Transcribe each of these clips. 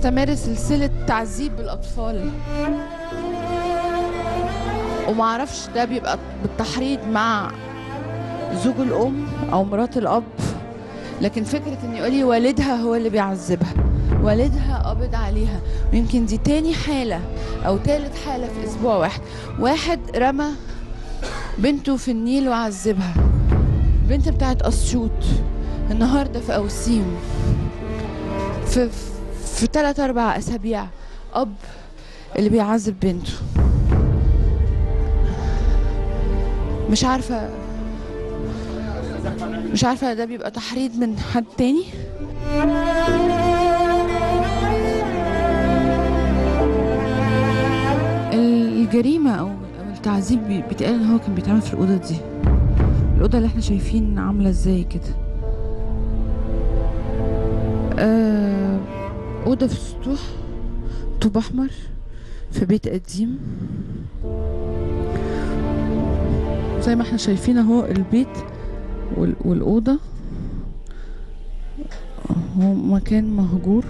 بتستمر سلسلة تعذيب الأطفال ومعرفش ده بيبقى بالتحريض مع زوج الأم أو مرات الأب لكن فكرة إن يقولي والدها هو اللي بيعذبها والدها قبض عليها ويمكن دي تاني حالة أو تالت حالة في أسبوع واحد واحد رمى بنته في النيل وعذبها بنت بتاعت أسيوط النهاردة في أوسيم في في ثلاث أربع أسابيع أب اللي بيعذب بنته مش عارفة مش عارفة ده بيبقى تحريض من حد تاني الجريمة أو أو التعذيب بي- بيتقال إن هو كان بيتعمل في الأوضة دي الأوضة اللي احنا شايفين عاملة ازاي كده آه، أوضة في السطوح طوب أحمر في بيت قديم زي ما احنا شايفين اهو البيت وال- والأوضة هو مكان مهجور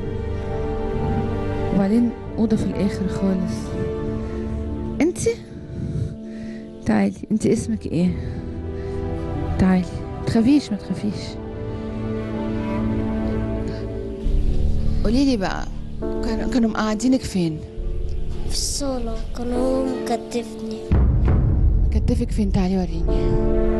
وبعدين أوضة في الآخر خالص انتي تعالي انتي اسمك ايه تعالي متخافيش متخافيش قولي لي بقى كانوا كانوا مقعدينك فين في الصالة كان هو مكتفني مكتفك فين تعالي وريني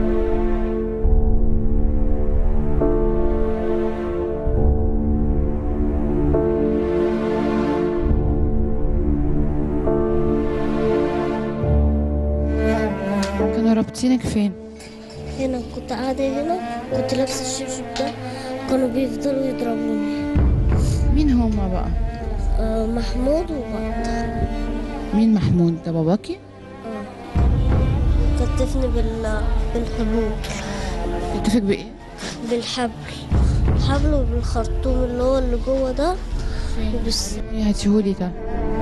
كانوا رابطينك فين هنا كنت قاعدة هنا كنت لابسة الشبشب ده كانوا بيفضلوا يضربوني مين هما بقى آه محمود وبط مين محمود ده باباكي آه. كتفني بال بالحبوب كتفك بايه بالحبل الحبل وبالخرطوم اللي هو اللي جوه ده وبس هاتيهولي ده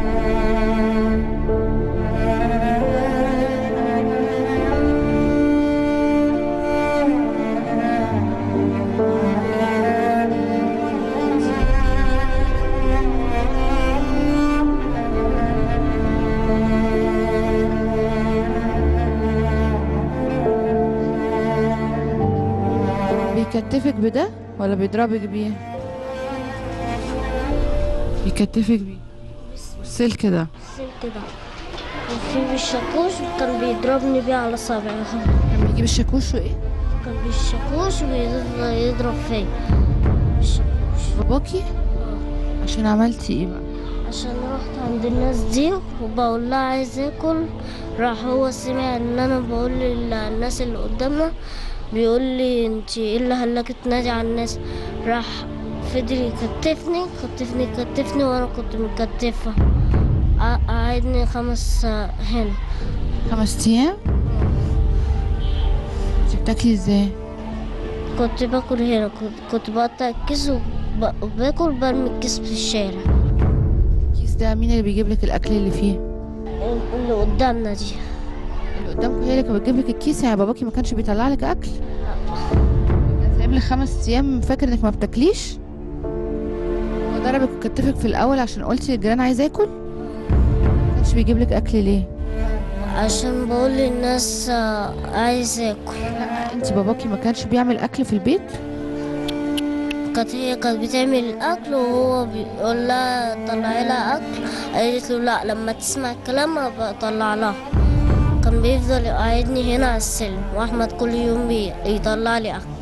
بيكتفك بده ولا بيضربك بيه بيكتفك بيه والسلك ده السلك ده وفي بالشاكوش كان بيضربني بيه على صابعي كان بيجيب الشاكوش وايه كان بالشاكوش ويفضل يضرب فيا بالشاكوش باباكي آه. عشان عملتي ايه بقى عشان رحت عند الناس دي وبقول لها عايز اكل راح هو سمع ان انا بقول للناس اللي قدامنا بيقول لي انت ايه اللي خلاك تنادي على الناس راح فضل يكتفني كتفني كتفني وانا كنت مكتفه قع- قعدني خمس هنا خمس ايام انت بتاكلي ازاي كنت باكل هنا كنت, كنت بقطع الكيس وب- وباكل برمي الكيس في الشارع الكيس ده مين اللي بيجيب لك الاكل اللي فيه اللي قدامنا دي اللي قدامك هي اللي كانت بتجيب لك الكيس يعني باباكي ما كانش بيطلع لك اكل كان سايب لك خمس ايام فاكر انك ما بتاكليش هو ضربك وكتفك في الاول عشان قلتي للجيران عايز اكل ما كانش بيجيب لك اكل ليه عشان بقول للناس آه، عايز اكل لا انت باباكي ما كانش بيعمل اكل في البيت كانت هي كانت بتعمل الاكل وهو بيقول لها طلعي لها اكل قالت له لا لما تسمع الكلام ابقى اطلع لها كان بيفضل يقعدني هنا على السلم واحمد كل يوم بي- يطلع لي اكل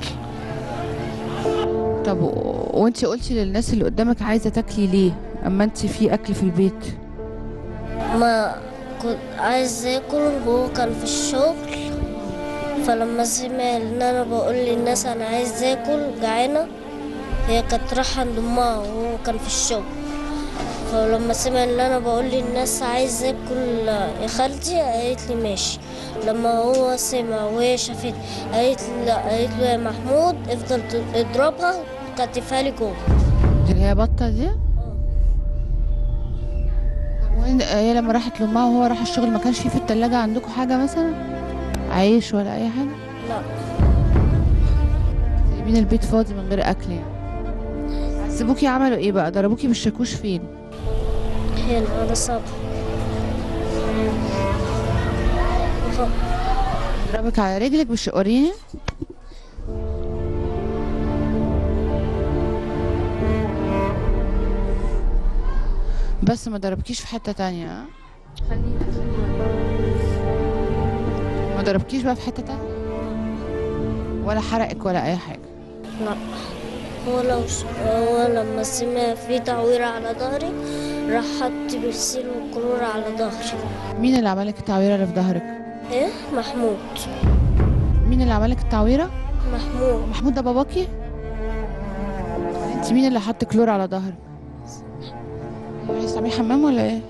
طب و... وانت قلتي للناس اللي قدامك عايزه تاكلي ليه اما انت في اكل في البيت ما كنت عايز اكل وهو كان في الشغل فلما سمع ان انا بقول للناس انا عايز اكل جعانه هي كانت رايحه عند امها وهو كان في الشغل فلما سمع ان انا بقول للناس عايز اكل يا خالتي قالت لي ماشي لما هو سمع وهي شافت قالت لي لا قالت له يا محمود افضل ت- اضربها كتفها لي جوه دي اللي هي بطه دي وين هي لما راحت لامها وهو راح الشغل ما كانش في في التلاجة عندكم حاجه مثلا عيش ولا اي حاجه لا سايبين البيت فاضي من غير اكل يعني عذبوكي عملوا ايه بقى ضربوكي بالشاكوش فين هنا على صبر ضربك على رجلك بالش وريني بس ما ضربكيش في حتة تانية ها؟ ما ضربكيش بقى في حتة تانية ولا حرقك ولا اي حاجة لا هو لو ش... هو لما سمع في تعويرة على ظهري راح حط برسيل وكلور على ظهري مين اللي عملك التعويرة اللي في ظهرك ايه محمود مين اللي عملك التعويرة محمود محمود ده باباكي انت مين اللي حط كلور على ظهرك عايز تعملي حمام ولا ايه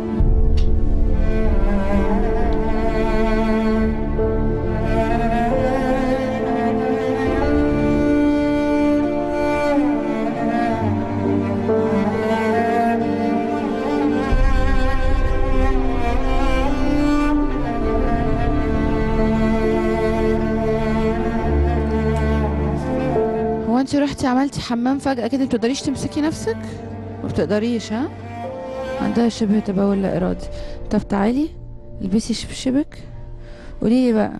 هو انت رحتي عملتي حمام فجأة كده ما بتقدريش تمسكي نفسك ما بتقدريش ها عندها شبه تبول لا إرادي طب تعالي البسي شبشبك قولي لي بقى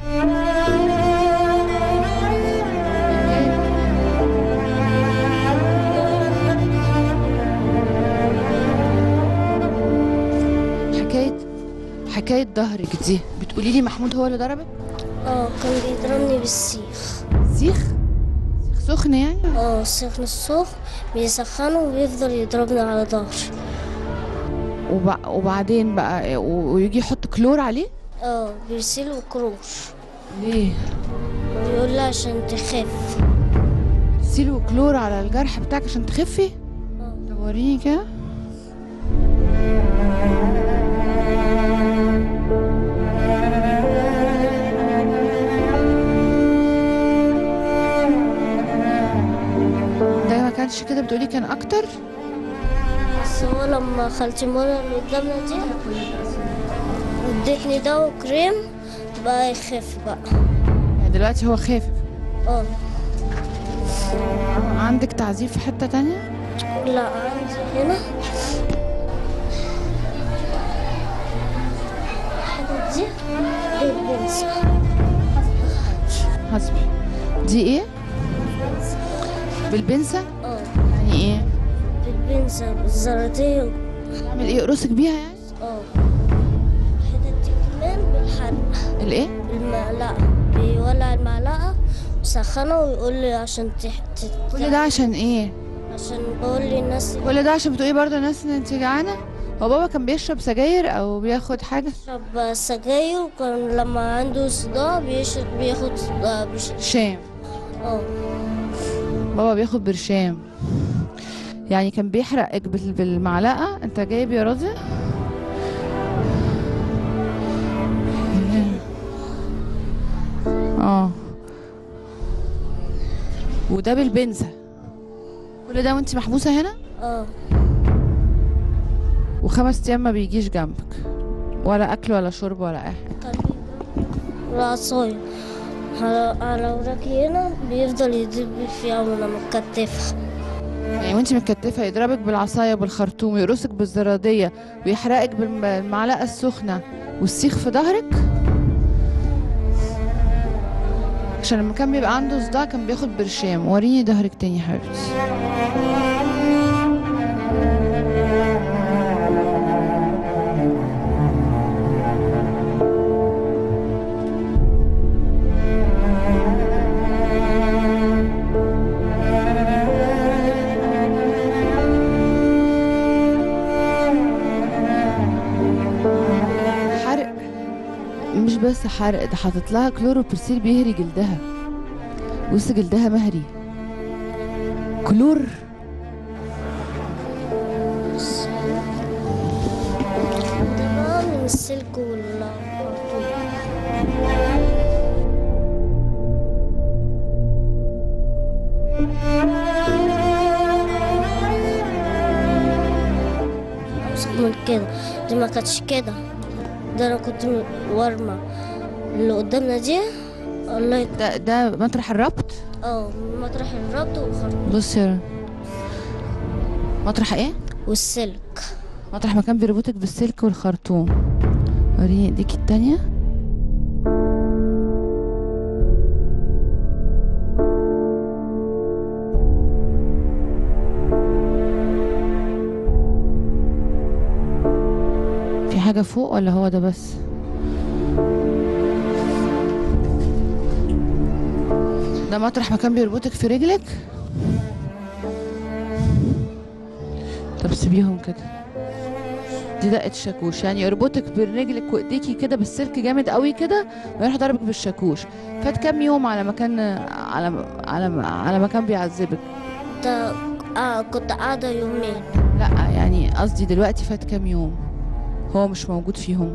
حكاية حكاية ظهرك دي بتقولي لي محمود هو اللي ضربك اه كان بيضربني بالسيخ سيخ سيخ سخن يعني اه السخن السخن بيسخنه وبيفضل يضربني على ظهري وب- وبعدين بقى و- ويجي يحط كلور عليه اه برسيل وكروش ليه بيقول لي عشان تخف سيلو كلور على الجرح بتاعك عشان تخفي اه طب وريني كده ده ما كانش كده بتقولي كان اكتر بس هو لما خالتي منى اللي قدامنا دي ادتني دواء وكريم بقى يخف بقى يعني دلوقتي هو خافف اه عندك تعذيب في حتة تانية لا عندي هنا الحاجة دي البنسة حسبي دي ايه بالبنسة اه يعني ايه البنسة بالزرادية تعمل ايه قرصك بيها يعني اه الحتة دي كمان بالحرق الايه المعلقة بيولع المعلقة وسخنها ويقول لي عشان تح... تت... كل ده عشان ايه عشان بقول للناس كل ده عشان بتقولي برضه الناس ان انت جعانه هو بابا كان بيشرب سجاير او بياخد حاجه يشرب سجاير وكان لما عنده صداع بيشرب بياخد آه، بيش... شام اه بابا بياخد برشام يعني كان بيحرقك بال- بالمعلقه انت جايب يا راضي اه وده بالبنزة كل ده وانت محبوسه هنا اه وخمس ايام ما بيجيش جنبك ولا اكل ولا شرب ولا اي حاجه كان العصاية على على وراكي هنا بيفضل يدب فيها وانا متكتفة يعني وانت متكتفه يضربك بالعصايه بالخرطوم ويقرصك بالزراديه ويحرقك بالمعلقه السخنه والسيخ في ظهرك عشان لما كان بيبقى عنده صداع كان بياخد برشام وريني ظهرك تاني يا حبيبتي حرق مش بس حرق ده حاطط لها كلوروبرسيل بيهري جلدها بص جلدها مهري كلور ده بقى من السلك والخرطوم أوسخ من كده دي ما كانتش كده ده انا كنت م- ورمة اللي قدامنا دي الله يك... ده ده مطرح الربط اه مطرح الربط والخرطوم بص يا مطرح ايه والسلك مطرح ما كان بيربطك بالسلك والخرطوم وريني ايديكي التانية في حاجة فوق ولا هو ده بس ده مطرح ما كان بيربطك في رجلك طب سيبيهم كده دي دقة شاكوش يعني يربطك بين رجلك وايديكي كده بالسلك جامد قوي كده ويروح ضربك بالشاكوش فات كام يوم على مكان على على على مكان بيعذبك ده آه كنت قاعدة يومين لا يعني قصدي دلوقتي فات كام يوم هو مش موجود فيهم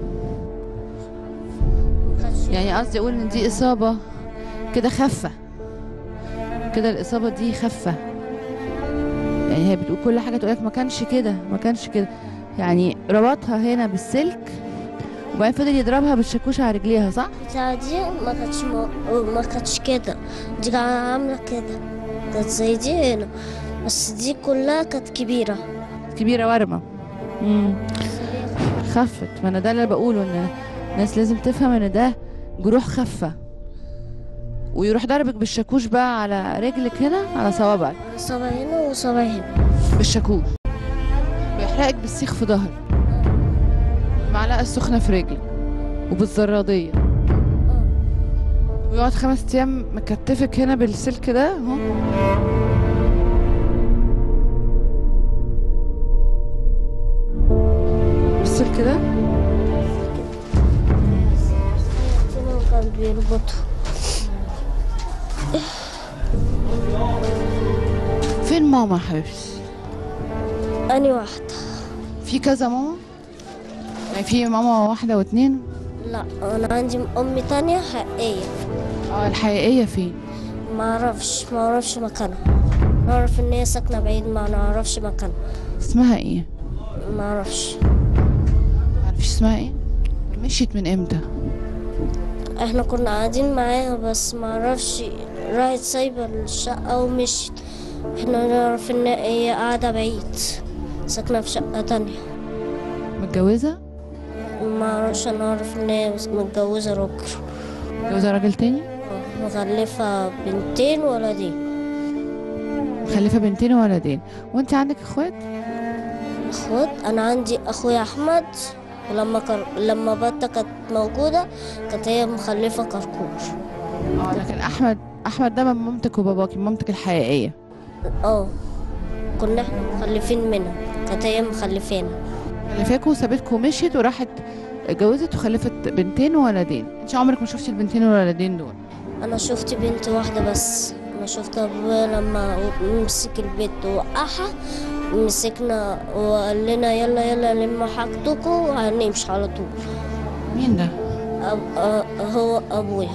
مكانش يعني قصدي اقول ان دي اصابة كده خفة كده الاصابة دي خفة يعني هي بتقول كل حاجة تقولك ما كانش كده ما كانش كده يعني ربطها هنا بالسلك وبعدين فضل يضربها بالشاكوش على رجليها صح؟ بتاع دي ما كانتش مو... ما كانتش كده دي كانت عاملة كده كانت زي دي هنا بس دي كلها كانت كبيرة كبيرة ورمة مم. خفت ما انا ده اللي بقوله ان الناس لازم تفهم ان ده جروح خفة ويروح ضربك بالشاكوش بقى على رجلك هنا على صوابعك صبع هنا وصبع هنا بالشاكوش ويحرقك بالسيخ في ظهرك المعلقة السخنة في رجلك وبالزرادية ويقعد خمس أيام مكتفك هنا بالسلك ده اهو بالسلك ده هنا كان بيربطوا فين ماما يا حبيبتي؟ أني واحدة في كذا ماما؟ يعني في ماما واحدة واتنين؟ لا أنا عندي أمي تانية حقيقية اه الحقيقية فين؟ ما أعرفش ما أعرفش مكانها أعرف إن هي ساكنة بعيد ما نعرفش مكانها اسمها ايه؟ ما أعرفش معرفش اسمها ايه؟ مشيت من امتى؟ احنا كنا قاعدين معاها بس ما اعرفش راحت سايبة الشقة ومشيت احنا نعرف ان هي قاعدة بعيد ساكنة في شقة تانية متجوزة؟ ما اعرفش انا اعرف ان هي متجوزة راجل متجوزة راجل تاني؟ مخلفة بنتين ولدين مخلفة بنتين وولدين وانت عندك اخوات؟ اخوات انا عندي اخويا احمد ولما كر... لما بطة كانت موجودة كانت هي مخلفة كركور اه لكن احمد احمد ده من مامتك وباباكي مامتك الحقيقية اه كنا احنا مخلفين منها كانت هي مخلفانا خلفاكوا وسابتكوا ومشيت وراحت اتجوزت وخلفت بنتين وولدين انت عمرك ما شفتي البنتين والولدين دول انا شفت بنت واحده بس انا شفت ابويا لما مسك البيت ووقعها مسكنا وقال لنا يلا يلا لما حاجتكم وهنمشي على طول مين ده؟ أب... أ... هو ابويا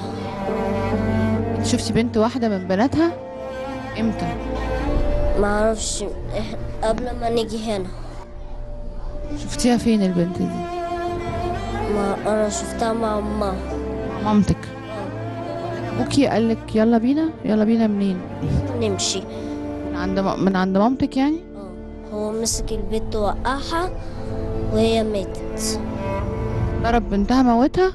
انت شفتي بنت واحدة من بناتها؟ امتى؟ ما اعرفش إح- قبل ما نيجي هنا شفتيها فين البنت دي؟ ما انا شفتها مع امها مامتك ابوكي قالك يلا بينا يلا بينا منين؟ نمشي من عند م- من عند مامتك يعني؟ اه هو مسك البيت ووقعها وهي ماتت ضرب بنتها موتها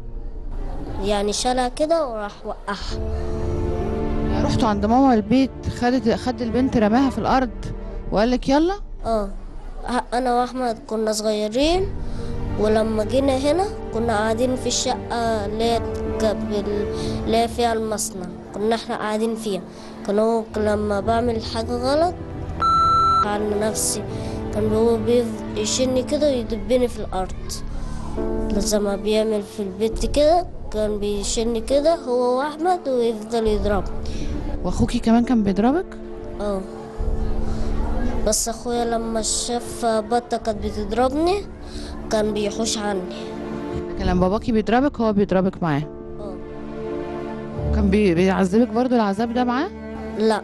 يعني شالها كده وراح وقعها يعني رحتوا عند ماما البيت خدت خد البنت رماها في الارض وقال لك يلا اه ه- انا واحمد كنا صغيرين ولما جينا هنا كنا قاعدين في الشقة اللي هي جنب ال- اللي هي فيها المصنع كنا احنا قاعدين فيها كان هو لما بعمل حاجة غلط على نفسي كان هو بيف- يشيلني كده ويدبني في الأرض لما ما بيعمل في البيت كده كان بيشيلني كده هو وأحمد ويفضل يضربني واخوكي كمان كان بيضربك اه بس اخويا لما شاف بطة كانت بتضربني كان بيحوش عني لكن لما باباكي بيضربك هو بيضربك معاه اه كان بي... بيعذبك برضو العذاب ده معاه لا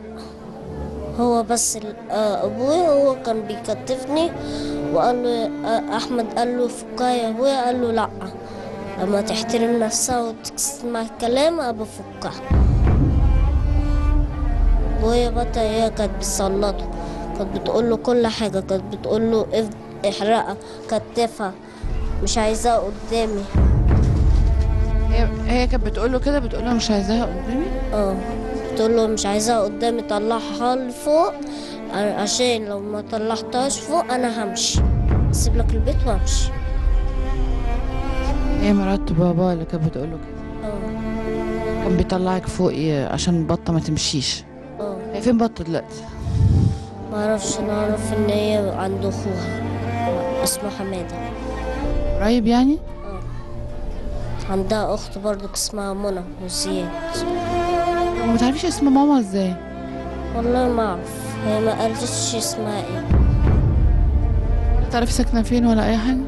هو بس ال- آه، ابويا هو كان بيكتفني وقال له آه، احمد قال له فكها يا ابويا قال له لا لما تحترم نفسها وتسمع الكلام ابى فكها ابويا بطة هي كانت بتسلطه كانت بتقول له كل حاجة كانت بتقول له اف- احرقها كتفها مش عايزاها قدامي هي هي كانت بتقول له كده بتقول له مش عايزاها قدامي اه بتقول له مش عايزاها قدامي طلعها لفوق ع- عشان لو ما طلعتهاش فوق انا همشي اسيب لك البيت وامشي هي مرات بابا اللي كانت بتقول له كده اه كان بيطلعك فوق ي- عشان البطه ما تمشيش اه هي فين بطه دلوقتي ما اعرفش انا اعرف ان هي عند اخوها اسمه حماده قريب يعني اه عندها اخت برضو اسمها منى وزياد وما تعرفيش اسم ماما ازاي والله ما اعرف هي ما قالتش اسمها ايه ولا تعرفي ساكنه فين ولا اي حاجه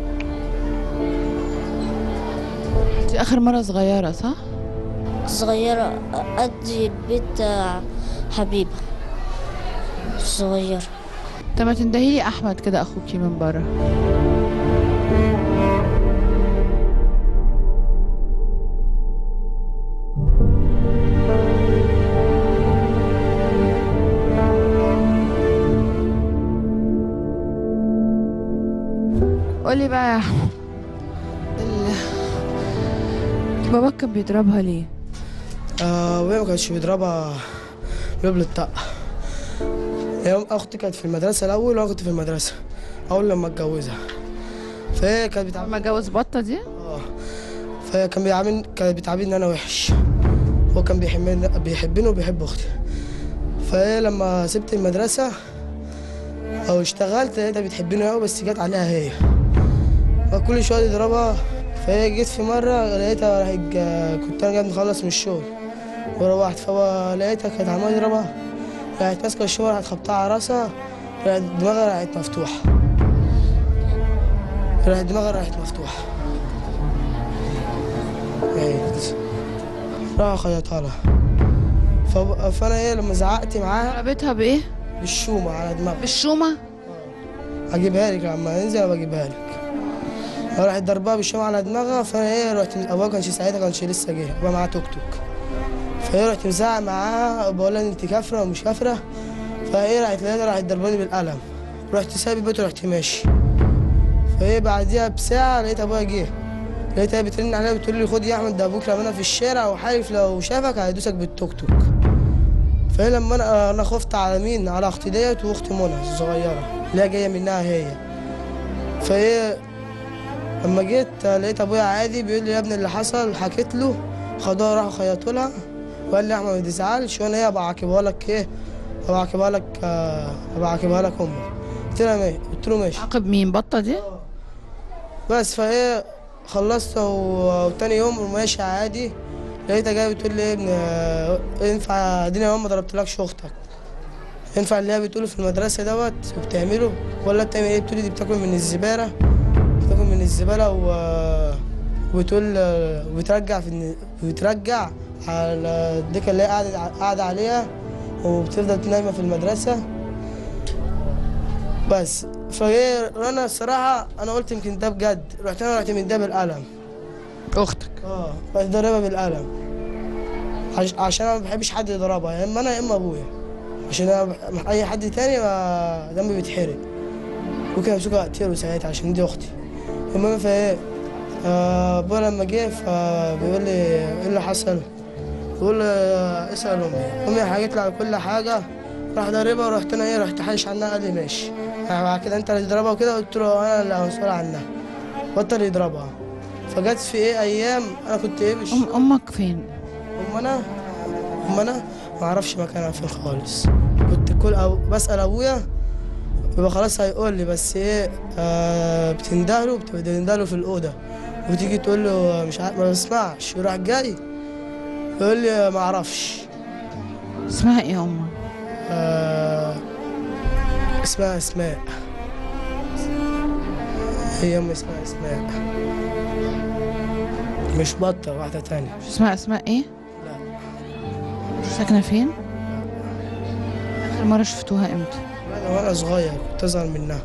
انت اخر مره صغيره صح صغيرة قد البيت حبيبة صغيرة طب ما تندهيلي احمد كده اخوكي من بره قولي بقى يا احمد ال... باباك كان بيضربها ليه آه وهي ما كانش بيضربها بيبل الطق هي اختي كانت في المدرسه الاول وانا كنت في المدرسه اول لما اتجوزها فهي كانت بتعامل لما اتجوز بطه دي اه فهي كان بيعامل كانت بتعاملني ان انا وحش هو كان بيحبني بيحبني وبيحب اختي فهي لما سبت المدرسه او اشتغلت لقيتها بتحبني قوي بس جت عليها هي فكل شويه يضربها فهي جيت في مره لقيتها راحت جا- كنت انا جاي مخلص من الشغل وروحت فلقيتها كانت عماله تضربها راحت ماسكه الشومه راحت خبطها على راسها راحت دماغها راحت مفتوحه راحت دماغها راحت مفتوحه راحت راح خيطها لها فب- فانا ايه لما زعقت معاها ضربتها بايه بالشومه على دماغها بالشومه اجيبها لك لما انزل ابقى اجيبها لك راحت ضربها بالشمع على دماغها فانا ايه رحت ابوها كانش ساعتها كانش لسه جه ابوها معاه توك توك فهي رحت مزعق معاها بقول لها انت كافره ومش كافره فهي راحت لقيتها راحت ضرباني بالقلم رحت سايب البيت ورحت ماشي فهي بعديها بساعه لقيت ابوها جه لقيتها بترن عليا بتقول لي خد يا احمد ده ابوك رمانا في الشارع وحالف لو شافك هيدوسك بالتوك توك فهي لما انا انا خفت على مين على اختي ديت واختي منى الصغيره اللي هي جايه منها هي فهي لما جيت لقيت ابويا عادي بيقول لي يا ابني اللي حصل حكيت له خدوها راحوا خيطوا لها وقال لي يا احمد ما تزعلش وانا ايه ابقى اعاقبها لك ايه ابقى اعاقبها لك آه، ابقى اعاقبها لك امك قلت لها ماشي قلت له ماشي عاقب مين بطه دي بس فهي خلصت و- وتاني يوم ماشي عادي لقيتها جايه بتقول لي ايه ابن آه، ينفع اديني يا ماما ما ضربتلكش اختك ينفع اللي هي بتقوله في المدرسه دوت وبتعمله ولا بتعمل ايه بتقولي دي بتاكل من الزباله بتاكل من الزباله و وبتقول وبترجع في الن- بترجع على الدكه اللي هي قاعده قاعده عليها وبتفضل نايمه في المدرسه بس فهي انا الصراحه انا قلت يمكن ده بجد رحت انا رحت من ده بالقلم اختك اه رحت ضاربها بالقلم عش... عشان انا ما بحبش حد يضربها يا اما انا يا اما ابويا عشان انا بح- اي حد تاني ما دمي بيتحرق ممكن امسكها اقتله ساعتها عشان دي اختي المهم فايه آه، ابويا لما جه فبيقول لي ايه اللي حصل بيقول لي آه، اسال امي امي حكت لي على كل حاجه راح ضاربها ورحت انا ايه رحت حايش عنها قال لي ماشي يعني بعد كده انت اللي تضربها وكده قلت له انا اللي مسؤول عنها بطل يضربها فجت في ايه ايام انا كنت ايه مش أم امك فين ام انا ام انا ما اعرفش مكانها فين خالص كنت كل أو بسال ابويا يبقى خلاص هيقول لي بس ايه آه بتندهله بتندهله في الاوضه وتيجي تقول له مش عارف ما بسمعش يروح جاي يقول لي ما اعرفش اسمها ايه امك آه اسمها اسماء هي ام اسمها اسماء مش بطه واحده تانية مش اسمها اسماء ايه لا مش ساكنه فين اخر مره شفتوها امتى انا وانا صغير كنت اصغر منها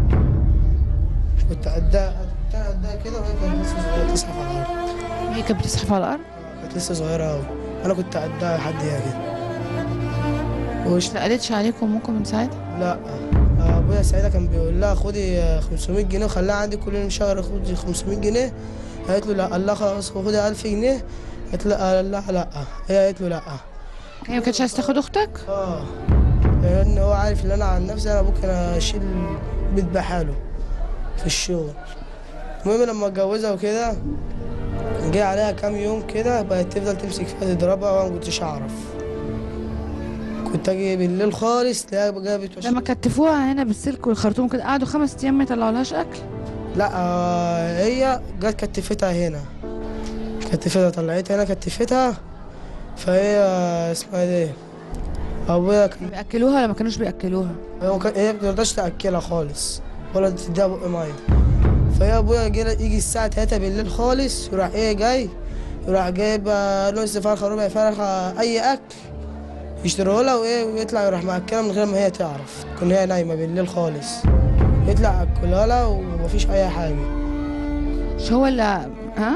كنت قدها كنت انا قدها كده وهي كانت لسه صغيره تزحف على الارض هي كانت بتزحف على الارض كانت لسه صغيره قوي انا كنت قدها لحد هي كده وش سألتش عليكم امكم من ساعتها لا ابويا سعيده كان بيقول لها خدي 500 جنيه وخليها عندي كل يوم شهر خدي 500 جنيه قالت له لا قال لها خلاص خدي 1000 جنيه قالت له قال لها لا هي قالت له لا هي ما كانتش عايزه تاخد اختك اه لان هو عارف ان انا عن نفسي انا ممكن اشيل بيت بحاله في الشغل المهم لما اتجوزها وكده جه عليها كام يوم كده بقت تفضل تمسك فيها تضربها وانا ما كنتش اعرف كنت اجي بالليل خالص تلاقيها جابت لما كتفوها هنا بالسلك والخرطوم كده قعدوا خمس ايام ما يطلعولهاش اكل لا آه، هي جت كتفتها هنا كتفتها طلعتها هنا كتفتها فهي اسمها ايه ابويا كان بياكلوها ولا ما كانوش بياكلوها هي ما كان- هي ما بترضاش تاكلها خالص ولا تديها بق ميه فهي ابويا جه يجي الساعه 3 بالليل خالص يروح ايه جاي يروح جايب آه، نص فرخه ربع فرخه اي اكل يشتريه لها وايه ويطلع يروح مأكلها من غير ما هي تعرف تكون هي نايمه بالليل خالص يطلع ياكلها لها ومفيش اي حاجه مش هو اللي ها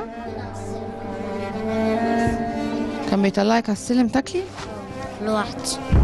كان بيطلعك على السلم تاكلي لوحدي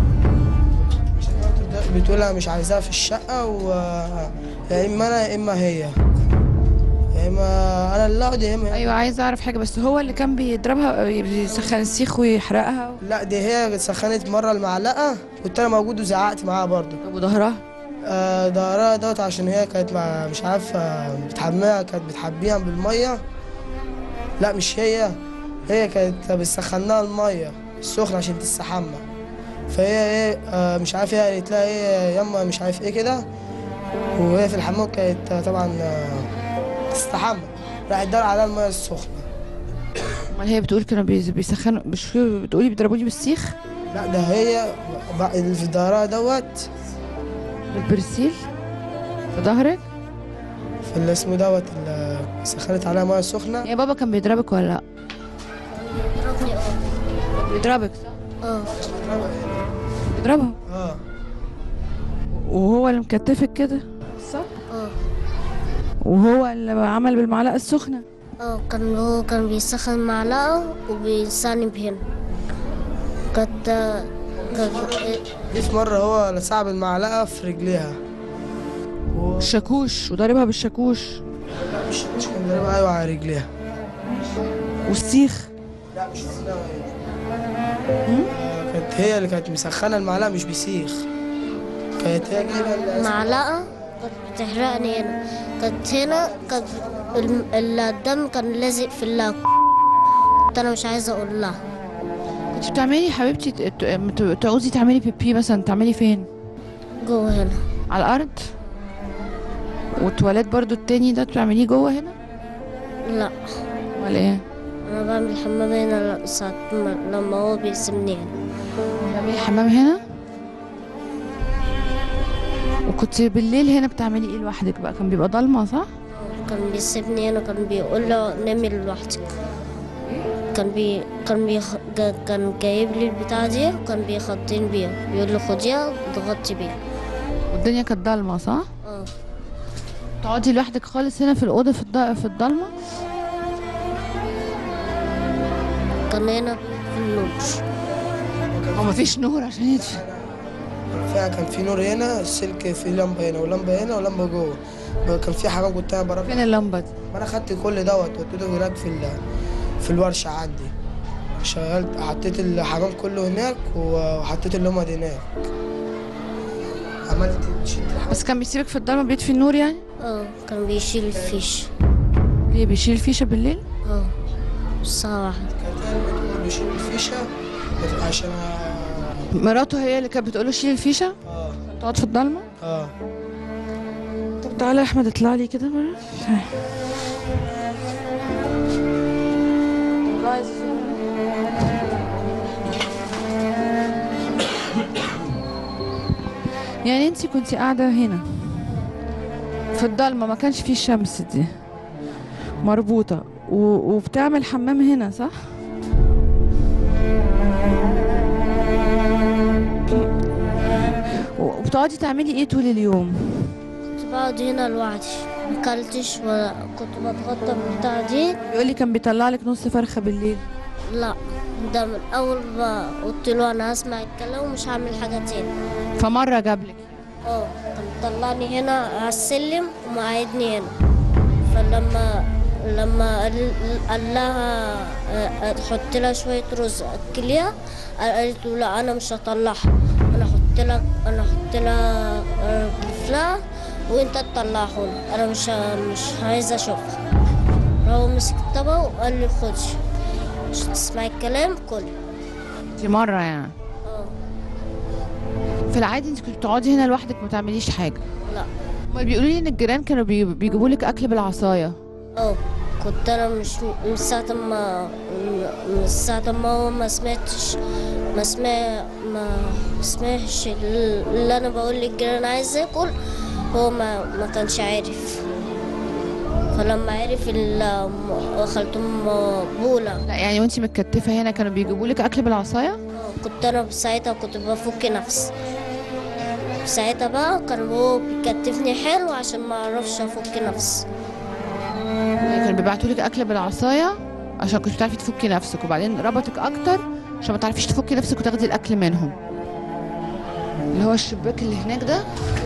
بتقول انا مش عايزاها في الشقه و يا اما انا يا اما هي يا اما انا اللي اقعد يا اما هي. ايوه عايزه اعرف حاجه بس هو اللي كان بيضربها بيسخن السيخ ويحرقها لا دي هي سخنت مره المعلقه كنت انا موجود وزعقت معاها برضه طب وظهرها آه ظهرها دوت عشان هي كانت مع مش عارف آه، بتحميها كانت بتحبيها بالميه لا مش هي هي كانت بتسخنها الميه السخنه عشان تستحمى فهي ايه آه مش عارف هي قالت لها ايه يما مش عارف اايه كده وهي في الحمام كانت آه، طبعا آه تستحمى راحت دار عليها الميه السخنه امال هي بتقول كانوا بيز- بيسخنوا مش بتقولي بيضربوني بالسيخ لا ده هي ب- اللي في ظهرها دوت بالبرسيل في ظهرك في اللي اسمه دوت اللي سخنت عليها ميه سخنه يا بابا كان بيضربك ولا لا ضربني اه بيضربك صح اه بيضربها اه وهو اللي مكتفك كده صح اه وهو اللي عمل بالمعلقه السخنه اه كان هو كان بيسخن معلقة وبيسعني بهنا كانت كانت جه في مرة هو لسعب المعلقة في رجليها و... الشاكوش وضاربها بالشاكوش لا مش مش كان ضاربها أيوة على رجليها والسيخ لا مش رجليها آه، كانت هي اللي كانت مسخنة المعلقة مش بسيخ كانت هي جايبة ال- معلقة كانت بتحرقني هنا كانت هنا كانت الم- الدم كان لازق في اللعب كنت أنا مش عايزة أقول لها كنت بتعملي يا حبيبتي ت- ت- ت- تعوزي تعملي بيبي مثلا تعملي فين جوه هنا على الارض والتواليت برضو التاني ده بتعمليه جوه هنا لا ولا ايه أنا بعمل حمام هنا ساعة ما- لما هو بيسيبني هنا بتعملي حمام هنا وكنت بالليل هنا بتعملي ايه لوحدك بقى كان بيبقى ضلمه صح كان بيسيبني هنا كان بيقول له نامي لوحدك كان بي كان بيخ... جا- كان جايب لي البتاعة دي وكان بيخضين بيها بيقول لي خديها وضغطي بيها والدنيا كانت ضلمه صح اه تقعدي لوحدك خالص هنا في الاوضه في الض... في الضلمه كان هنا في النور هو مفيش نور عشان يدفي فيها كان في نور هنا السلك في لمبة هنا ولمبة هنا ولمبة جوه كان في حمام كنت أنا بربي فين اللمبه دي ما أنا خدت كل دوت وديته هناك في ال... في الورشة عندي شغلت حطيت الحمام كله هناك وحطيت اللمبة دي هناك عملت شلت الحمام بس كان بيسيبك في الضلمه بيطفي النور يعني اه كان بيشيل الفيش ليه بيشيل الفيشه بالليل اه الساعة واحدة كانت هي اللي بتقول بشيل الفيشة عشان أ- مراته هي اللي كانت بتقول له شيل الفيشه اه تقعد في الضلمه اه طب تعالى يا احمد اطلع لي كده بره يعني انت كنت قاعده هنا في الضلمه ما كانش فيه الشمس دي مربوطه و... وبتعمل حمام هنا صح وبتقعدي تعملي ايه طول اليوم كنت بقعد هنا لوحدي مكلتش ولا كنت بتغطى بالبتاعة دي بيقول لي كان بيطلع لك نص فرخه بالليل لا ده من اول ما قلت له انا هسمع الكلام ومش هعمل حاجه تاني فمره جاب لك اه كان طلعني هنا على السلم ومقعدني هنا فلما لما قال, قال لها آه، تحط لها شويه رز اكليها قالت له لا انا مش هطلعها انا احط لك انا احط لها آه، بفلها وانت تطلعها هنا انا مش مش عايزه اشوفها هو مسك الطبق وقال لي خدي مش تسمعي الكلام كلي دي مره يعني اه في العادي انت كنت بتقعدي هنا لوحدك ما تعمليش حاجه لا امال بيقولوا لي ان الجيران كانوا بي- بيجيبوا لك اكل بالعصايه اه كنت انا مش من ساعة ما من ساعة ما هو ما سمعتش ما سمع ما سمعش اللي انا بقول للجيران عايز اكل هو ما ما كانش عارف فلما عرف ال- خالتهم بولا لا يعني وانت متكتفه هنا كانوا بيجيبوا لك اكل بالعصايه كنت انا ساعتها كنت بفك نفسي ساعتها بقى كان هو بيكتفني حلو عشان ما اعرفش افك نفسي يعني كانوا بيبعتوا لك اكل بالعصايه عشان كنت بتعرفي تفكي نفسك وبعدين ربطك اكتر عشان ما تعرفيش تفكي نفسك وتاخدي الاكل منهم اللي هو الشباك اللي هناك ده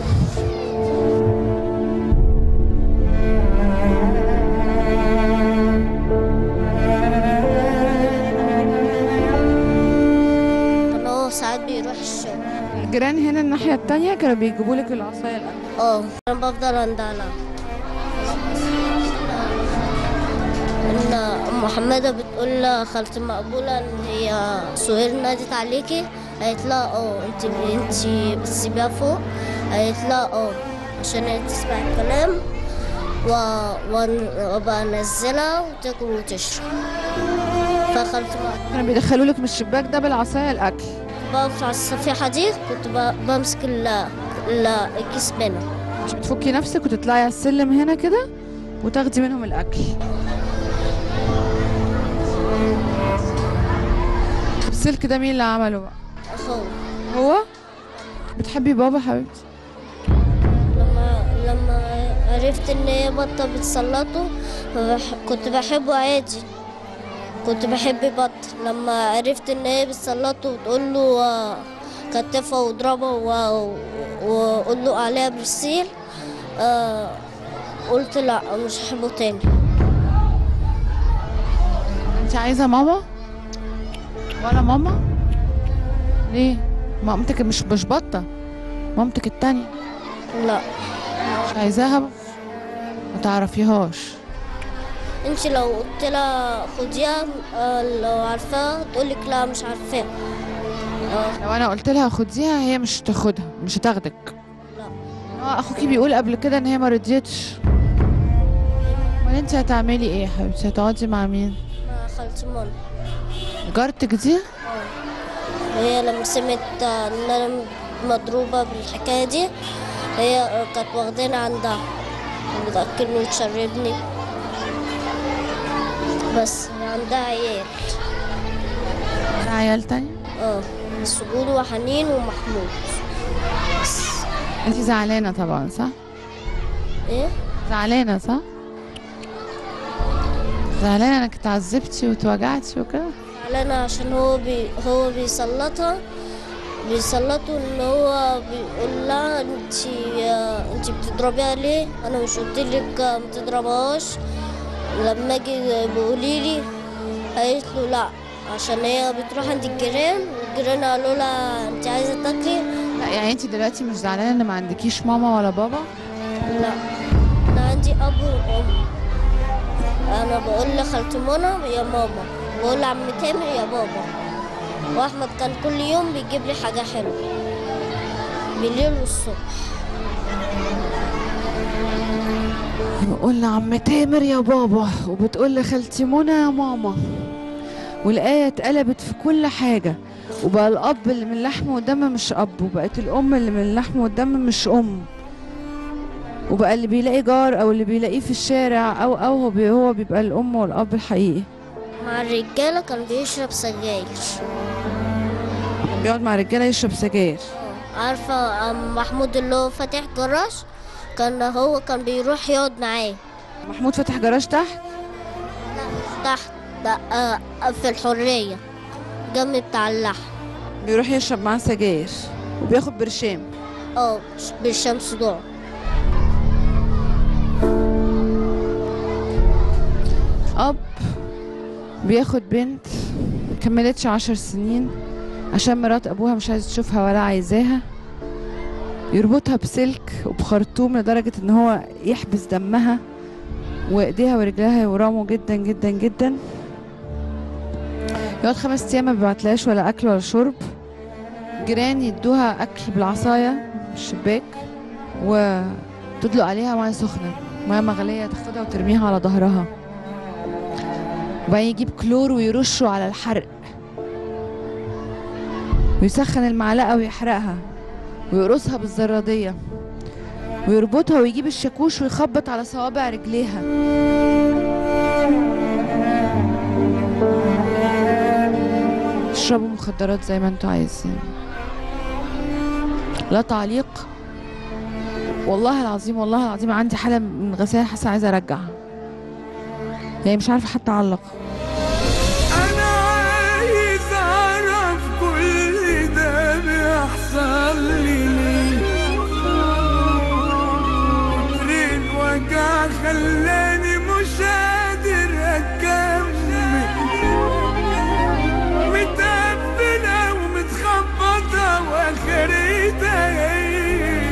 كان هو ساعات بيروح الشغل الجيران هنا الناحيه التانية كانوا بيجيبوا لك العصايه الاكل اه انا بفضل اندلع ان ام محمده بتقول لخالتي مقبوله ان هي سهير نادت عليكي قالت لها اه انت انت بتسيبيها فوق قالت لها اه عشان هي تسمع الكلام و... وأن- وابقى انزلها وتاكل وتشرب فخالتي مقبوله كانوا بيدخلوا لك من الشباك ده بالعصايه الاكل بقف على الصفيحه دي كنت ب... بمسك ال... ال- الكيس منها انت بتفكي نفسك وتطلعي على السلم هنا كده وتاخدي منهم الاكل السلك ده مين اللي عمله بقى اخوه هو بتحبي بابا حبيبتي لما لما عرفت ان هي بطه بتسلطه فبح- كنت بحبه عادي كنت بحب بط لما عرفت ان هي بتسلطه وتقول له آه، كتفه واضربه و- وقول له عليها برسيل آه قلت لا مش هحبه تاني انت عايزه ماما ولا ماما ليه مامتك مش مش بطه مامتك التانية لا مش عايزاها بقى؟ ما تعرفيهاش انت لو قلت لها خديها آه، لو عارفاها تقولك لا مش عارفاها آه، لو انا قلت لها خديها هي مش هتاخدها مش هتاخدك لا اه اخوكي بيقول قبل كده ان هي ما رضيتش امال انت هتعملي ايه يا حبيبتي هتقعدي مع مين مع خالتي منى جارتك دي هي لما سمعت ان انا مضروبة بالحكاية دي هي كانت واخداني عندها بتأكلني وتشربني بس هي عندها عيال انا عيال تاني اه سجود وحنين ومحمود بس انت زعلانه طبعا صح ايه زعلانه صح زعلانه انك اتعذبتي واتوجعتي وكده زعلانة عشان هو بي هو بيسلطها بيسلطوا ان هو بيقول لها انت انت بتضربيها ليه انا مش قلت لك ما تضربهاش لما اجي بيقولي لي قالت له لا عشان هي بتروح عند الجيران والجيران قالوا لها انت عايزه تاكلي لا يعني انت دلوقتي مش زعلانه ان ما عندكيش ماما ولا بابا لا انا عندي اب وام انا بقول لخالتي منى يا ماما بقول لعم تامر يا بابا واحمد كان كل يوم بيجيب لي حاجه حلوه بالليل والصبح بقول لعم تامر يا بابا وبتقول لخالتي منى يا ماما والآية اتقلبت في كل حاجة وبقى الأب اللي من لحم ودم مش أب وبقت الأم اللي من لحم ودم مش أم وبقى اللي بيلاقي جار أو اللي بيلاقيه في الشارع أو أو هو بي- هو بيبقى الأم والأب الحقيقي مع الرجاله كان بيشرب سجاير كان بيقعد مع رجالة يشرب سجاير عارفه أم محمود اللي هو فاتح جراج كان هو كان بيروح يقعد معاه محمود فتح جراج تحت تحت آه، في الحريه جنب بتاع اللحم بيروح يشرب معاه سجاير وبياخد برشام اه بالشمس ضوء اب بياخد بنت كملتش عشر سنين عشان مرات ابوها مش عايز تشوفها ولا عايزاها يربطها بسلك وبخرطوم لدرجة ان هو يحبس دمها وايديها ورجلها يورموا جدا جدا جدا يقعد خمس ايام ما بيبعتلهاش ولا اكل ولا شرب جيران يدوها اكل بالعصاية من الشباك وتدلق عليها ميه سخنة ميه مغلية تاخدها وترميها على ظهرها وبعدين يجيب كلور ويرشه على الحرق ويسخن المعلقة ويحرقها ويقرصها بالزرادية ويربطها ويجيب الشاكوش ويخبط على صوابع رجليها اشربوا مخدرات زي ما انتوا عايزين لا تعليق والله العظيم والله العظيم عندي حالة من غسائل حاسة عايزة ارجعها يعني مش عارفة حتى اعلق انا عايز اعرف كل ده بيحصل لي ليه كتر الوجع خلاني مش قادر اكمل متقفلة ومتخبطة واخرتها ايه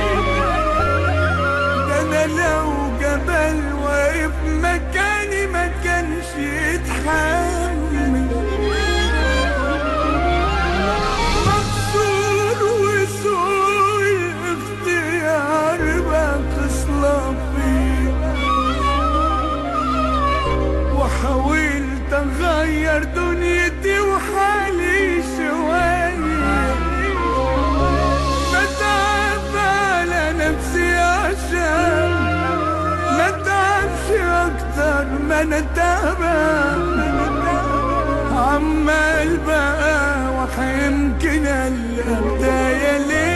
ده انا لو جبل واقف مكاني ما كانش يتحمل مكسور وسوء الاختيار بقى خصلة فيه وحاولت اغير دنيتي وحالي شوية بتعب على نفسي عشان ما تعبش اكتر ما انا تعبان عمال بقى وحيمكن البداية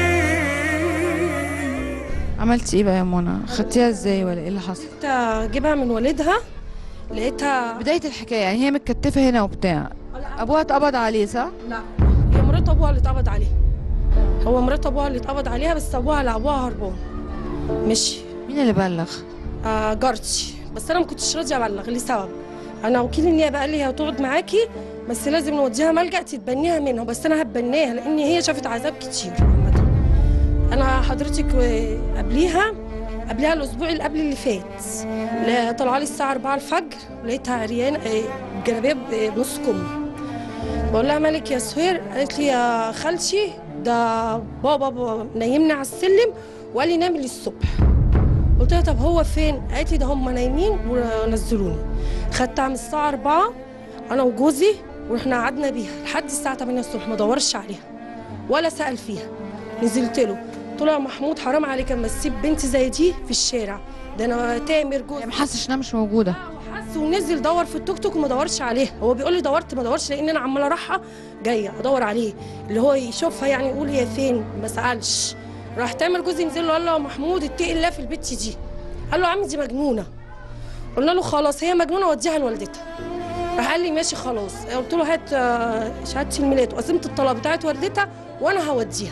ليه عملتي ايه بقى يا منى خدتيها ازاي ولا ايه اللي حصل كنت اجيبها من والدها لقيتها بداية الحكاية يعني هي متكتفة هنا وبتاع ابوها اتقبض عليه صح لا هي مرات ابوها اللي اتقبض عليها هو مرات ابوها اللي اتقبض عليها بس ابوها لا ابوها هربان مشي مين اللي بلغ آه جارتي بس انا ما كنتش راضيه ابلغ لسبب انا وكيل النيابه قال لي هتقعد معاكي بس لازم نوديها ملجا تتبنيها منه بس انا هتبنيها لان هي شافت عذاب كتير عامه انا حضرتك آه، قبليها قبلها الاسبوع اللي قبل اللي فات لا- طلع لي الساعه 4 الفجر لقيتها عريان آه، جلابيه بنص كم بقول لها مالك يا سهير قالت لي يا خالتي ده بابا بابا نايمني على السلم وقال لي نامي للصبح قلت لها طب هو فين؟ قالت لي ده هم نايمين ونزلوني خدتها من الساعة 4 أنا وجوزي ورحنا قعدنا بيها لحد الساعة 8 الصبح ما دورش عليها ولا سأل فيها نزلت له قلت له يا محمود حرام عليك اما تسيب بنت زي دي في الشارع ده انا تامر جوزي يعني محسش انها مش موجودة حس ونزل دور في التوك توك وما دورش عليها هو بيقول لي دورت ما دورش لان انا عماله رايحه جايه ادور عليه اللي هو يشوفها يعني يقول هي فين ما سالش راح تامر جوزي نزل له قال له يا محمود اتقي الله في البت دي قال له يا عم دي مجنونه قلنا له خلاص هي مجنونه وديها لوالدتها راح قال لي ماشي خلاص قلت له هات آه، شهاده الميلاد وقسمه الطلاق بتاعت والدتها وانا هوديها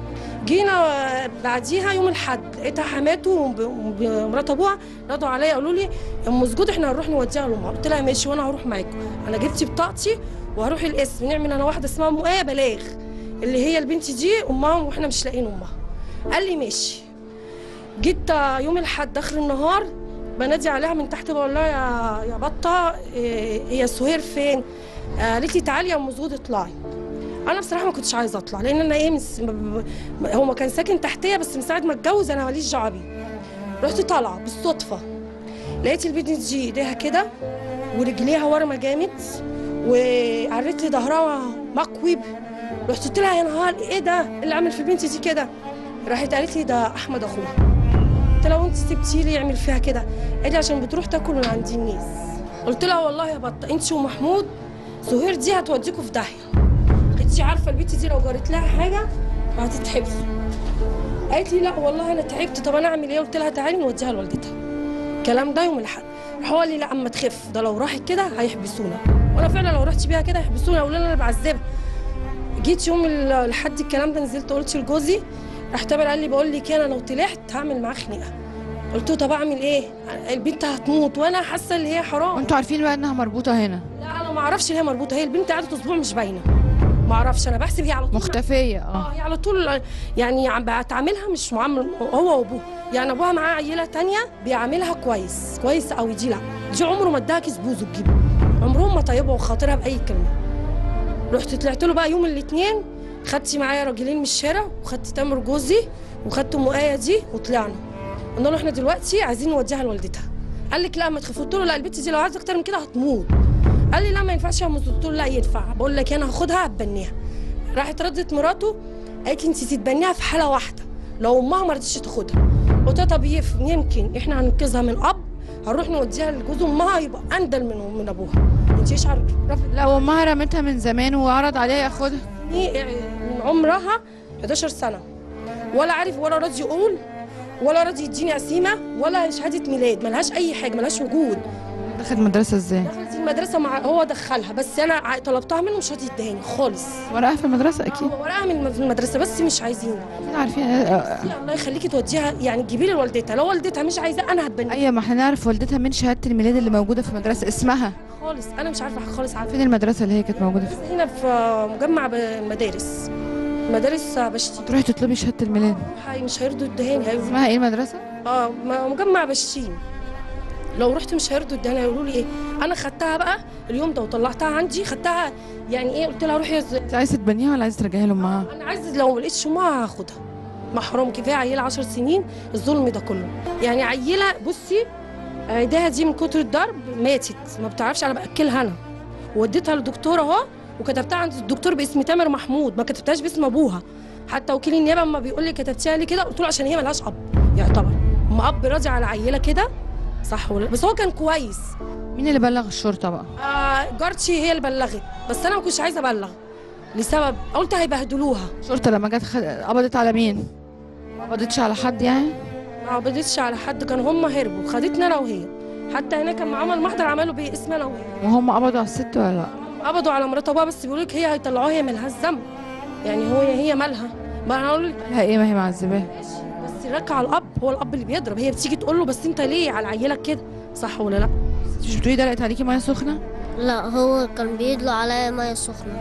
جينا بعديها يوم الاحد لقيتها حماته وب- ومرات ابوها نادوا عليا قالوا لي يا ام سجود احنا هنروح نوديها لامها قلت لها ماشي وانا هروح معاكم انا جبت بطاقتي وهروح القسم نعمل انا واحده اسمها ام ايه بلاغ اللي هي البنت دي امها واحنا مش لاقيين امها قال لي ماشي جيت يوم الاحد اخر النهار بنادي عليها من تحت بقول لها يا يا بطه إيه، هي سهير فين؟ قالت لي تعالي يا ام سجود اطلعي انا بصراحه ما كنتش عايزه اطلع لان انا ايه مس... م- م- م- هو ما كان ساكن تحتيه بس من ساعه ما اتجوز انا ماليش دعوه بيه رحت طالعه بالصدفه لقيت البنت دي ايديها كده ورجليها ورمه جامد وعرت لي ظهرها مكوب رحت قلت لها يا نهار ايه ده اللي عمل في البنت دي كده راحت قالت لي ده احمد اخوها قلت لها وانت سبتيه ليه يعمل فيها كده قالت لي عشان بتروح تاكل من عند الناس قلت لها والله يا بطه انت ومحمود سهير دي هتوديكوا في داهيه انت عارفه البنت دي لو جرت لها حاجه هتتحبسوا قالت لي لا والله انا تعبت طب انا اعمل ايه قلت لها تعالي نوديها لوالدتها الكلام ده يوم الاحد راح هو قال لي لا اما تخف ده لو راحت كده هيحبسونا وانا فعلا لو رحت بيها كده يحبسوني يقولوا لي انا بعذبها جيت يوم ال- الحد الكلام ده نزلت قلت لجوزي راح تامر قال لي بقول لك انا لو طلعت هعمل معاه خناقه قلت له طب اعمل ايه البنت هتموت وانا حاسه ان هي حرام وانتوا عارفين بقى انها مربوطه هنا لا انا ما اعرفش ان هي مربوطه هي البنت قعدت اسبوع مش باينه ما اعرفش انا بحسب هي على طول مختفيه اه اه هي على طول يعني عم بتعاملها مش معامل هو وابوه يعني ابوها معاه عيله تانية بيعاملها كويس كويس قوي دي لا دي عمره ما اداها كيس بوز وتجيبه عمرهم ما طيبوا وخاطرها باي كلمه رحت طلعت له بقى يوم الاثنين خدتي معايا راجلين من الشارع وخدت تامر جوزي وخدت ام ايه دي وطلعنا قلنا له احنا دلوقتي عايزين نوديها لوالدتها قال لك لا ما تخافوا قلت له لا البت دي لو عايزه اكتر من كده هتموت قال لي لا ما ينفعش يا مس قلت له لا ينفع بقول لك انا هاخدها هتبنيها راحت ردت مراته قالت لي انت تتبنيها في حاله واحده لو امها ما رضتش تاخدها قلت لها طب يف- يمكن احنا هننقذها من اب هنروح نوديها لجوز امها يبقى اندل من من ابوها انت ايش عارفه لا وامها رمتها من زمان وعرض عليها ياخدها من عمرها 11 سنه ولا عارف ولا راضي يقول ولا راضي يديني قسيمه ولا شهاده ميلاد ملهاش اي حاجه ملهاش وجود دخلت مدرسه ازاي دخلت المدرسه مع هو دخلها بس انا ع- طلبتها منه مش راضي يديهاني خالص ورقها في المدرسه اكيد هو وراها من في المدرسه بس مش عايزين عارفين آه، آه، يا الله يخليكي توديها يعني تجيبي لي لوالدتها لو والدتها مش عايزاه انا هتبنيها ايوه ما احنا نعرف والدتها من شهاده الميلاد اللي موجوده في المدرسه اسمها خالص انا مش عارفه خالص عارفه فين المدرسه اللي هي كانت موجوده فيها هنا في مجمع ب- المدارس مدارس بشتين تروحي تطلبي شهاده الميلاد هي- مش هيرضوا يدهاني هيقولوا اسمها ايه المدرسه اه م- مجمع بشتين لو رحت مش هيرضوا يدهاني هيقولوا لي ايه انا خدتها بقى اليوم ده وطلعتها عندي خدتها يعني ايه قلت لها روحي يا انت عايزه تبنيها ولا عايزه ترجعيها لامها انا عايزه لو ما لقيتش امها هاخدها محروم كفايه عيله 10 سنين الظلم ده كله يعني عيله بصي ايديها دي من كتر الضرب ماتت ما بتعرفش انا باكلها انا وديتها للدكتور اهو وكتبتها عند الدكتور باسم تامر محمود ما كتبتهاش باسم ابوها حتى وكيل النيابه لما بيقول لي كتبتيها ليه كده قلت له عشان هي ملهاش اب يعتبر اما اب راضي على عيله كده صح ولا بس هو كان كويس مين اللي بلغ الشرطه بقى آه جارتي هي اللي بلغت بس انا ما كنتش عايزه ابلغ لسبب قلت هيبهدلوها الشرطه لما جت خد... قبضت على مين ما قبضتش على حد يعني ما قبضتش على حد كان هم هربوا خدتنا انا وهي حتى هناك لما عمل محضر عملوا باسم انا وهي وهم قبضوا على الست ولا لا قبضوا على مرات ابوها بس بيقولوا لك هي هيطلعوها هي مالهاش ذنب يعني هو هي مالها ما انا اقول لك لها ايه ما هي معذباها بس ركع على الاب هو الاب اللي بيضرب هي بتيجي تقول له بس انت ليه على عيالك كده صح ولا لا انت مش بتقولي دلقت عليكي ميه سخنه لا هو كان بيدلو عليا ميه سخنه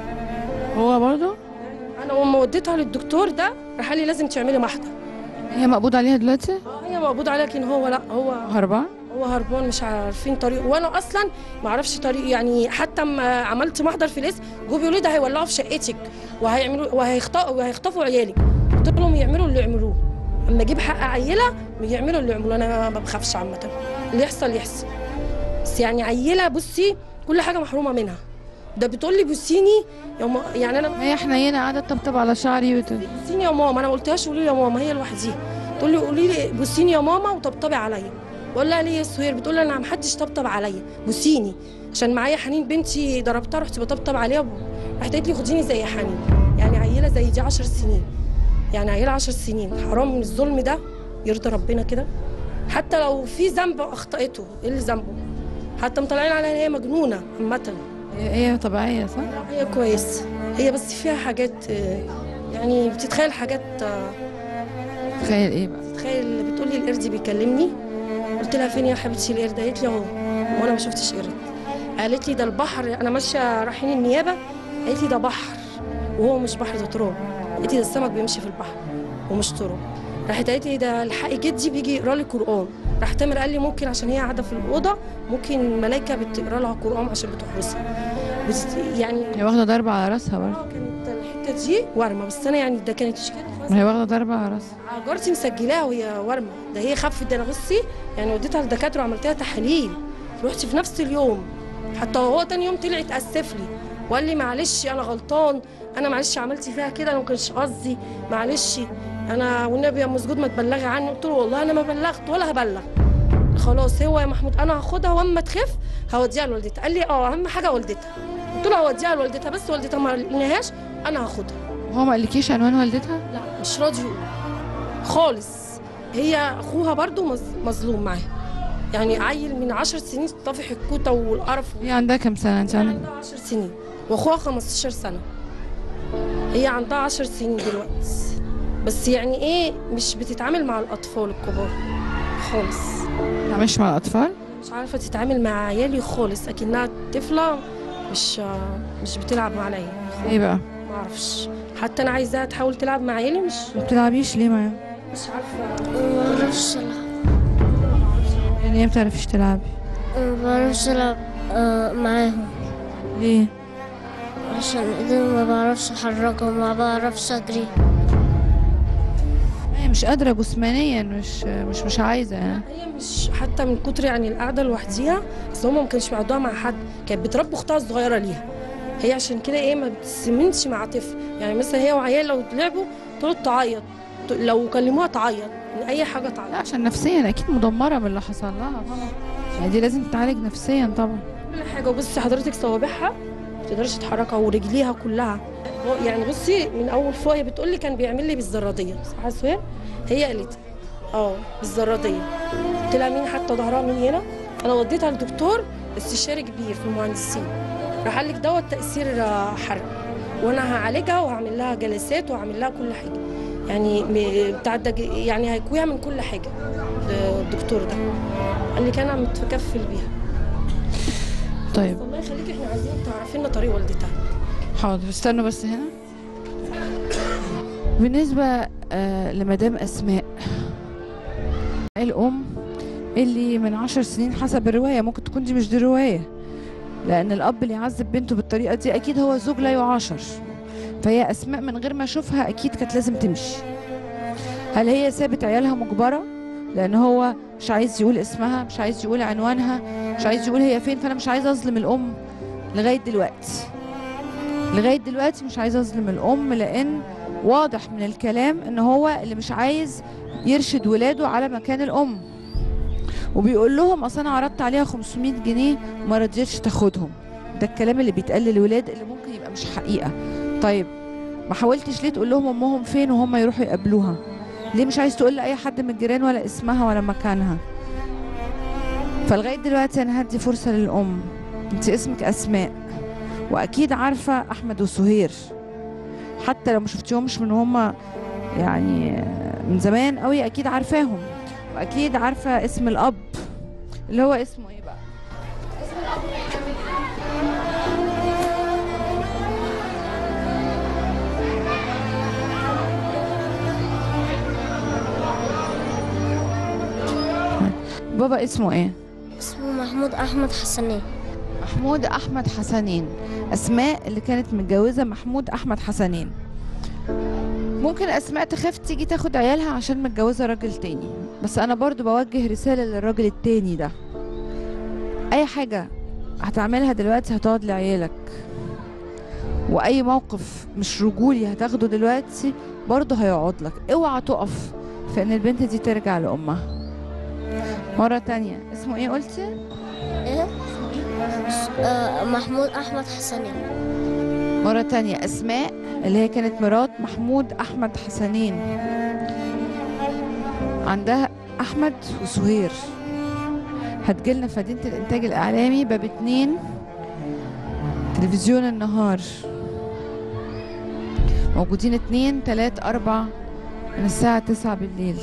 هو برضه انا لما وديتها للدكتور ده راح قال لي لازم تعملي محضر هي مقبوض عليها دلوقتي اه هي مقبوض عليها لكن هو لا هو هربان هو هربان مش عارفين طريقه وانا اصلا ما اعرفش طريقه يعني حتى اما عملت محضر في الاسم جو بيقولوا لي ده هيولعوا في شقتك وهيعملوا وهيخطفوا وهيخطفوا عيالك قلت لهم يعملوا اللي يعملوه اما اجيب حق عيله يعملوا اللي يعملوه انا ما بخافش عامه اللي يحصل يحصل بس يعني عيله بصي كل حاجه محرومه منها ده بتقول لي بوسيني يا ما يعني انا هي حنينه قاعده تطبطب على شعري وت... بوسيني يا ماما انا ما قلتهاش قولي لي يا ماما هي لوحديها تقول لي قولي لي بوسيني يا ماما وطبطبي عليا بقول لها ليه يا سهير بتقول لي انا ما حدش طبطب عليا بوسيني عشان معايا حنين بنتي ضربتها رحت بطبطب عليها راحت قالت لي خديني زي حنين يعني عيله زي دي 10 سنين يعني عيله 10 سنين حرام من الظلم ده يرضي ربنا كده حتى لو في ذنب اخطأته ايه اللي ذنبه حتى مطلعين عليها ان هي مجنونه عامه هي هي طبيعيه صح هي كويسه هي بس فيها حاجات آه، يعني بتتخيل حاجات آه، تخيل ايه بقى تخيل بتقول لي القرد بيكلمني قلت لها فين يا حبيبتي القرد قالت لي اهو وانا ما شفتش قرد قالت لي ده البحر انا ماشيه رايحين النيابه قالت لي ده بحر وهو مش بحر ده تراب قالت لي ده السمك بيمشي في البحر ومش تراب راحت قالت لي ده الحقي جدي بيجي يقرا لي قران راح تامر قال لي ممكن عشان هي قاعده في الاوضه ممكن ملائكه بتقرا لها قران عشان بتحرسها بس يعني هي واخده ضربه على راسها برضه كانت الحته دي ورمه بس انا يعني ده كانت كده خلاص ما هي واخده ضربه على راسها جارتي مسجلاها وهي ورمه ده هي خفت ده انا بصي يعني وديتها للدكاتره وعملت لها تحاليل رحت في نفس اليوم حتى هو تاني يوم طلع اتاسف لي وقال لي معلش انا غلطان انا معلش عملت فيها كده انا ما كانش قصدي معلش انا والنبي يا مسجود ما تبلغي عني قلت له والله انا ما بلغت ولا هبلغ خلاص هو يا محمود انا هاخدها واما تخف هوديها لوالدتها قال لي اه اهم حاجه والدتها قلت له هوديها لوالدتها بس والدتها ما لقيناهاش انا هاخدها وهو ما قالكيش عنوان والدتها لا مش راضي يقول خالص هي اخوها برضو مظ- مظلوم معاها يعني عيل من عشر سنين طافح الكوته والقرف هي عندها كام سنه انت هي عندك عندها 10 سنين واخوها 15 سنه هي عندها 10 سنين دلوقتي بس يعني ايه مش بتتعامل مع الاطفال الكبار خالص مش مع الاطفال مش عارفه تتعامل مع عيالي خالص اكنها طفله مش مش بتلعب مع العيال ايه بقى ما اعرفش حتى انا عايزاها تحاول تلعب مع عيالي مش ما بتلعبيش ليه معاهم مش عارفه ما بعرفش ألعب يعني ايه ما بتعرفيش تلعبي ما بعرفش ألعب آه، معاهم ليه عشان ايدي ما بعرفش احركهم ما بعرفش اجري هي مش قادره جسمانيا مش مش مش عايزه يعني هي مش حتى من كتر يعني القعده لوحديها بس هم ما كانش بيقعدوها مع حد كانت بتربي اختها الصغيره ليها هي عشان كده ايه ما بتسمنش مع طفل يعني مثلا هي وعيال لو لعبوا تقعد تعيط ت- لو كلموها تعيط من اي حاجه لا تعيط عشان نفسيا اكيد مدمره من اللي حصل لها طبعا يعني دي لازم تتعالج نفسيا طبعا كل حاجه وبصي حضرتك صوابعها ما تقدرش تحركها ورجليها كلها هو- يعني بصي من اول فوق هي بتقول لي كان بيعمل لي بالزراديه صح يا سهير هي قالت اه بالزراديه قلت لها مين حتى ظهرها من هنا انا وديتها لدكتور استشاري كبير في المهندسين راح قال لك دوت تاثير آه، حرق وانا هعالجها وهعمل لها جلسات وهعمل لها كل حاجه يعني م- بتاع الدج... يعني هيكويها من كل حاجه الدكتور ده قال لي انا متكفل بيها طيب الله يخليك احنا عايزين تعرفي لنا طريق والدتها حاضر استنوا بس هنا بالنسبة آه لمدام أسماء الأم اللي من عشر سنين حسب الرواية ممكن تكون دي مش دي رواية لأن الأب اللي يعذب بنته بالطريقة دي أكيد هو زوج لا يعاشر فهي أسماء من غير ما أشوفها أكيد كانت لازم تمشي هل هي سابت عيالها مجبرة لأن هو مش عايز يقول اسمها مش عايز يقول عنوانها مش عايز يقول هي فين فأنا مش عايزة أظلم الأم لغاية دلوقتي لغايه دلوقتي مش عايزه اظلم الام لان واضح من الكلام ان هو اللي مش عايز يرشد ولاده على مكان الام وبيقول لهم اصل انا عرضت عليها 500 جنيه وما رضيتش تاخدهم ده الكلام اللي بيتقال للولاد اللي ممكن يبقى مش حقيقه طيب ما حاولتش ليه تقول لهم امهم فين وهم يروحوا يقابلوها ليه مش عايز تقول لاي حد من الجيران ولا اسمها ولا مكانها فلغايه دلوقتي انا هدي فرصه للام انت اسمك اسماء واكيد عارفه احمد وسهير حتى لو ما شفتيهمش من هما يعني من زمان قوي اكيد عارفاهم واكيد عارفه اسم الاب اللي هو اسمه ايه بقى بابا اسمه ايه اسمه محمود احمد حسنين محمود احمد حسنين اسماء اللي كانت متجوزه محمود احمد حسنين ممكن اسماء تخاف تيجي تاخد عيالها عشان متجوزه راجل تاني بس انا برضو بوجه رساله للراجل التاني ده اي حاجه هتعملها دلوقتي هتقعد لعيالك واي موقف مش رجولي هتاخده دلوقتي برضه هيقعد لك اوعى تقف في ان البنت دي ترجع لامها مره تانية اسمه ايه قلتي ايه آه محمود احمد حسنين مرة تانية أسماء اللي هي كانت مرات محمود أحمد حسنين عندها أحمد وسهير هتجيلنا في مدينة الإنتاج الإعلامي باب اتنين تلفزيون النهار موجودين اتنين تلات أربع من الساعة تسعة بالليل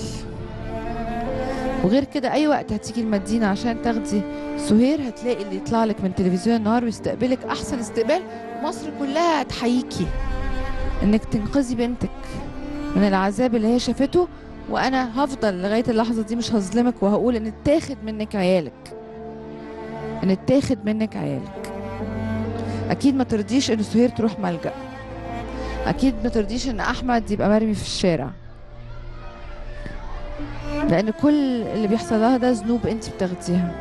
وغير كده أي وقت هتيجي المدينة عشان تاخدي سهير هتلاقي اللي يطلع لك من تلفزيون النهار ويستقبلك أحسن استقبال مصر كلها هتحييكي انك تنقذي بنتك من العذاب اللي هي شافته وانا هفضل لغايه اللحظه دي مش هظلمك وهقول ان اتاخد منك عيالك ان اتاخد منك عيالك اكيد ما ترضيش ان سهير تروح ملجا اكيد ما ترضيش ان احمد يبقى مرمي في الشارع لان كل اللي بيحصل لها ده ذنوب انت بتاخديها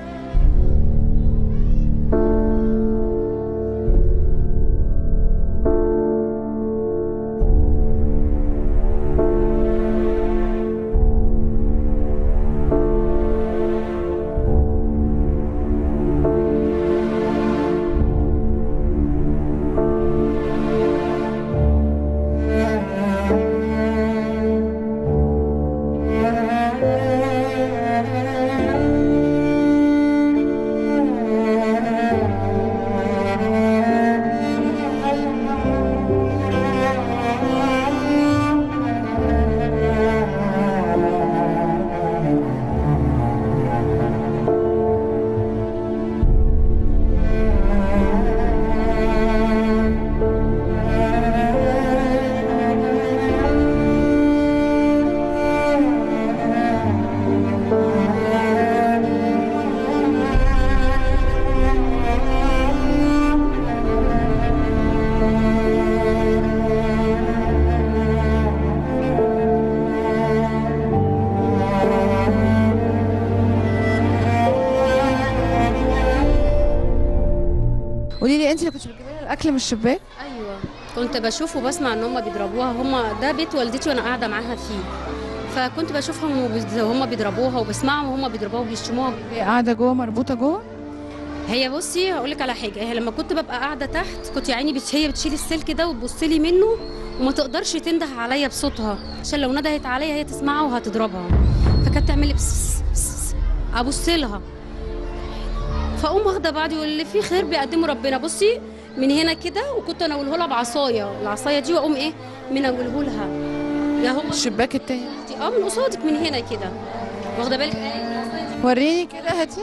الشباك ايوه كنت بشوف وبسمع ان هم بيضربوها هم ده بيت والدتي وانا قاعده معاها فيه فكنت بشوفهم وبيز- وهم بيضربوها وبسمعهم وهم بيضربوها وبيشتموها هي قاعده جوه مربوطه جوه هي بصي هقول لك على حاجه هي لما كنت ببقى قاعده تحت كنت يا عيني بت- هي بتشيل السلك ده وتبص لي منه وما تقدرش تنده عليا بصوتها عشان لو ندهت عليا هي تسمعها وهتضربها فكانت تعمل لي بس بس بس ابص لها فاقوم واخده بعضي واللي فيه خير بيقدمه ربنا بصي من هنا كده وكنت انوله لها بعصايه العصايه دي واقوم ايه منوله لها يا هو الشباك التاني اه من قصادك من هنا كده واخده بالك ايه العصاية دي وريني كده هاتي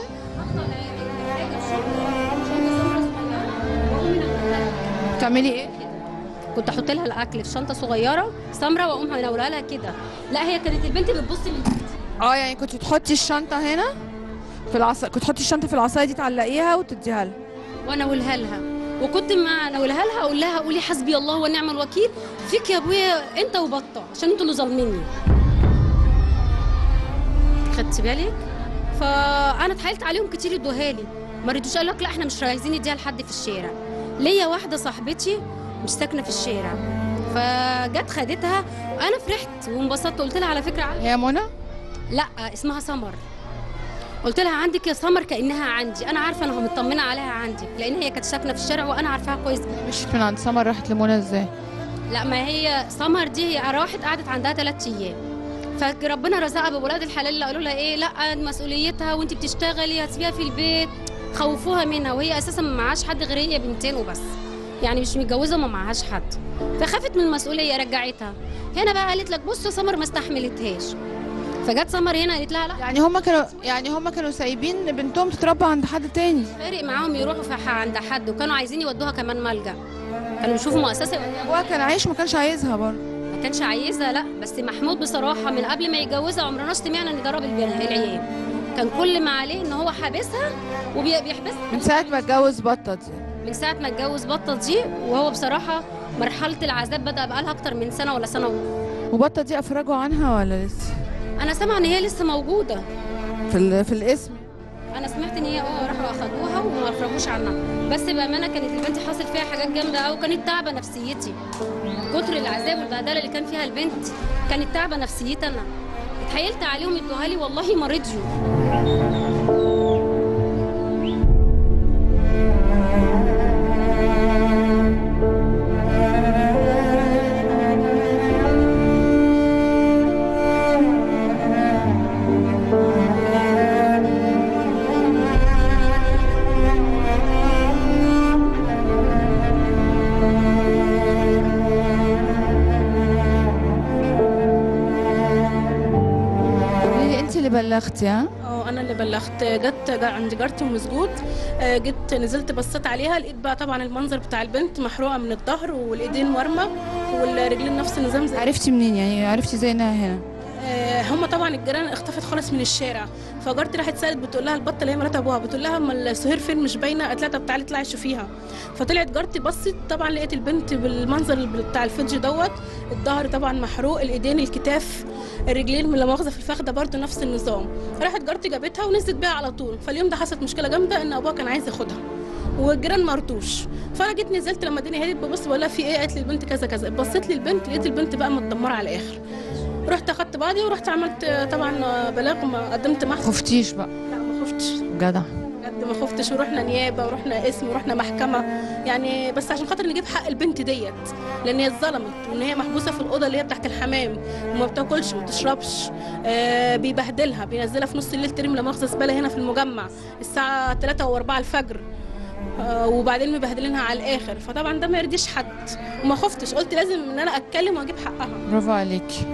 بتعملي ايه كنت احط لها الاكل في شنطه صغيره سمراء واقوم منولها لها كده لا هي كانت البنت بتبص من تحت اه يعني كنت تحطي الشنطه هنا في العصا كنت تحطي الشنطه في العصايه دي تعلقيها وتديها لها وانولها لها وكنت ما انولها لها اقول لها قولي حسبي الله ونعم الوكيل فيك يا ابويا انت وبطه عشان انتوا اللي ظالميني خدت بالك فانا اتحايلت عليهم كتير يدوها لي ما رضوش قالوا لك لا احنا مش عايزين نديها لحد في الشارع ليا واحده صاحبتي مش ساكنه في الشارع فجت خدتها انا فرحت وانبسطت قلت لها على فكره عندي هي منى لا اسمها سمر قلت لها عندك يا سمر كانها عندي انا عارفه انا مطمنه عليها عندي لان هي كانت ساكنه في الشارع وانا عارفاها كويس جدا مشيت من عند سمر راحت لمنى ازاي لا ما هي سمر دي هي راحت قعدت عندها ثلاث ايام فربنا رزقها بولاد الحلال اللي قالوا لها ايه لا مسؤوليتها وانت بتشتغلي هتسيبيها في البيت خوفوها منها وهي اساسا ما معهاش حد غير هي بنتين وبس يعني مش متجوزه وما معهاش حد فخافت من المسؤوليه رجعتها هنا بقى قالت لك بص يا سمر ما استحملتهاش فجت سمر هنا قالت لها لا يعني هم كانوا يعني هم كانوا سايبين بنتهم تتربى عند حد تاني فارق معاهم يروحوا في ح- عند حد وكانوا عايزين يودوها كمان ملجأ كانوا يشوفوا مؤسسه يودوها ابوها كان عايش ما كانش عايزها برضه ما كانش عايزها لا بس محمود بصراحه من قبل ما يتجوزها عمرنا سمعنا ان ضرب البن- العيال كان كل ما عليه ان هو حابسها وبيحبسها من ساعه ما اتجوز بطه دي من ساعه ما اتجوز بطه دي وهو بصراحه مرحله العذاب بدا بقالها اكتر من سنه ولا سنه ونص وبطه دي افرجوا عنها ولا لسه انا سامعه ان هي لسه موجوده في ال- في الاسم انا سمعت ان هي اه راحوا اخدوها وما افرجوش عنها بس بامانه كانت البنت حاصل فيها حاجات جامده قوي وكانت تعبه نفسيتي كتر العذاب والبهدله اللي كان فيها البنت كانت تعبه نفسيتي انا اتحايلت عليهم يدوها لي والله ما رضيوا قولي لي انت اللي بلغتي ها اه انا اللي بلغت جت جا- عند جارتي ومسجود آه، جيت نزلت بصيت عليها لقيت بقى طبعا المنظر بتاع البنت محروقه من الظهر والايدين مرمى والرجلين نفس النظام زي عرفتي منين يعني عرفتي زي انها هنا آه، هم طبعا الجيران اختفت خالص من الشارع فجارتي راحت سالت بتقول لها البطه اللي هي مرات ابوها بتقول لها اما السهير فين مش باينه قالت لها طب تعالي اطلعي شوفيها فطلعت جارتي بصت طبعا لقيت البنت بالمنظر بتاع الفيديو دوت الظهر طبعا محروق الايدين الكتاف الرجلين من لا مؤاخذه في الفخده برضه نفس النظام راحت جارتي جابتها ونزلت بيها على طول فاليوم ده حصلت مشكله جامده ان ابوها كان عايز ياخدها والجيران ما رضوش فانا جيت نزلت لما الدنيا هديت ببص بقول لها في ايه قالت لي البنت كذا كذا بصيت لي البنت لقيت البنت بقى متدمره على الاخر رحت اخدت بعضي ورحت عملت آه، طبعا آه، بلاغ ما قدمت محضر خفتيش بقى لا ما خفتش جدع بجد ما خفتش ورحنا نيابه ورحنا اسم ورحنا محكمه يعني بس عشان خاطر نجيب حق البنت ديت لان هي اتظلمت وان هي محبوسه في الاوضه اللي هي تحت الحمام وما بتاكلش وما بتشربش آه بيبهدلها بينزلها في نص الليل ترمي لا مؤاخذه زباله هنا في المجمع الساعه 3 و4 الفجر آه وبعدين مبهدلينها على الاخر فطبعا ده ما يرضيش حد وما خفتش قلت لازم ان انا اتكلم واجيب حقها برافو عليكي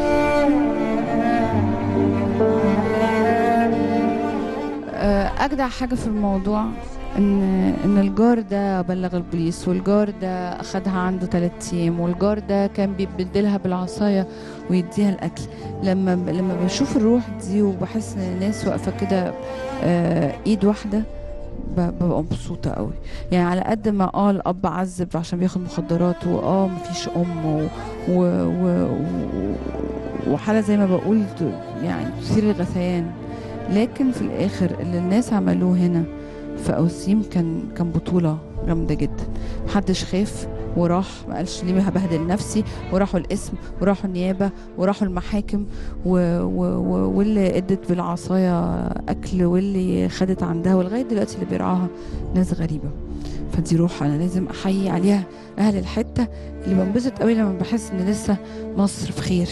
آه، اجدع حاجه في الموضوع ان ان الجار ده بلغ البوليس والجار ده اخدها عنده ثلاث ايام والجار ده كان بيبدلها بالعصايه ويديها الاكل لما لما بشوف الروح دي وبحس ان الناس واقفه كده آه، ايد واحده ب- ببقى مبسوطة قوي يعني على قد ما اه الأب عذب عشان بياخد مخدرات واه مفيش أم و... و... و... و... وحالة زي ما بقول ت- يعني تثير الغثيان لكن في الآخر اللي الناس عملوه هنا في أوسيم كان كان بطولة جامدة جدا محدش خاف وراح ما قالش ليه هبهدل نفسي وراحوا القسم وراحوا النيابه وراحوا المحاكم و... و... و... واللي ادت بالعصايه اكل واللي خدت عندها ولغايه دلوقتي اللي بيرعاها ناس غريبه فدي روح انا لازم احيي عليها اهل الحته اللي بنبسط قوي لما بحس ان لسه مصر بخير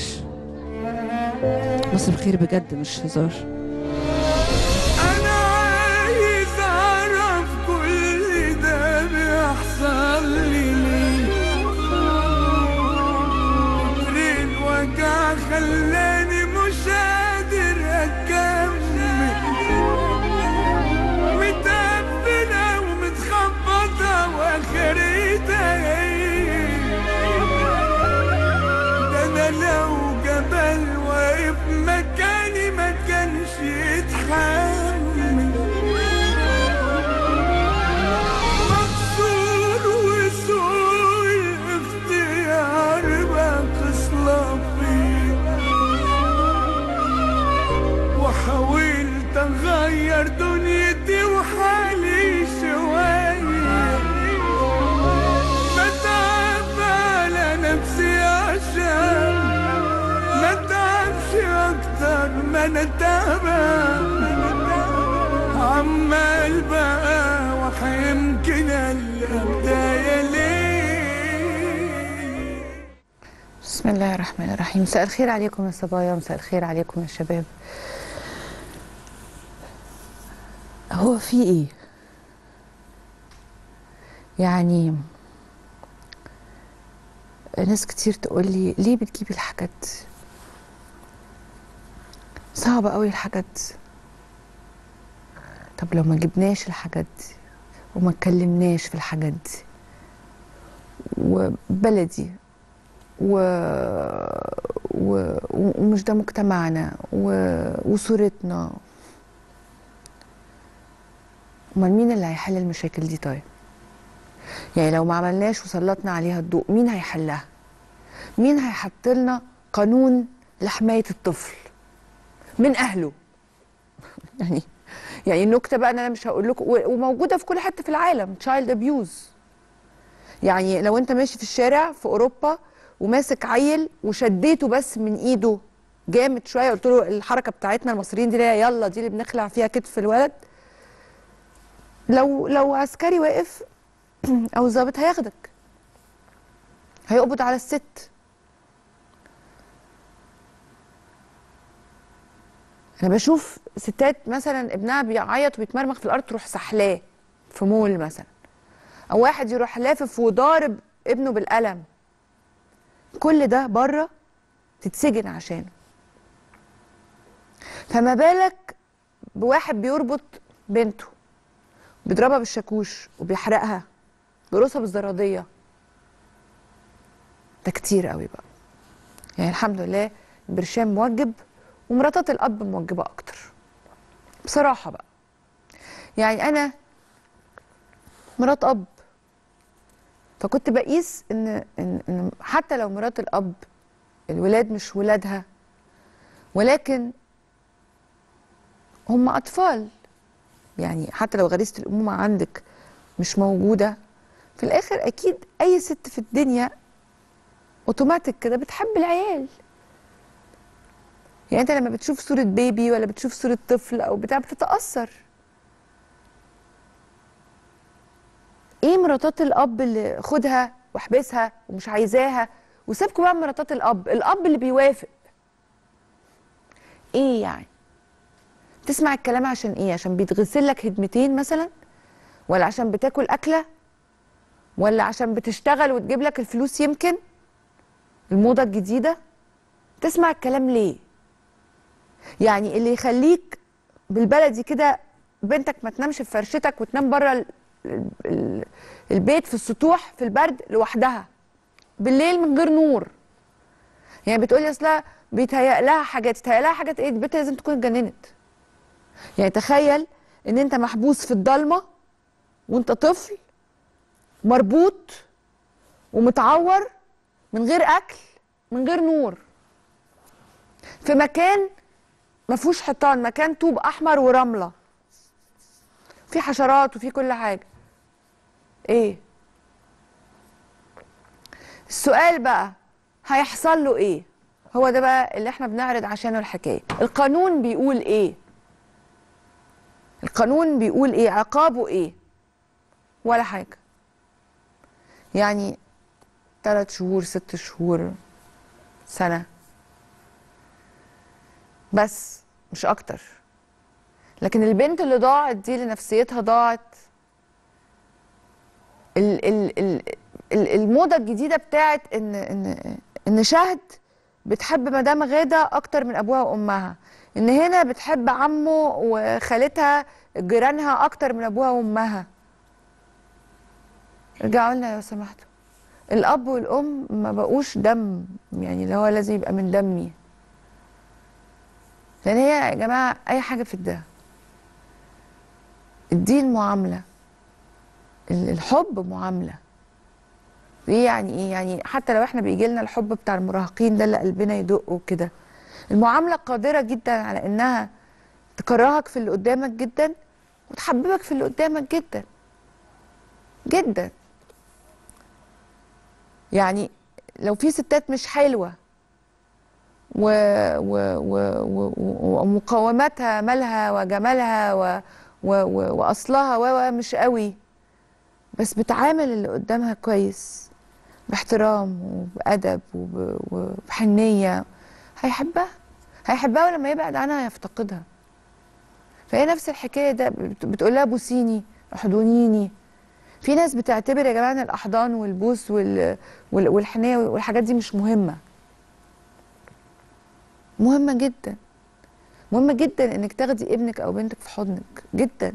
مصر بخير بجد مش هزار انا عايز اعرف كل ده بيحصل لي ليه كتر الوجع خلاني مش قادر اكمل متقفلة ومتخبطة واخرتها ايه ده انا لو جبل واقف مكاني ما كانش يتحمل مكسور وسوء الاختيار بقى خصلة فيه وحاولت اغير دنيتي وحالي شوية بتعب على نفسي عشان ما تعبش اكتر ما انا تعبان عمال بقى وحيمكن البداية ليه بسم الله الرحمن الرحيم مساء الخير عليكم يا صبايا مساء الخير عليكم يا شباب هو في ايه يعني ناس كتير تقول لي ليه بتجيبي الحاجات دي صعبة قوي الحاجات دي طب لو ما جبناش الحاجات دي وما اتكلمناش في الحاجات دي وبلدي و... و... ومش ده مجتمعنا و... وصورتنا امال مين اللي هيحل المشاكل دي طيب يعني لو ما عملناش وسلطنا عليها الضوء مين هيحلها مين هيحط لنا قانون لحمايه الطفل من اهله يعني يعني النكته بقى إن انا مش هقول لكم و- وموجوده في كل حته في العالم تشايلد ابيوز يعني لو انت ماشي في الشارع في اوروبا وماسك عيل وشديته بس من ايده جامد شويه قلت له الحركه بتاعتنا المصريين دي اللي هي يلا دي اللي بنخلع فيها كتف الولد لو لو عسكري واقف او ظابط هياخدك هيقبض على الست انا بشوف ستات مثلا ابنها بيعيط وبيتمرمغ في الارض تروح سحلاه في مول مثلا او واحد يروح لافف وضارب ابنه بالقلم كل ده بره تتسجن عشانه فما بالك بواحد بيربط بنته بيضربها بالشاكوش وبيحرقها بيرقصها بالزراديه ده كتير قوي بقى يعني الحمد لله برشام موجب ومراتات الاب موجبه اكتر بصراحه بقى يعني انا مرات اب فكنت بقيس ان ان, إن حتى لو مرات الاب الولاد مش ولادها ولكن هم اطفال يعني حتى لو غريزه الامومه عندك مش موجوده في الاخر اكيد اي ست في الدنيا اوتوماتيك كده بتحب العيال يعني انت لما بتشوف صوره بيبي ولا بتشوف صوره طفل او بتاع بتتاثر ايه مراتات الاب اللي خدها واحبسها ومش عايزاها وسيبكوا بقى من مراتات الاب الاب اللي بيوافق ايه يعني تسمع الكلام عشان ايه عشان بيتغسل لك هدمتين مثلا ولا عشان بتاكل اكله ولا عشان بتشتغل وتجيب لك الفلوس يمكن الموضه الجديده تسمع الكلام ليه يعني اللي يخليك بالبلدي كده بنتك ما تنامش في فرشتك وتنام بره ال- ال- ال- البيت في السطوح في البرد لوحدها بالليل من غير نور يعني بتقولي اصلها بيتهيأ لها حاجات يتهيأ لها حاجات ايه البنت لازم تكون اتجننت يعني تخيل ان انت محبوس في الضلمه وانت طفل مربوط ومتعور من غير اكل من غير نور في مكان ما فيهوش حيطان مكان طوب احمر ورمله في حشرات وفي كل حاجه ايه السؤال بقى هيحصل له ايه هو ده بقى اللي احنا بنعرض عشانه الحكايه القانون بيقول ايه القانون بيقول ايه عقابه ايه ولا حاجه يعني ثلاث شهور ست شهور سنه بس مش اكتر لكن البنت اللي ضاعت دي اللي نفسيتها ضاعت ال ال ال ال- الموضه الجديده بتاعت ان ان ان شهد بتحب مدام غاده اكتر من ابوها وامها ان هنا بتحب عمه وخالتها جيرانها اكتر من ابوها وامها رجعوا لنا لو سمحتوا الاب والام ما بقوش دم يعني اللي هو لازم يبقى من دمي لان هي يا جماعه اي حاجه في الدم الدين معامله ال- الحب معامله ايه يعني ايه يعني حتى لو احنا بيجي لنا الحب بتاع المراهقين ده اللي قلبنا يدق وكده المعامله قادره جدا على انها تكرهك في اللي قدامك جدا وتحببك في اللي قدامك جدا جدا يعني لو في ستات مش حلوه و و و و و- ومقاومتها مالها وجمالها و و و واصلها و و مش قوي بس بتعامل اللي قدامها كويس باحترام وبأدب وب- وبحنية هيحبها هيحبها ولما يبعد عنها هيفتقدها فهي نفس الحكاية ده بت- بتقول لها بوسيني احضنيني في ناس بتعتبر يا جماعة ان الأحضان والبوس وال... وال... والحنية والحاجات دي مش مهمة مهمة جدا مهمة جدا انك تاخدي ابنك او بنتك في حضنك جدا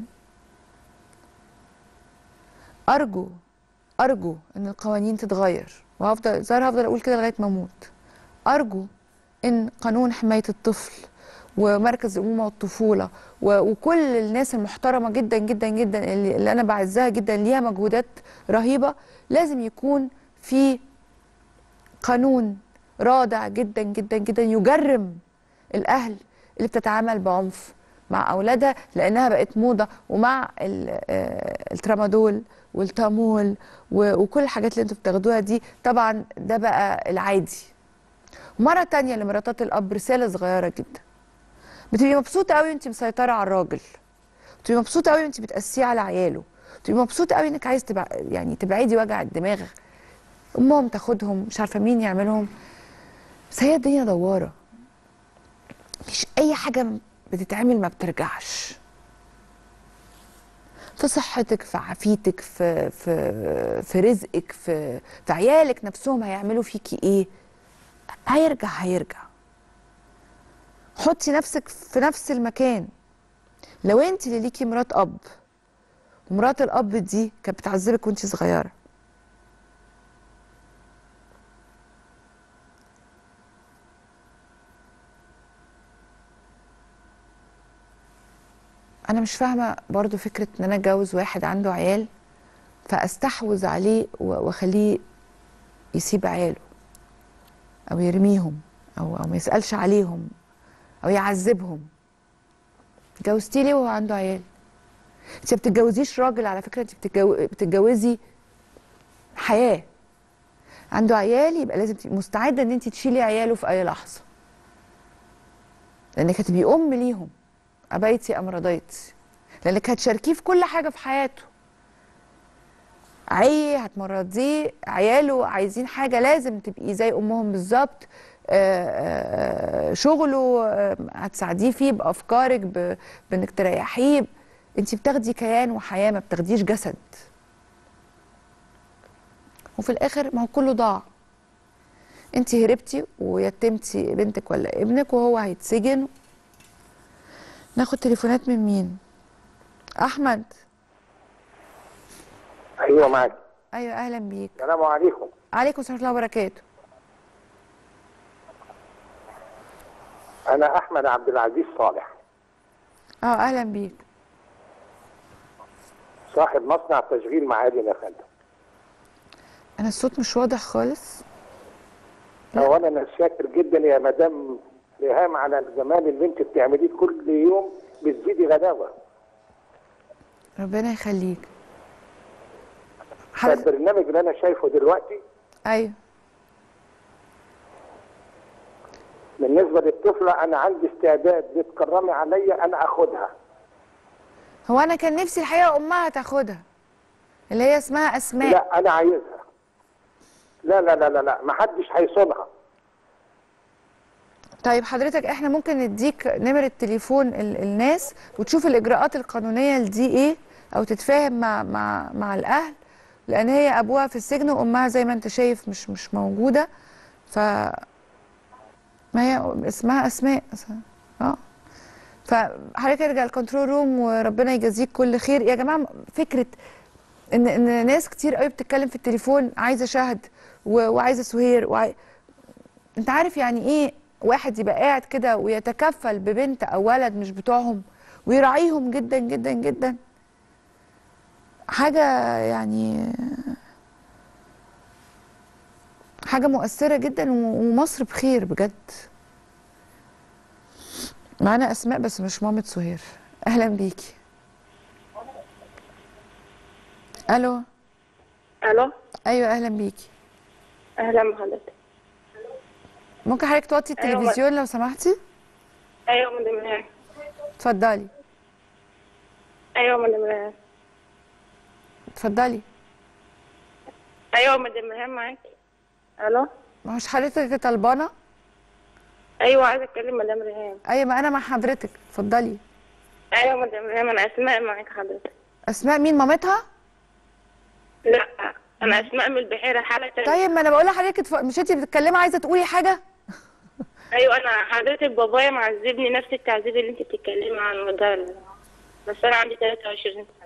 ارجو ارجو ان القوانين تتغير وهفضل زهر هفضل اقول كده لغايه ما اموت ارجو ان قانون حمايه الطفل ومركز الامومه والطفوله و- وكل الناس المحترمه جدا جدا جدا اللي, اللي انا بعزها جدا ليها مجهودات رهيبه لازم يكون في قانون رادع جدا جدا جدا يجرم الاهل اللي بتتعامل بعنف مع اولادها لانها بقت موضه ومع ال- آه، الترامادول والتامول و- وكل الحاجات اللي انتوا بتاخدوها دي طبعا ده بقى العادي مرة تانية لمراتات الأب رسالة صغيرة جدا بتبقي مبسوطة قوي انت مسيطرة على الراجل بتبقي مبسوطة قوي انت بتقسيه على عياله بتبقي مبسوطة قوي انك عايز تبع... يعني تبعدي وجع الدماغ امهم تاخدهم مش عارفة مين يعملهم بس هي الدنيا دوارة مفيش أي حاجة بتتعمل ما بترجعش في صحتك في عافيتك في في في رزقك في في عيالك نفسهم هيعملوا فيكي ايه هيرجع هيرجع حطي نفسك في نفس المكان لو انت اللي ليكي مرات اب ومرات الاب دي كانت بتعذبك وانت صغيره انا مش فاهمه برضو فكره ان انا اتجوز واحد عنده عيال فاستحوذ عليه و- واخليه يسيب عياله او يرميهم او او ما يسالش عليهم او يعذبهم اتجوزتيه ليه وهو عنده عيال انت ما بتتجوزيش راجل على فكره انت بتتجو... بتتجوزي حياه عنده عيال يبقى لازم تبقي مستعده ان انت تشيلي عياله في اي لحظه لانك هتبقي ام ليهم ابيتي ام رضيتي لانك هتشاركيه في كل حاجه في حياته عي هتمرضيه عياله عايزين حاجه لازم تبقي زي امهم بالظبط آه، آه، شغله آه، هتساعديه فيه بافكارك ب- بانك تريحيه انت بتاخدي كيان وحياه ما بتاخديش جسد وفي الاخر ما هو كله ضاع انت هربتي ويتمتي بنتك ولا ابنك وهو هيتسجن ناخد تليفونات من مين احمد ايوه معاك ايوه اهلا بيك السلام عليكم عليكم ورحمه الله وبركاته انا احمد عبد العزيز صالح اه اهلا بيك صاحب مصنع تشغيل معادن يا فندم انا الصوت مش واضح خالص اولا انا شاكر جدا يا مدام ريهام على الجمال اللي انت بتعمليه كل يوم بتزيدي غلاوه ربنا يخليك حضرتك فالبرنامج اللي انا شايفه دلوقتي ايوه بالنسبه للطفله انا عندي استعداد بتكرمي عليا انا اخدها هو انا كان نفسي الحقيقه امها تاخدها اللي هي اسمها اسماء لا انا عايزها لا لا لا لا لا ما حدش هيصونها طيب حضرتك احنا ممكن نديك نمرة تليفون ال الناس وتشوف الاجراءات القانونية لدي ايه او تتفاهم مع مع مع الاهل لان هي ابوها في السجن وامها زي ما انت شايف مش مش موجودة ف ما هي اسمها اسماء اه فحضرتك ارجع الكنترول روم وربنا يجازيك كل خير يا جماعه فكره ان ان ناس كتير قوي بتتكلم في التليفون عايزه شهد و- وعايزه سهير وعاي... انت عارف يعني ايه واحد يبقى قاعد كده ويتكفل ببنت او ولد مش بتوعهم ويراعيهم جدا جدا جدا حاجه يعني حاجه مؤثره جدا و- ومصر بخير بجد معانا اسماء بس مش مامة سهير اهلا بيكي الو الو ايوه اهلا بيكي اهلا بحضرتك ممكن حضرتك توطي أيوة. التلفزيون لو سمحتي ايوه مدام ريهام اتفضلي ايوه مدام ريهام اتفضلي ايوه مدام ريهام معاكي الو مش حضرتك طلبانه ايوه عايزه اتكلم مدام ريهام ايوه ما انا مع حضرتك اتفضلي ايوه مدام ريهام انا اسماء معاك حضرتك اسماء مين مامتها لا انا اسماء من البحيره حاله تانية. طيب ما انا بقول لحضرتك اتف... مش انت بتتكلمي عايزه تقولي حاجه ايوه انا حضرتك بابايا معذبني نفس التعذيب اللي انت بتتكلمي عنه ده بس انا عندي 23 سنه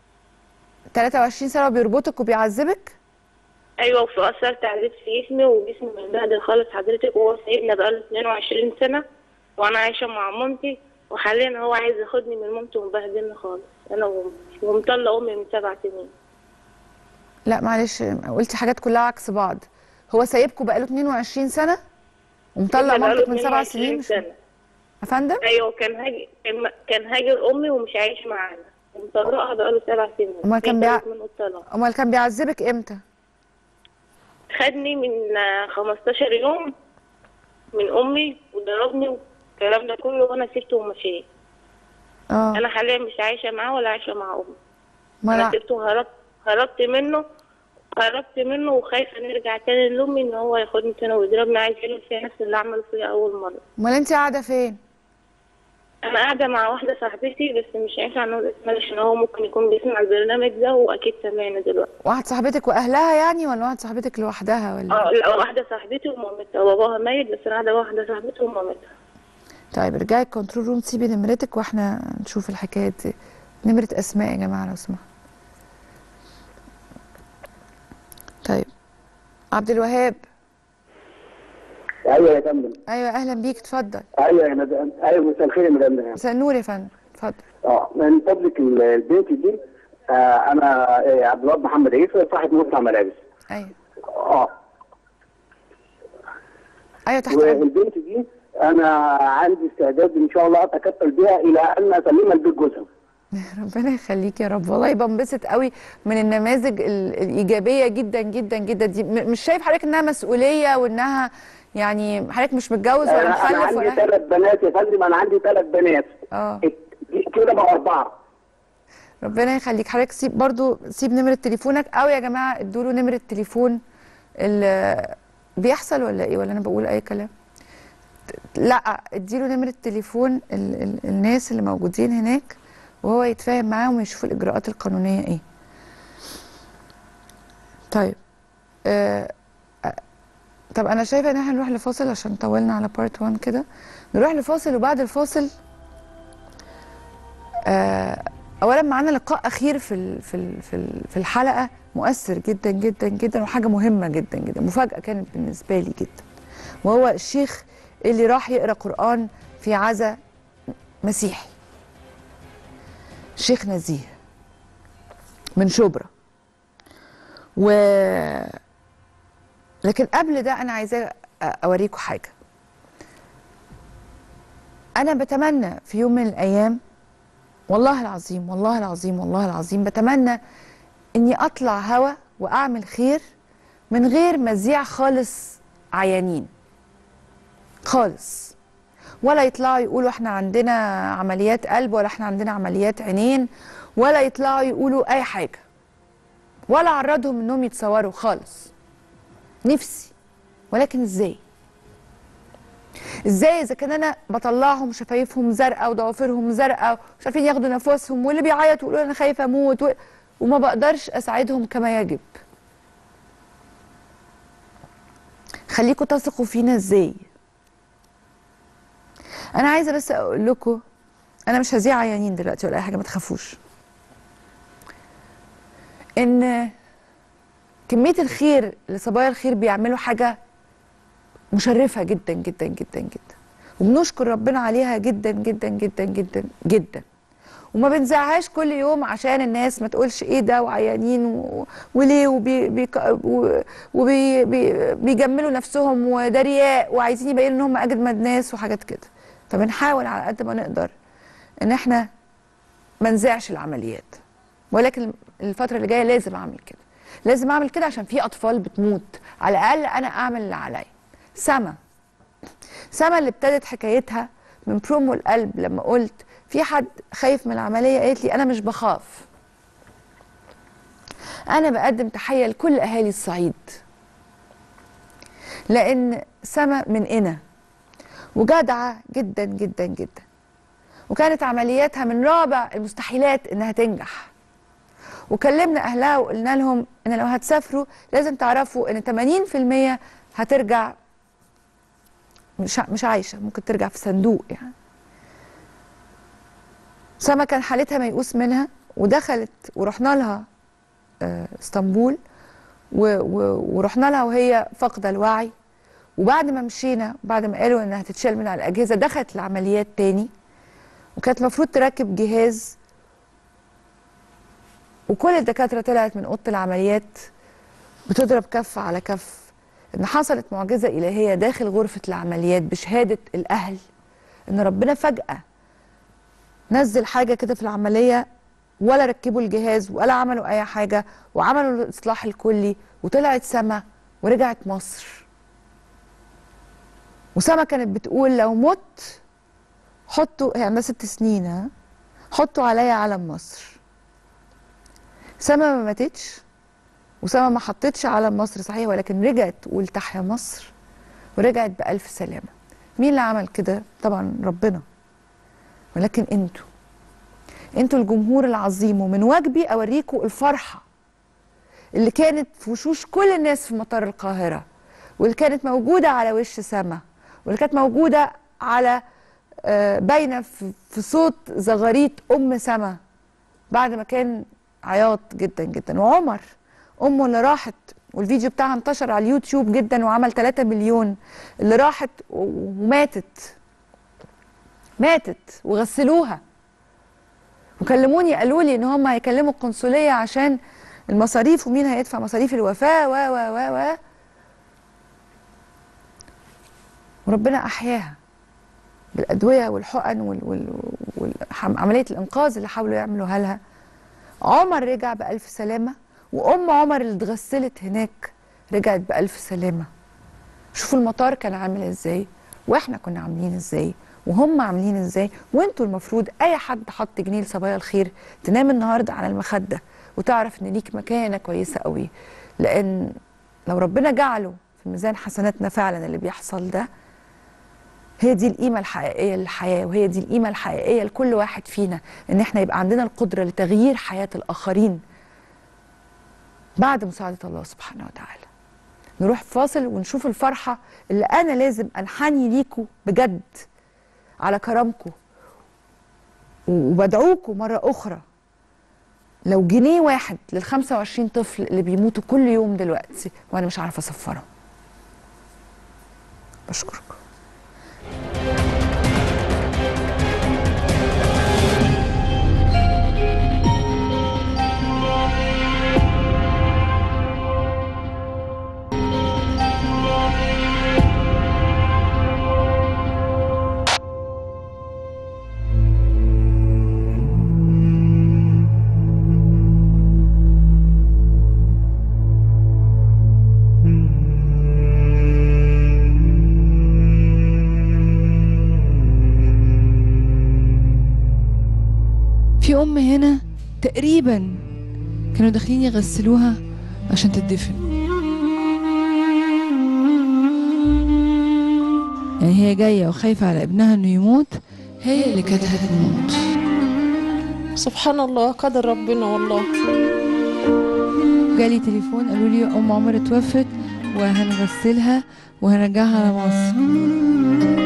23 سنه بيربطك وبيعذبك ايوه وفي اثر تعذيب في جسمي وجسمي متبهدل خالص حضرتك وهو سايبنا بقاله 22 سنه وانا عايشه مع مامتي وحاليا هو عايز ياخدني من مامتي ومبهدلني خالص انا وامي ومطلق امي من سبع سنين لا معلش قلتي حاجات كلها عكس بعض هو سايبكم بقاله 22 سنه ومطلق بقاله مامتك من سبع 22 سنين مش سنة. يا فندم ايوه كان هاجر كان كان هاجر امي ومش عايش معانا ومطلقها بقاله سبع سنين أمال كان هي بيع- كانت من الطلاق امال كان بيعذبك امتى خدني من آه، 15 يوم من امي وضربني والكلام ده كله وانا سبته ومشيت اه انا حاليا مش عايشه معاه ولا عايشه مع امي ما انا أنا- سبته وهربت هربت منه هربت منه وخايفه نرجع تاني لامي ان هو ياخدني تاني ويضربني عايز يعمل فيها نفس اللي عمله فيا اول مره امال انت قاعده فين انا قاعده مع واحده صاحبتي بس مش هينفع نقول اسمها عشان هو ممكن يكون بيسمع البرنامج ده واكيد سامعنا دلوقتي واحد صاحبتك واهلها يعني ولا واحد صاحبتك لوحدها ولا اه لا واحده صاحبتي ومامتها وباباها ميت بس انا قاعده مع واحده صاحبتي ومامتها طيب ارجعي الكنترول روم سيبي نمرتك واحنا نشوف الحكايه دي نمره اسماء يا جماعه لو سمحت طيب عبد الوهاب ايوه يا فندم ايوه اهلا بيك اتفضل ايوه يا مدام ايوه مساء الخير يا مدام ريهام. مساء النور يا فندم اتفضل اه من فضلك ال- البنت دي آه انا آه، عبد الوهاب محمد عيسى صاحب مصنع ملابس ايوه اه ايوه تحت امرك والبنت دي انا عندي استعداد ان شاء الله اتكفل بها الى ان اسلمها لبيت جوزها ربنا يخليك يا رب والله بنبسط قوي من النماذج ال- الايجابيه جدا جدا جدا دي م- مش شايف حضرتك انها مسؤوليه وانها يعني حضرتك مش متجوز ولا انا أنا مخلف عندي ولا ثلاث بنات يا فندم انا عندي ثلاث بنات اه كده بقى اربعه ربنا يخليك حضرتك سيب برضو سيب نمرة تليفونك او يا جماعة ادوا له نمرة تليفون اللي بيحصل ولا ايه ولا انا بقول اي كلام لا اديله نمرة تليفون ال ال الناس اللي موجودين هناك وهو يتفاهم معاهم ويشوف الاجراءات القانونية ايه طيب آه آه، طب انا شايفه ان احنا نروح لفاصل عشان طولنا على بارت 1 كده نروح لفاصل وبعد الفاصل آه اولا معانا لقاء اخير في ال- في ال- في ال- في الحلقه مؤثر جدا جدا جدا وحاجه مهمه جدا جدا مفاجاه كانت بالنسبه لي جدا وهو الشيخ اللي راح يقرا قران في عزا مسيحي الشيخ نزيه من شبرا و لكن قبل ده انا عايزه اوريكم حاجه انا بتمنى في يوم من الايام والله العظيم والله العظيم والله العظيم بتمنى اني اطلع هوا واعمل خير من غير ما اذيع خالص عيانين خالص ولا يطلعوا يقولوا احنا عندنا عمليات قلب ولا احنا عندنا عمليات عينين ولا يطلعوا يقولوا اي حاجه ولا عرضهم انهم يتصوروا خالص نفسي ولكن ازاي ازاي اذا كان انا بطلعهم شفايفهم زرقاء وضوافرهم زرقاء ومش عارفين ياخدوا نفسهم واللي بيعيط ويقولوا انا خايفه اموت و... وما بقدرش اساعدهم كما يجب خليكم تثقوا فينا ازاي انا عايزه بس اقول لكم انا مش هذيع عيانين دلوقتي ولا اي حاجه ما تخافوش ان كميه الخير اللي صبايا الخير بيعملوا حاجه مشرفه جدا جدا جدا جدا وبنشكر ربنا عليها جدا جدا جدا جدا جدا وما بنزعهاش كل يوم عشان الناس ما تقولش ايه ده وعيانين و... وليه وبي... بي... و... وبي... بي... بيجملوا نفسهم وده رياء وعايزين يبينوا ان هم اجمد ناس وحاجات كده فبنحاول على قد ما نقدر ان احنا ما نزعش العمليات ولكن الفتره اللي جايه لازم اعمل كده لازم اعمل كده عشان في اطفال بتموت على الاقل انا اعمل اللي عليا سما سما اللي ابتدت حكايتها من برومو القلب لما قلت في حد خايف من العمليه قالت لي انا مش بخاف انا بقدم تحيه لكل اهالي الصعيد لان سما من إنا وجدعه جدا جدا جدا وكانت عملياتها من رابع المستحيلات انها تنجح وكلمنا اهلها وقلنا لهم ان لو هتسافروا لازم تعرفوا ان 80% هترجع مش مش عايشه ممكن ترجع في صندوق يعني سما كان حالتها ميؤوس منها ودخلت ورحنا لها آه، اسطنبول و- و- ورحنا لها وهي فاقده الوعي وبعد ما مشينا بعد ما قالوا انها تتشال من على الاجهزه دخلت العمليات تاني وكانت المفروض تركب جهاز وكل الدكاتره طلعت من اوضه العمليات بتضرب كف على كف ان حصلت معجزه الهيه داخل غرفه العمليات بشهاده الاهل ان ربنا فجاه نزل حاجه كده في العمليه ولا ركبوا الجهاز ولا عملوا اي حاجه وعملوا الاصلاح الكلي وطلعت سما ورجعت مصر وسما كانت بتقول لو مت حطوا هي عندها ست سنين ها حطوا عليا علم مصر سما ما ماتتش وسما ما حطتش علم مصر صحيح ولكن رجعت تقول تحيا مصر ورجعت بألف سلامة مين اللي عمل كده طبعا ربنا ولكن انتوا انتوا الجمهور العظيم ومن واجبي اوريكم الفرحة اللي كانت في وشوش كل الناس في مطار القاهرة واللي كانت موجودة على وش سما واللي كانت موجودة على آه، باينة في في صوت زغاريت أم سما بعد ما كان عياط جدا جدا وعمر امه اللي راحت والفيديو بتاعها انتشر على اليوتيوب جدا وعمل 3 مليون اللي راحت و- وماتت ماتت وغسلوها وكلموني قالوا لي ان هم هيكلموا القنصليه عشان المصاريف ومين هيدفع مصاريف الوفاه و و و و وربنا احياها بالادويه والحقن وعمليه الانقاذ اللي حاولوا يعملوها لها عمر رجع بألف سلامة وأم عمر اللي اتغسلت هناك رجعت بألف سلامة شوفوا المطار كان عامل ازاي واحنا كنا عاملين ازاي وهم عاملين ازاي وانتوا المفروض اي حد حط جنيه لصبايا الخير تنام النهارده على المخده وتعرف ان ليك مكانه كويسه قوي لان لو ربنا جعله في ميزان حسناتنا فعلا اللي بيحصل ده هي دي القيمة الحقيقية للحياة وهي دي القيمة الحقيقية لكل واحد فينا ان احنا يبقى عندنا القدرة لتغيير حياة الآخرين بعد مساعدة الله سبحانه وتعالى نروح فاصل ونشوف الفرحة اللي أنا لازم أنحني ليكوا بجد على كرمكم وبدعوكم مرة أخرى لو جنيه واحد لل 25 طفل اللي بيموتوا كل يوم دلوقتي وأنا مش عارفة أصفرهم بشكركم في ام هنا تقريبا كانوا داخلين يغسلوها عشان تدفن يعني هي جايه وخايفه على ابنها انه يموت هي اللي كانت هتموت سبحان الله قدر ربنا والله جالي تليفون قالوا لي ام عمر اتوفت وهنغسلها وهنرجعها على مصر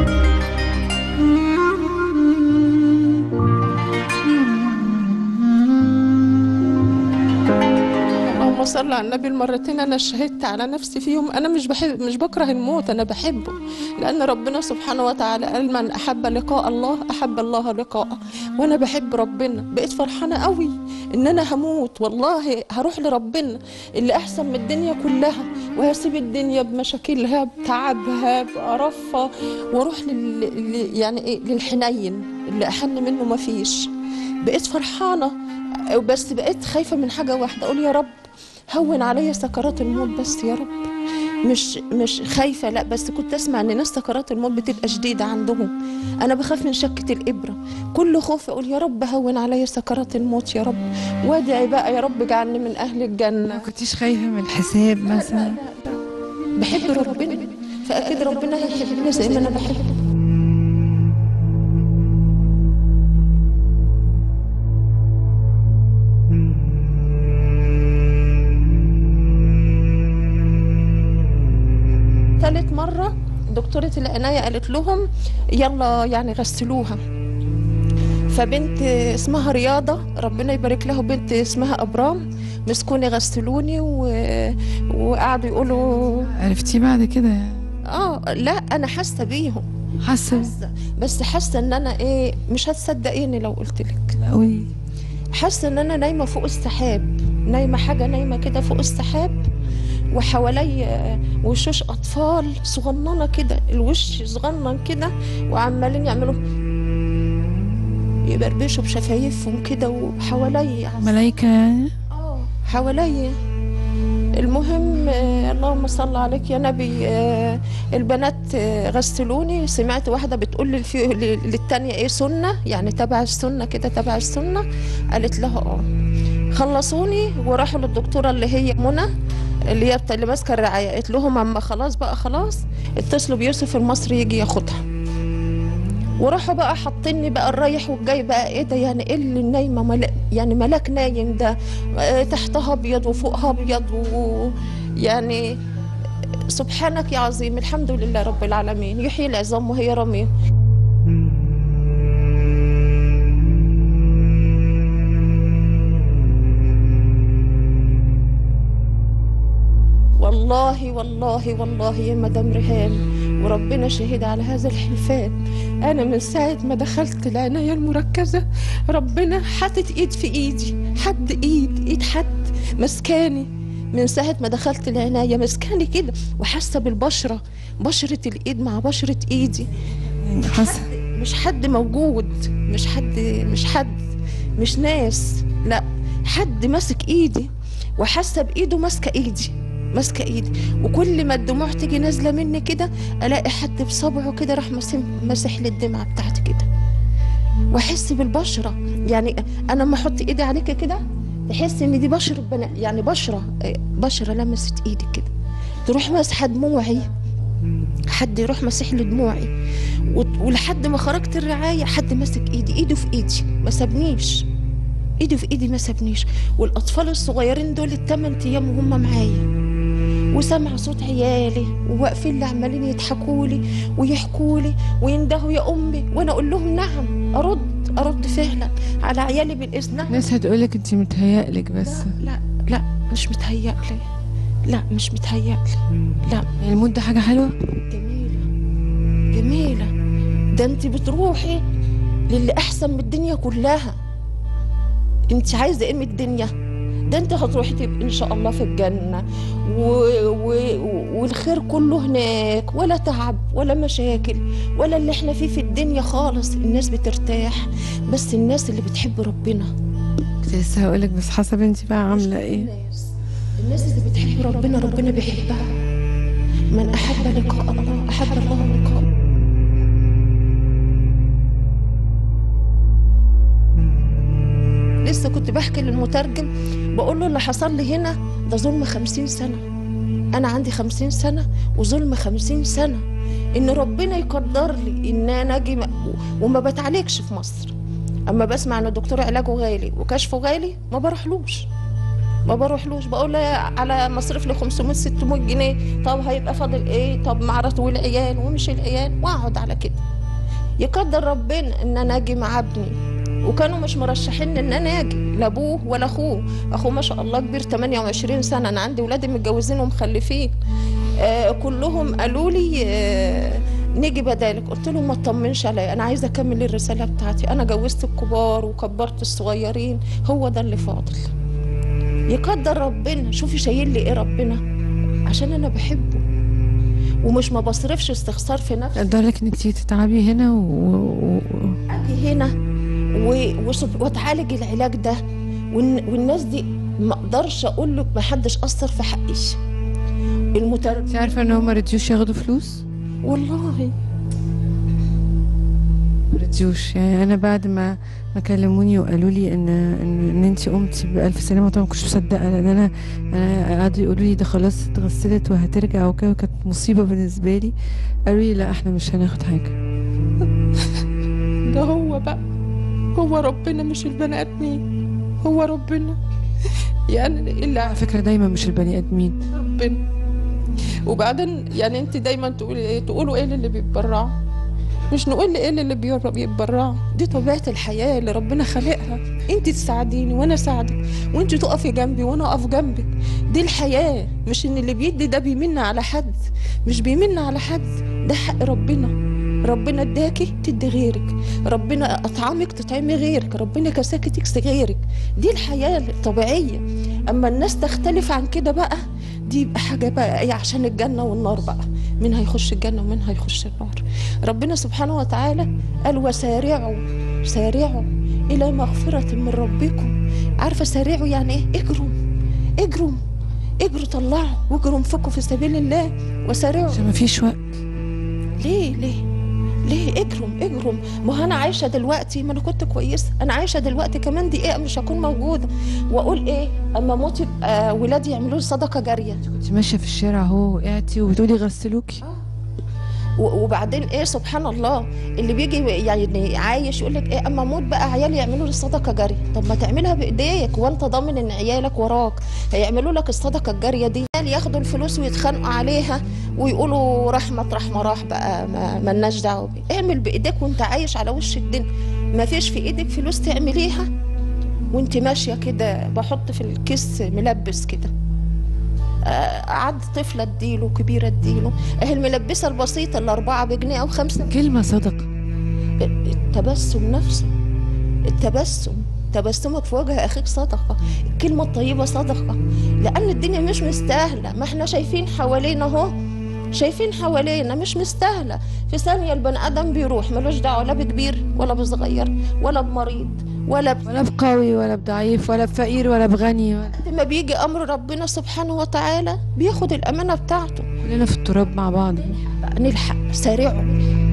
اللهم صل على النبي المرتين انا شهدت على نفسي فيهم انا مش بحب مش بكره الموت انا بحبه لان ربنا سبحانه وتعالى قال من احب لقاء الله احب الله لقاءه وانا بحب ربنا بقيت فرحانه قوي ان انا هموت والله هروح لربنا اللي احسن من الدنيا كلها وهسيب الدنيا بمشاكلها بتعبها بقرفها واروح لل... لل- يعني ايه للحنين اللي احن منه ما فيش بقيت فرحانه بس بقيت خايفه من حاجه واحده اقول يا رب هون عليا سكرات الموت بس يا رب مش مش خايفه لا بس كنت اسمع ان ناس سكرات الموت بتبقى شديده عندهم انا بخاف من شكه الابره كل خوف اقول يا رب هون عليا سكرات الموت يا رب وادعي بقى يا رب اجعلني من اهل الجنه ما كنتيش خايفه من الحساب مثلا بحب ربنا فاكيد ربنا هيحبني زي ما انا بحبه ثالث مرة دكتورة العناية قالت لهم يلا يعني غسلوها فبنت اسمها رياضة ربنا يبارك له بنت اسمها أبرام مسكوني غسلوني و... وقعدوا يقولوا عرفتيه بعد كده يعني اه لا انا حاسه بيهم حاسه بس حاسه ان انا ايه مش هتصدقيني لو قلت لك قولي حاسه ان انا نايمه فوق السحاب نايمه حاجه نايمه كده فوق السحاب وحواليا وشوش اطفال صغننه كده الوش صغنن كده وعمالين يعملوا يبربشوا بشفايفهم كده وحواليا ملايكه يعني حواليا المهم آه، اللهم صل عليك يا نبي آه، البنات آه، غسلوني سمعت واحده بتقول للفي- لل- للتانيه ايه سنه يعني تبع السنه كده تبع السنه قالت لها اه خلصوني وراحوا للدكتوره اللي هي منى اللي هي بتا- اللي ماسكه الرعايه قالت لهم اما خلاص بقى خلاص اتصلوا بيوسف المصري يجي ياخدها وراحوا بقى حاطيني بقى الرايح والجاي بقى ايه ده يعني ايه اللي نايمه ملاك يعني ملاك نايم ده آه، تحتها ابيض وفوقها ابيض ويعني سبحانك يا عظيم الحمد لله رب العالمين يحيي العظام وهي رميم والله والله والله يا مدام ريهام وربنا شهد على هذا الحلفان انا من ساعه ما دخلت العنايه المركزه ربنا حاطط ايد في ايدي حد ايد ايد حد مسكاني من ساعه ما دخلت العنايه مسكاني كده وحاسه بالبشره بشره الايد مع بشره ايدي حاسه مش حد موجود مش حد مش حد مش ناس لا حد ماسك ايدي وحاسه بايده ماسكه ايدي ماسكه ايدي وكل ما الدموع تيجي نازله مني كده الاقي حد بصبعه كده راح ماسم- ماسح لي الدمعه بتاعتي كده واحس بالبشره يعني انا لما احط ايدي عليك كده تحس ان دي بشره بنا يعني بشره آه، بشره لمست ايدي كده تروح ماسحه دموعي حد يروح ماسح لي دموعي وت- ولحد ما خرجت الرعايه حد ماسك ايدي ايده في ايدي ما سابنيش ايده في ايدي ما سابنيش والاطفال الصغيرين دول الثمان ايام وهم معايا وسامعه صوت عيالي وواقفين لي عمالين يضحكوا لي ويحكوا لي ويندهوا يا امي وانا اقول لهم نعم ارد ارد فعلا على عيالي بالاذن الناس هتقولك انت متهيألك بس لا لا مش متهيألي لا مش متهيألي لا يعني الموت ده حاجه حلوه جميلة ده انت بتروحي للي احسن من الدنيا كلها انت عايزة ايه من الدنيا ده انت هتروحي تبقي ان شاء الله في الجنة و... و... والخير كله هناك ولا تعب ولا مشاكل ولا اللي احنا فيه في الدنيا خالص الناس بترتاح بس الناس اللي بتحب ربنا كنت لسه هقولك بس حسب انت بقى عامله ايه الناس اللي بتحب ربنا ربنا بيحبها من احب لقاء الله احب الله لقاءه بحكي للمترجم بقول له اللي حصل لي هنا ده ظلم خمسين سنة أنا عندي خمسين سنة وظلم خمسين سنة إن ربنا يقدر لي إن أنا أجي م- وما بتعالجش في مصر أما بسمع إن الدكتور علاجه غالي وكشفه غالي ما بروحلوش ما بروحلوش بقول له على مصرف لي 500 600 جنيه طب هيبقى فاضل ايه طب معرض والعيال ومش العيال واقعد على كده يقدر ربنا ان انا اجي مع ابني وكانوا مش مرشحين ان انا اجي لا ابوه ولا اخوه اخوه ما شاء الله كبير 28 سنه انا عندي ولادي متجوزين ومخلفين آه كلهم قالوا لي آه نيجي بدالك قلت لهم ما تطمنش عليا انا عايزه اكمل الرساله بتاعتي انا جوزت الكبار وكبرت الصغيرين هو ده اللي فاضل يقدر ربنا شوفي شايل لي ايه ربنا عشان انا بحبه ومش ما بصرفش استخسار في نفسي قدر لك انك تيجي تتعبي هنا و... و... اجي هنا و... وصب- واتعالج العلاج ده والن... والناس دي ما اقدرش اقول لك ما حدش اثر في حقي المترجم انت عارفه ان هم رضيوش ياخدوا فلوس والله ما رضيوش يعني انا بعد ما ما كلموني وقالوا لي ان ان, إن انت قمتي بالف سلامه طبعا ما كنتش مصدقه لان انا انا قعدوا يقولوا لي ده خلاص اتغسلت وهترجع وكده وكانت مصيبه بالنسبه لي قالوا لي لا احنا مش هناخد حاجه ده هو بقى هو ربنا مش البني ادمين هو ربنا يعني اللي على فكره دايما مش البني ادمين ربنا وبعدين يعني انت دايما تقولي ايه تقولوا ايه اللي بيتبرعوا مش نقول ايه اللي بير- بيتبرعوا دي طبيعه الحياه اللي ربنا خلقها انت تساعديني وانا اساعدك وانت تقفي جنبي وانا اقف جنبك دي الحياه مش ان اللي بيدي ده بيمن على حد مش بيمن على حد ده حق ربنا ربنا اداكي تدي غيرك ربنا اطعمك تطعمي غيرك ربنا كساكي تكسي غيرك دي الحياه الطبيعيه اما الناس تختلف عن كده بقى دي يبقى حاجه بقى ايه عشان الجنه والنار بقى مين هيخش الجنه ومين هيخش النار ربنا سبحانه وتعالى قال وسارعوا سارعوا الى مغفره من ربكم عارفه سارعوا يعني ايه اجروا اجروا اجروا طلعوا واجروا انفقوا في سبيل الله وسارعوا عشان ما فيش وقت ليه ليه ليه اجرم اجرم ما هو انا عايشه دلوقتي ما انا كنت كويسه انا عايشه دلوقتي كمان دقيقه مش هكون موجوده واقول ايه اما اموت يبقى ولادي يعملوا لي صدقه جاريه كنت ماشيه في الشارع اهو وقعتي وبتقولي غسلوكي و- وبعدين ايه سبحان الله اللي بيجي يعني عايش يقول لك ايه اما اموت بقى عيالي يعملوا لي الصدقه جاريه طب ما تعملها بايديك وانت ضامن ان عيالك وراك هيعملوا لك الصدقه الجاريه دي عيال ياخدوا الفلوس ويتخانقوا عليها ويقولوا رحمه رحمه راح بقى ما ملناش دعوه بيه اعمل بايديك وانت عايش على وش الدنيا ما فيش في ايدك فلوس تعمليها وانت ماشيه كده بحط في الكيس ملبس كده آه، قعد طفلة اديله كبيرة اديله اهي الملبسة البسيطة الأربعة بجنيه أو خمسة كلمة صدقة التبسم نفسه التبسم تبسمك في وجه أخيك صدقة الكلمة الطيبة صدقة لأن الدنيا مش مستاهلة ما احنا شايفين حوالينا اهو شايفين حوالينا مش مستاهلة في ثانية البني آدم بيروح ملوش دعوة لا بكبير ولا بصغير ولا بمريض ولا ب... ولا بقوي ولا بضعيف ولا بفقير ولا بغني ولا لما بيجي أمر ربنا سبحانه وتعالى بياخد الأمانة بتاعته كلنا في التراب مع بعض نلحق سارعوا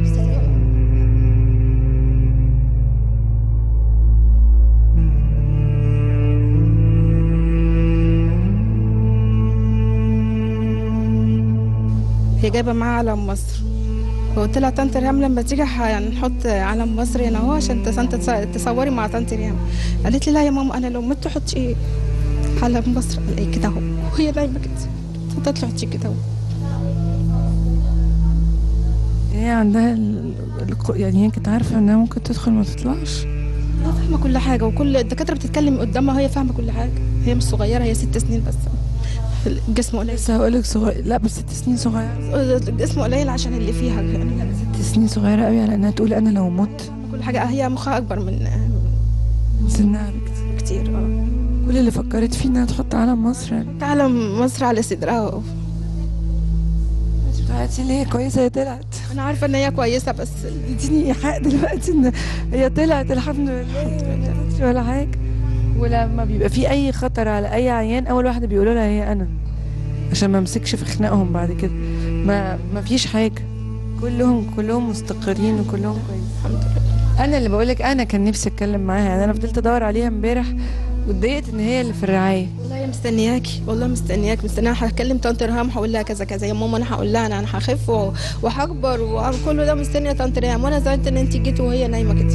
هي جايبه معاها علم مصر فقلت لها طنط ريهام لما تيجي هنحط علم مصر هنا اهو عشان تس- انت تص- تصوري مع طنط ريهام قالت لي لا يا ماما انا لو مت حطي ايه علم مصر قال ايه كده اهو وهي نايمه كده فضلت حطي كده اهو هي عندها ال... الق- يعني هي كانت عارفة انها ممكن تدخل ما تطلعش لا فاهمه كل حاجه وكل الدكاتره بتتكلم قدامها وهي فاهمه كل حاجه هي مش صغيره هي ست سنين بس الجسم قليل لسه هقولك صغير لا بس ست سنين صغيرة الجسم قليل عشان اللي فيها يعني ست سنين صغيرة قوي على انها تقول انا لو مت كل حاجه هي مخها اكبر من من سنها بكتير كتير اه كل اللي فكرت فيه انها تحط علم مصر يعني تعلم مصر على صدرها بتاعتي ليه كويسة هي طلعت انا عارفه ان هي كويسه بس اديني ايحاء دلوقتي ان هي طلعت الحمد لله ولا حاجة ولما بيبقى في اي خطر على اي عيان اول واحدة بيقولوا لها هي انا عشان ما امسكش في خناقهم بعد كده ما ما فيش حاجة كلهم كلهم مستقرين وكلهم كويس الحمد لله انا اللي بقولك انا كان نفسي اتكلم معاها يعني انا فضلت ادور عليها امبارح واتضايقت ان هي اللي في الرعايه والله هي مستنياكي والله مستنياك مستنياها هكلم طنط ريهام هقول لها كذا كذا يا ماما انا هقول لها انا انا هخف و- وهكبر وكل ده مستنيه طنط ريهام وانا زعلت ان انت جيتي وهي نايمه كده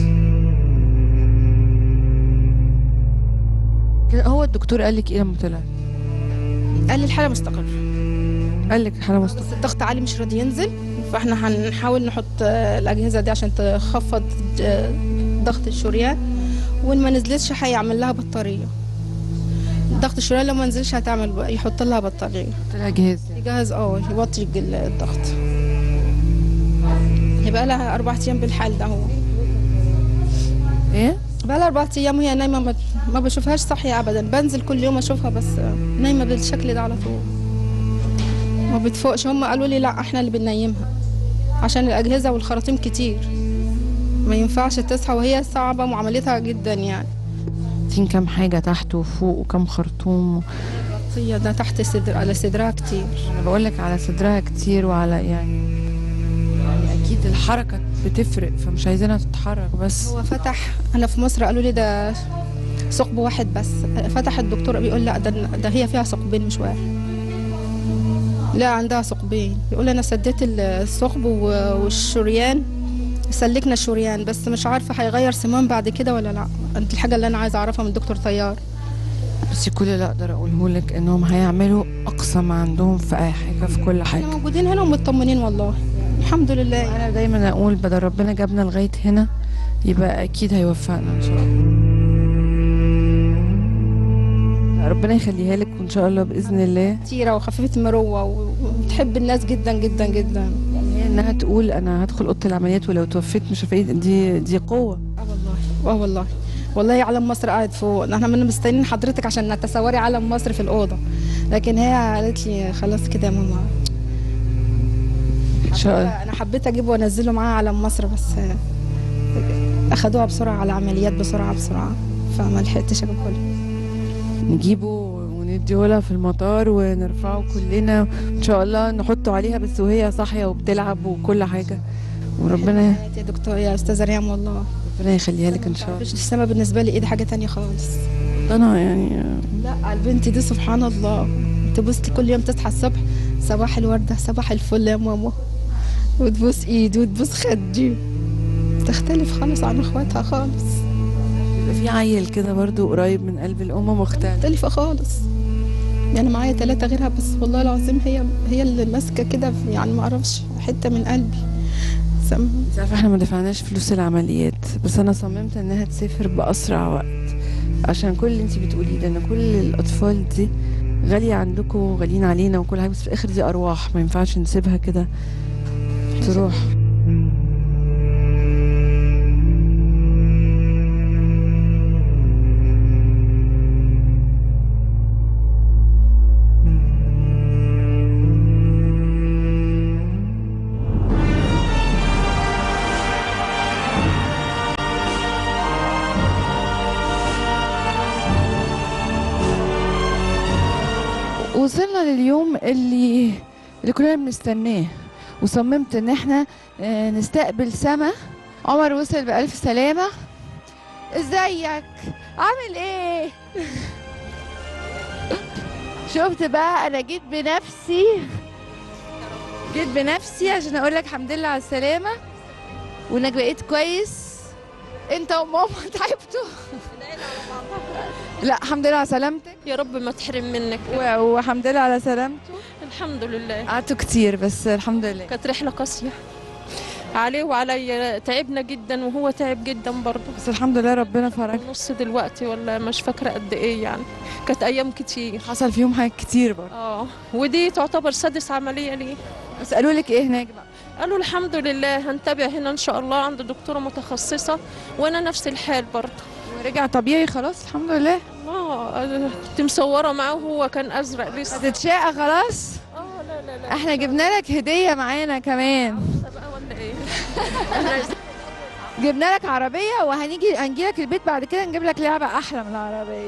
كده هو الدكتور قال لك ايه لما طلع قال لي الحاله مستقره قال لك حاله مستقره بس الضغط عالي مش راضي ينزل فاحنا هنحاول نحط آه، الاجهزه دي عشان تخفض آه، ضغط الشريان وان ما نزلتش هيعمل لها بطاريه ضغط الشريان لو ما نزلش هتعمل ب- يحط لها بطاريه طلع جهاز جهاز اه يوطي الج- الضغط يبقى لها اربع ايام بالحال ده هو ايه بقى لها اربع ايام وهي نايمه ما, ما بشوفهاش صاحيه ابدا بنزل كل يوم اشوفها بس آه، نايمه بالشكل ده على طول ما بتفوقش هم قالوا لي لا احنا اللي بننيمها عشان الاجهزه والخراطيم كتير ما ينفعش تصحى وهي صعبه معاملتها جدا يعني تين كام حاجه تحت وفوق وكام خرطوم هي ده تحت صدر على صدرها كتير انا بقول لك على صدرها كتير وعلى يعني يعني اكيد الحركه بتفرق فمش عايزينها تتحرك بس هو فتح انا في مصر قالوا لي ده ثقب واحد بس فتح الدكتور بيقول لا ده, ده هي فيها ثقبين مش واحد لا عندها ثقبين بيقول انا سديت الثقب و- والشريان سلكنا الشريان بس مش عارفه هيغير سمان بعد كده ولا لا دي الحاجه اللي انا عايزه اعرفها من الدكتور طيار بس كل اللي اقدر اقوله لك انهم هيعملوا اقصى ما عندهم في اي حاجه في كل حاجه احنا موجودين هنا ومطمنين والله الحمد لله انا دايما اقول بدل ربنا جابنا لغايه هنا يبقى اكيد هيوفقنا ان شاء الله ربنا يخليها لك وان شاء الله باذن الله كتيره وخفيفه مروه وبتحب الناس جدا جدا جدا هي انها تقول انا هدخل اوضه العمليات ولو توفيت مش هفيد دي دي قوه اه والله اه والله والله علم مصر قاعد فوق احنا من مستنيين حضرتك عشان نتصوري علم مصر في الاوضه لكن هي قالت لي خلاص كده يا ماما ان شاء الله انا حبيت اجيبه وانزله معاها علم مصر بس اخدوها بسرعه على عمليات بسرعه بسرعه فما لحقتش اجيبه لها. نجيبه ونديه لها في المطار ونرفعه كلنا ان شاء الله نحطه عليها بس وهي صاحيه وبتلعب وكل حاجه وربنا يا دكتور يا استاذه ريم والله ربنا يخليها لك ان شاء الله مش السما بالنسبه لي ايه دي حاجه تانية خالص انا يعني لا البنت دي سبحان الله تبص كل يوم تصحى الصبح صباح الوردة صباح الفل يا ماما وتبوس ايدي وتبوس خدي تختلف خالص عن اخواتها خالص يبقى في عيل كده برضو قريب من قلب الام مختلف مختلفة خالص يعني معايا ثلاثة غيرها بس والله العظيم هي هي اللي ماسكة كده في- يعني ما اعرفش حتة من قلبي سم... انت عارفه احنا ما دفعناش فلوس العمليات بس انا صممت انها تسافر باسرع وقت عشان كل اللي انت بتقوليه ده ان كل الاطفال دي غاليه عندكم وغاليين علينا وكل حاجه بس في الاخر دي ارواح ما ينفعش نسيبها كده تروح وصلنا لليوم اللي اللي كلنا بنستناه وصممت ان احنا آه، نستقبل سما عمر وصل بألف سلامة ازيك عامل ايه شفت بقى انا جيت بنفسي جيت بنفسي عشان اقول لك الحمد لله على السلامة وانك بقيت كويس انت وماما تعبتوا لا الحمد لله على سلامتك يا رب ما تحرم منك و- والحمد لله على سلامته الحمد لله قعدتوا كتير بس الحمد لله كانت رحلة قاسية عليه وعليا تعبنا جدا وهو تعب جدا برضه بس الحمد لله ربنا فرج نص دلوقتي ولا مش فاكرة قد ايه يعني كانت ايام كتير حصل فيهم حاجات كتير برضه اه ودي تعتبر سادس عملية ليه بس قالوا لك ايه هناك بقى قالوا الحمد لله هنتابع هنا ان شاء الله عند دكتورة متخصصة وانا نفس الحال برضه ورجع طبيعي خلاص الحمد لله اه أنا كنت مصورة معاه وهو كان ازرق لسه هتتشاقى خلاص اه لا لا لا احنا جبنا لك هديه معانا كمان بقى ولا ايه جبنا لك عربيه وهنيجي هنجي لك البيت بعد كده نجيب لك لعبه احلى من العربيه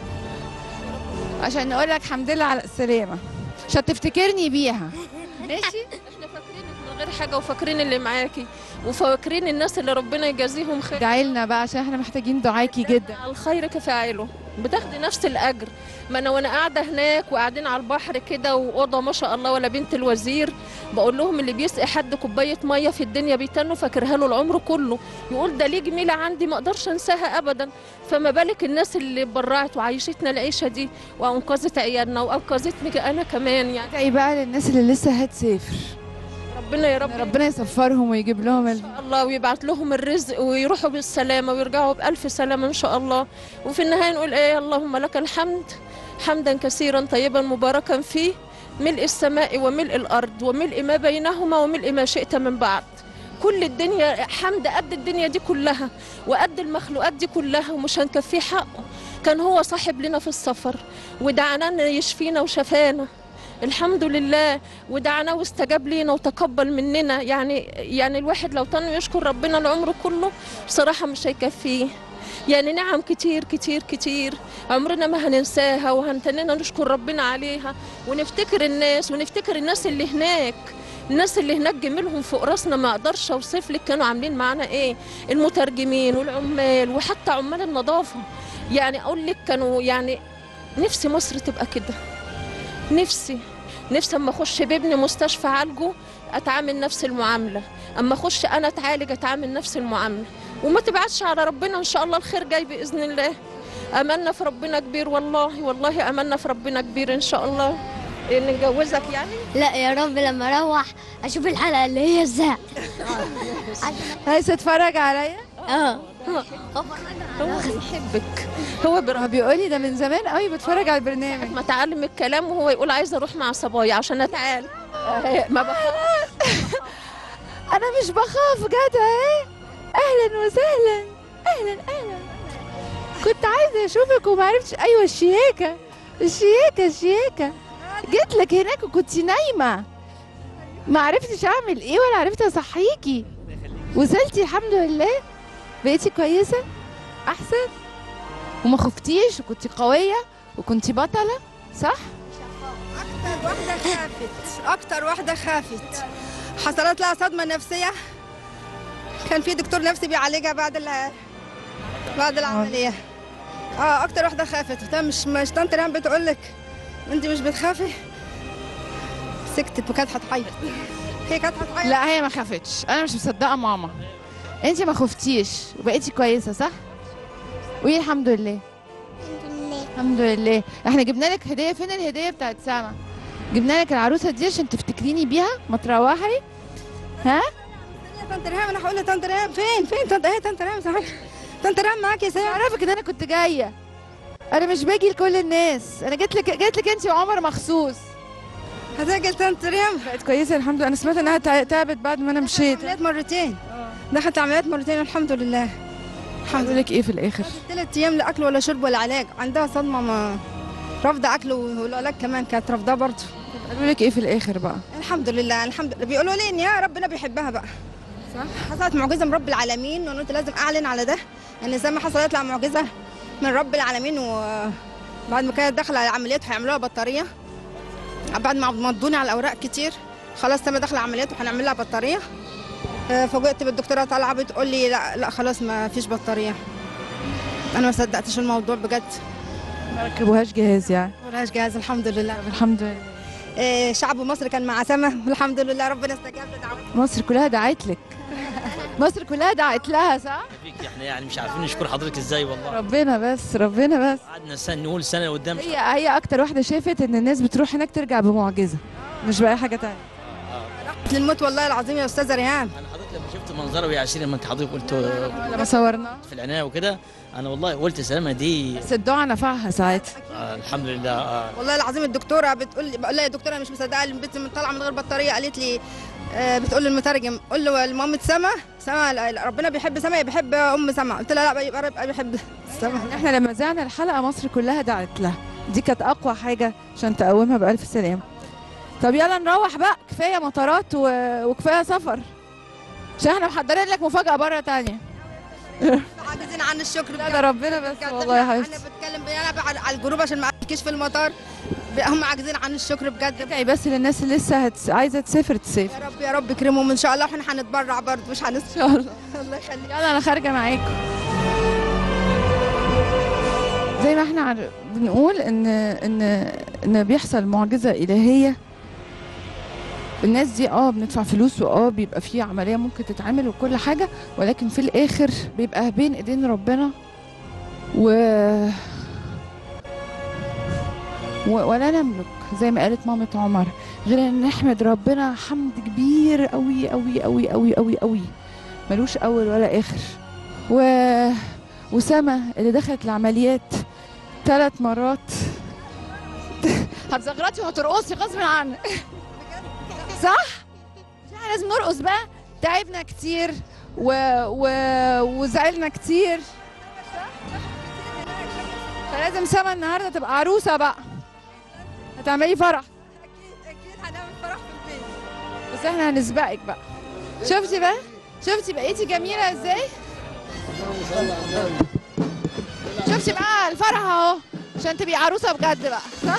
عشان نقول لك الحمد لله على السلامه عشان تفتكرني بيها ماشي احنا فاكرينك من غير حاجة وفاكرين اللي معاكي وفاكرين الناس اللي ربنا يجازيهم خير ادعي لنا بقى عشان احنا محتاجين دعاكي جدا الخير كفاعله بتاخدي نفس الاجر ما انا وانا قاعده هناك وقاعدين على البحر كده واوضه ما شاء الله ولا بنت الوزير بقول لهم اللي بيسقي حد كوبايه ميه في الدنيا بيتنوا فاكرها له العمر كله يقول ده ليه جميله عندي ما اقدرش انساها ابدا فما بالك الناس اللي برعت وعيشتنا العيشه دي وانقذت عيالنا وانقذتني انا كمان يعني ادعي بقى للناس اللي لسه هتسافر ربنا يا رب ربنا يسفرهم ويجيب لهم ال... الله ويبعت لهم الرزق ويروحوا بالسلامة ويرجعوا بألف سلامة إن شاء الله وفي النهاية نقول إيه اللهم لك الحمد حمدا كثيرا طيبا مباركا فيه ملء السماء وملء الأرض وملء ما بينهما وملء ما شئت من بعد كل الدنيا حمد قد الدنيا دي كلها وقد المخلوقات دي كلها ومش هنكفيه حقه كان هو صاحب لنا في السفر ودعانا يشفينا وشفانا الحمد لله ودعنا واستجاب لينا وتقبل مننا يعني يعني الواحد لو طن يشكر ربنا العمر كله بصراحة مش هيكفيه يعني نعم كتير كتير كتير عمرنا ما هننساها وهنتننا نشكر ربنا عليها ونفتكر الناس ونفتكر الناس اللي هناك الناس اللي هناك جميلهم فوق راسنا ما اقدرش اوصف لك كانوا عاملين معانا ايه المترجمين والعمال وحتى عمال النظافه يعني اقول لك كانوا يعني نفسي مصر تبقى كده نفسي نفسي اما اخش بابني مستشفى عالجه اتعامل نفس المعامله اما اخش انا اتعالج اتعامل نفس المعامله وما تبعدش على ربنا ان شاء الله الخير جاي باذن الله املنا في ربنا كبير والله والله املنا في ربنا كبير ان شاء الله إيه نتجوزك يعني لا يا رب لما اروح اشوف الحلقه اللي هي ازاي عايز تتفرج عليا؟ اه هو بيحبك هو هو بيقول لي ده من زمان قوي بتفرج على البرنامج ما تعلم الكلام وهو يقول عايز اروح مع صبايا عشان اتعال ما بخاف انا مش بخاف جدع ايه اهلا وسهلا اهلا اهلا كنت عايزه اشوفك وما عرفتش ايوه الشياكه الشياكه الشياكه جيت لك هناك وكنت نايمه ما عرفتش اعمل ايه ولا عرفت اصحيكي وصلتي الحمد لله بقيتي كويسه احسن وما خفتيش وكنت قويه وكنت بطله صح اكتر واحده خافت اكتر واحده خافت حصلت لها صدمه نفسيه كان في دكتور نفسي بيعالجها بعد ال بعد العمليه اه اكتر واحده خافت ده مش مش طنط ريان بتقول لك انت مش بتخافي سكتت وكانت هتعيط هي كانت هتعيط لا هي ما خافتش انا مش مصدقه ماما انت ما خفتيش وبقيتي كويسه صح قولي الحمد لله الحمد لله احنا جبنا لك هديه فين الهديه بتاعت سما جبنا لك العروسه دي عشان تفتكريني بيها ما تروحي ها يا طنط ريهام انا هقول لطنط ريهام فين فين طنط ايه طنط ريهام تعالي طنط ريهام معاكي يا سامي اعرفك ان انا كنت جايه انا مش باجي لكل الناس انا جيت لك جيت لك انت وعمر مخصوص هتاجي طنط ريهام بقت كويسه الحمد لله انا سمعت انها تع- تعبت بعد ما انا مشيت عمليات مرتين دخلت عمليات مرتين الحمد لله الحمد لله ايه في الاخر ثلاث ايام لا اكل ولا شرب ولا علاج عندها صدمه ما رافضه اكل والعلاج كمان كانت رافضاه برضه قالوا لك ايه في الاخر بقى الحمد لله الحمد لله بيقولوا لي ان يا ربنا بيحبها بقى صح حصلت معجزه من رب العالمين وانا قلت لازم اعلن على ده ان زي ما حصلت لها معجزه من رب العالمين وبعد ما كانت داخله على عمليات هيعملوها بطاريه بعد ما مضوني على الاوراق كتير خلاص تم داخله عمليات وهنعمل لها بطاريه آه، فوجئت بالدكتوره طالعه بتقول لي لا لا خلاص ما فيش بطاريه انا ما صدقتش الموضوع بجد ما ركبوهاش جهاز يعني ملهاش جهاز الحمد لله الحمد لله آه، شعب مصر كان مع سما والحمد لله ربنا استجاب لدعوتنا مصر كلها دعت لك مصر كلها دعت لها صح فيك احنا يعني مش عارفين نشكر حضرتك ازاي والله ربنا بس ربنا بس قعدنا سنة نقول سنه قدام هي هي اكتر واحده شافت ان الناس بتروح هناك ترجع بمعجزه مش باي حاجه تانية للموت والله العظيم يا استاذه ريهام انا حضرتك لما شفت منظره وهي عشرين لما انت حضرتك قلت لما صورنا في العنايه وكده انا والله قلت سلامه دي بس الدعاء نفعها ساعتها آه الحمد لله آه والله العظيم الدكتوره بتقول لي بقول لها يا دكتوره انا مش مصدقه البنت من طالعه من غير بطاريه قالت لي آه، بتقول للمترجم قول له لمامة سما سما لا، ربنا بيحب سما بيحب ام سما قلت لها لا يبقى يبقى بيحب سما احنا لما زعنا الحلقه مصر كلها دعت لها دي كانت اقوى حاجه عشان تقومها بالف سلامه طب يلا نروح بقى كفايه مطارات و... وكفايه سفر عشان احنا محضرين لك مفاجاه بره تانية عاجزين عن الشكر لا ده ربنا بس والله يا حبيبتي انا بتكلم انا على على الجروب عشان ما احكيش في المطار هم عاجزين عن الشكر بجد ادعي بس للناس اللي لسه هتس... عايزه تسافر تسافر يا رب يا رب يكرمهم ان شاء الله واحنا هنتبرع برضه مش هنس ان شاء الله الله يخليك يلا انا خارجه معاكم زي ما احنا عار- بنقول ان ان ان بيحصل معجزه الهيه الناس دي اه بندفع فلوس واه بيبقى في عمليه ممكن تتعمل وكل حاجه ولكن في الاخر بيبقى بين ايدين ربنا و و- ولا نملك زي ما قالت مامة عمر غير ان نحمد ربنا حمد كبير قوي قوي قوي قوي قوي قوي ملوش اول ولا اخر و وسما اللي دخلت العمليات ثلاث مرات هتزغرطي وهترقصي غصب عنك صح؟ مش احنا لازم نرقص بقى تعبنا كتير و... و... وزعلنا كتير فلازم سما النهارده تبقى عروسه بقى هتعملي فرح بس احنا هنسبقك بقى شفتي بقى شفتي بقيتي جميله ازاي شفتي بقى الفرح اهو عشان تبقي عروسه بجد بقى صح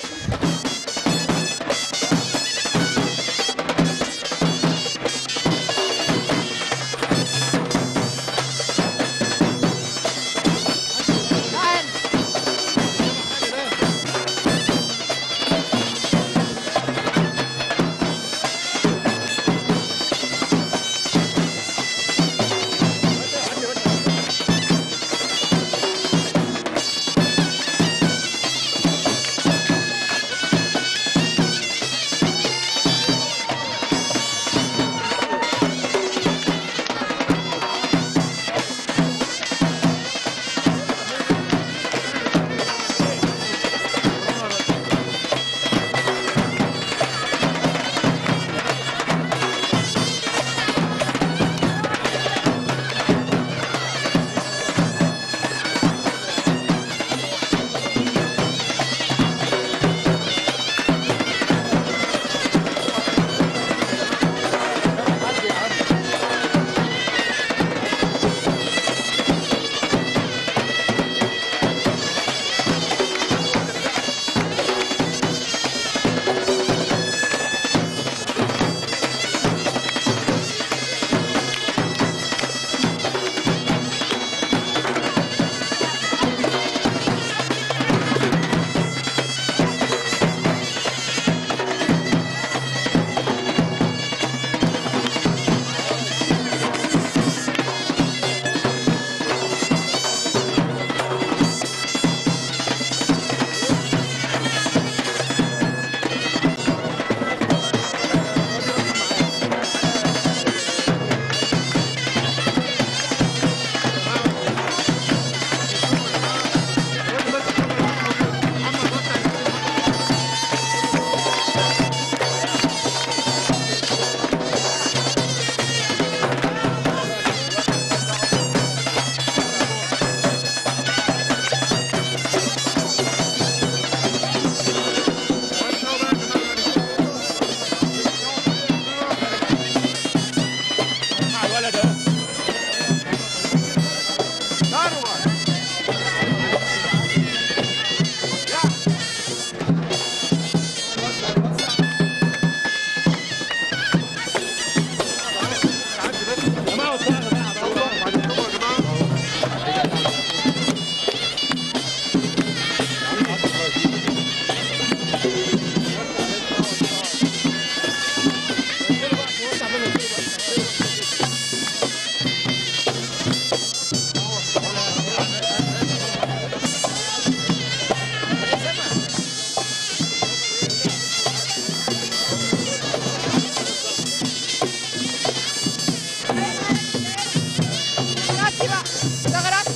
غرقتي بقى ده غرقتي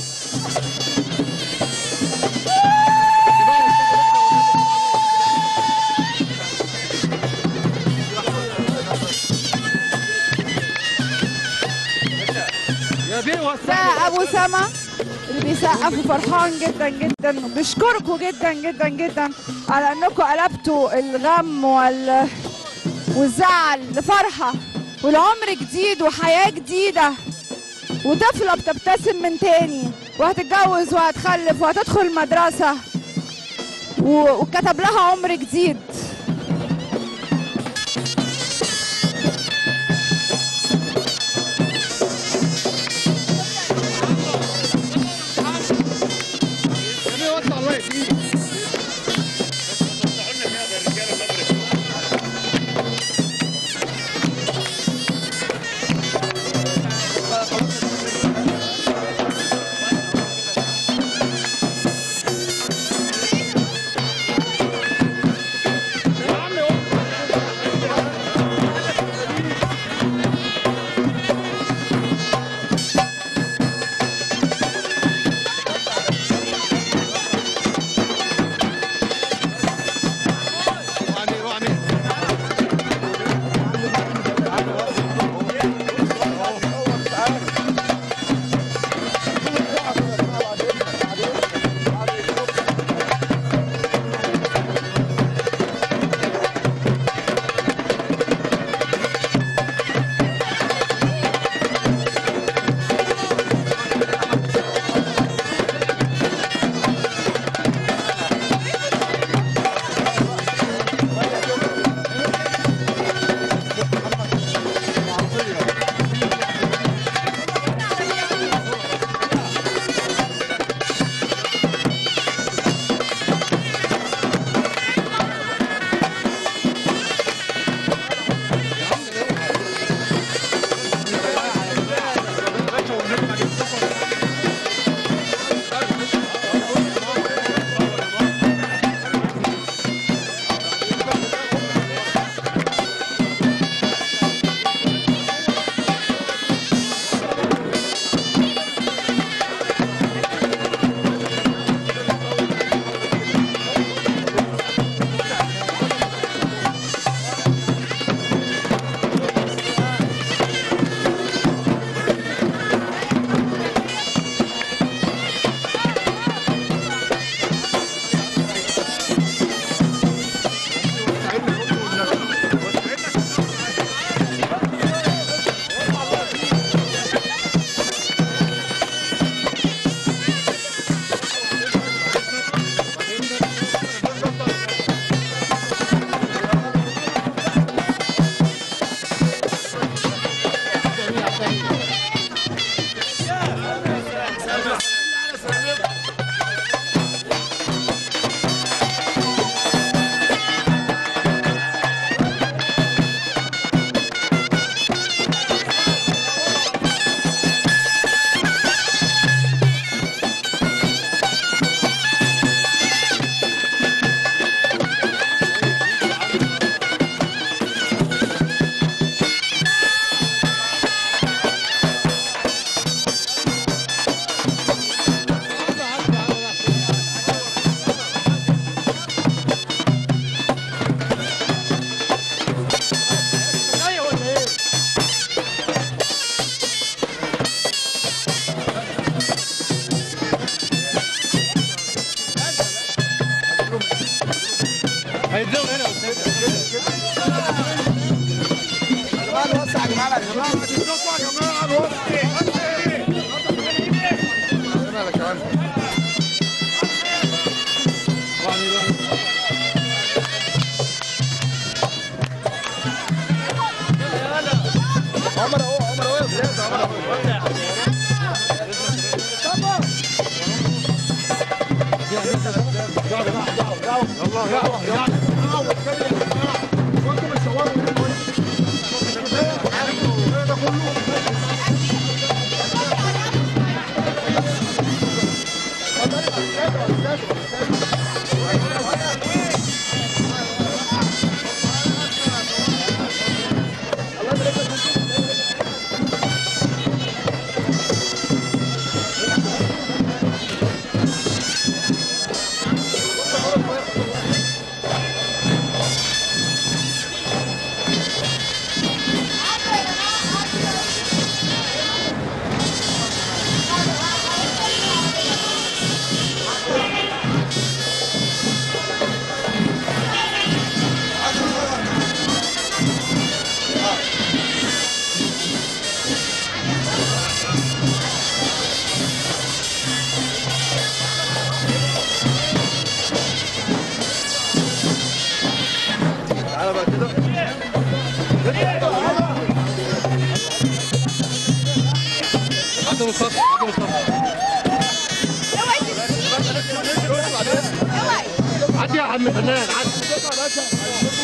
ده ابو سما اللي بيسقف وفرحان جدا جدا وبيشكركم جدا جدا جدا على انكم قلبتوا الغم وال والزعل لفرحه والعمر جديد وحياه جديده وطفله بتبتسم من تاني وهتتجوز وهتخلف وهتدخل مدرسه و- وكتب لها عمر جديد عمر اهو عمر اهو يا استاذ عمر تعالى بقى كده عدى مصطفى عدى مصطفى عدي يا عم فنان عدي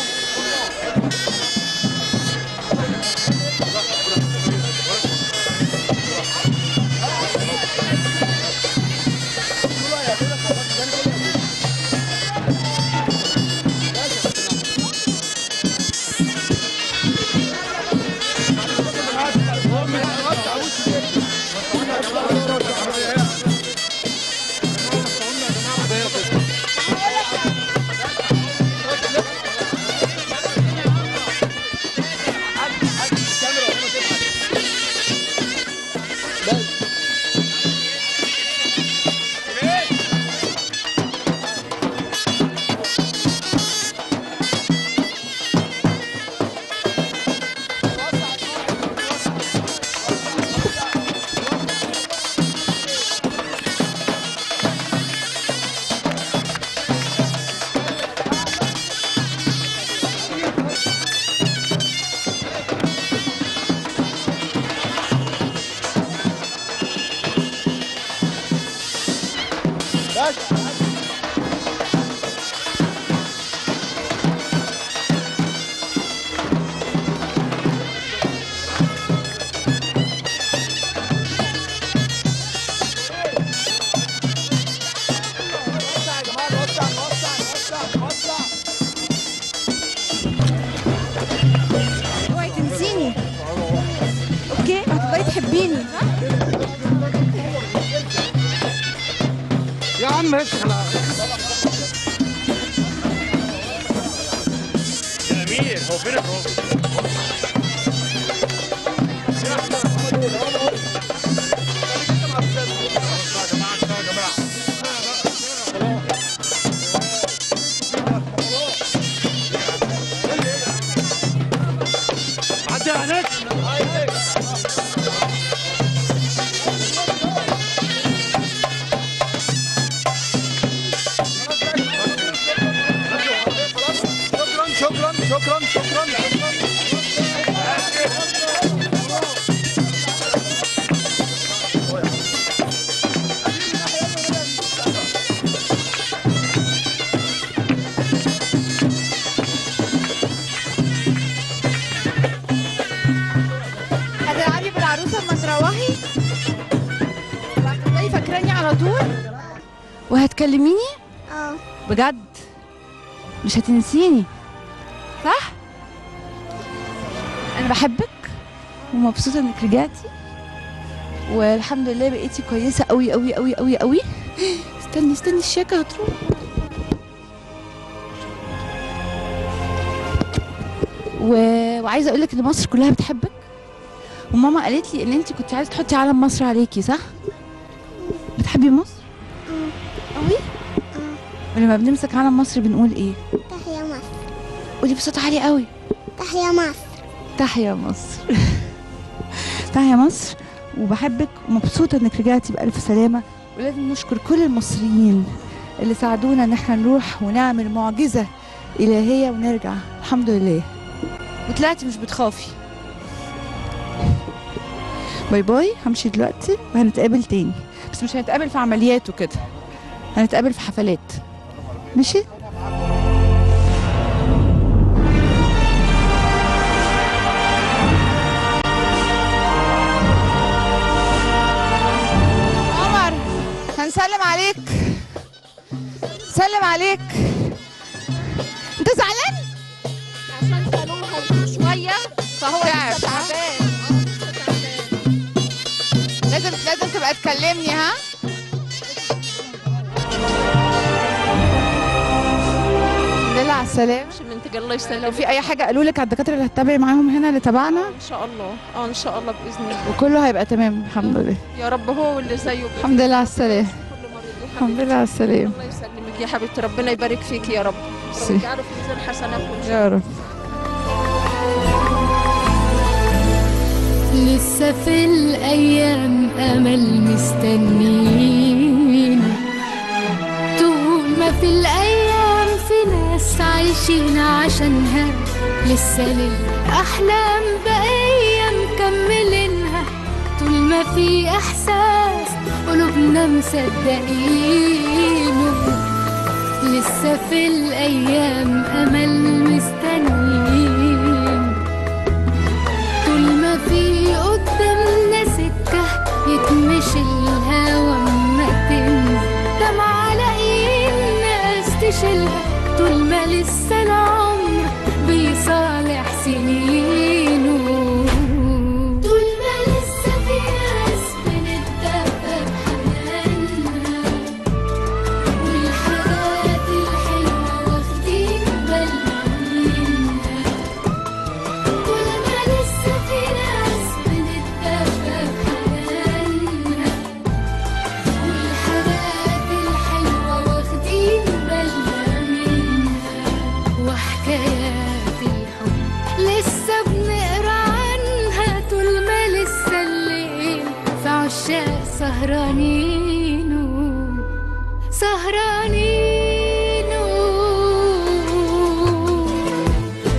اوعي تنسيني اوكي هتبقي تحبيني ها يا عم اسخن يا امير هو فين الروح عدي هناك شكرا شكرا شكرا هتلعبي بالعروسه اما تروحي هتفضلي فاكراني على طول وهتكلميني اه بجد مش هتنسيني صح انا بحبك ومبسوطه انك رجعتي والحمد لله بقيتي كويسه قوي قوي قوي قوي قوي استني استني الشيكه هتروح و... وعايزه اقول لك ان مصر كلها بتحبك وماما قالت لي ان انت كنت عايزه تحطي علم مصر عليكي صح بتحبي مصر قوي ولما بنمسك علم مصر بنقول ايه تحيا مصر قولي بصوت عالي قوي تحيا مصر تحيا مصر تحيا مصر وبحبك ومبسوطة انك رجعتي بألف سلامة ولازم نشكر كل المصريين اللي ساعدونا ان احنا نروح ونعمل معجزة إلهية ونرجع الحمد لله وطلعتي مش بتخافي باي باي همشي دلوقتي وهنتقابل تاني بس مش هنتقابل في عمليات وكده هنتقابل في حفلات ماشي عمر هنسلم عليك سلم عليك انت زعلان عشان كانوها شويه فهو تعب، لسه ها؟ تعبان لازم لازم تبقى تكلمني ها الحمد لله على السلامة منتج الله يسلمك لو في أي حاجة قالوا لك على الدكاترة اللي هتتابعي معاهم هنا اللي تبعنا ان شاء الله اه ان شاء الله باذن الله وكله هيبقى تمام الحمد لله يا رب هو واللي زيه بإذن الحمد لله على السلامة الحمد لله على السلامة الله يسلمك يا حبيبتي ربنا يبارك فيك يا رب ميرسي. ويجعله في ميزان حسناتكم إن شاء يا رب لسه في الأيام أمل مستنين طول ما في الأيام في ناس عايشين عشانها لسه للأحلام بقية مكملينها طول ما في إحساس قلوبنا مصدقينه لسه في الأيام أمل مستنين طول ما في قدامنا سكة يتمشي الهوا ما تنزل دمع على ايد ناس تشيلها طول ما لسه العمر بيصالح سنينه طول ما لسه في ناس بنتدفى بحنانها والحاجات الحلوة واخدين بالنا منها كل ما لسه في ناس بنتدفى بحنانها والحاجات الحلوة واخدين بالنا منها وحكايات الحب لسه بنقرا عنها طول ما لسه الليل في عشاق سهرانين سهرانين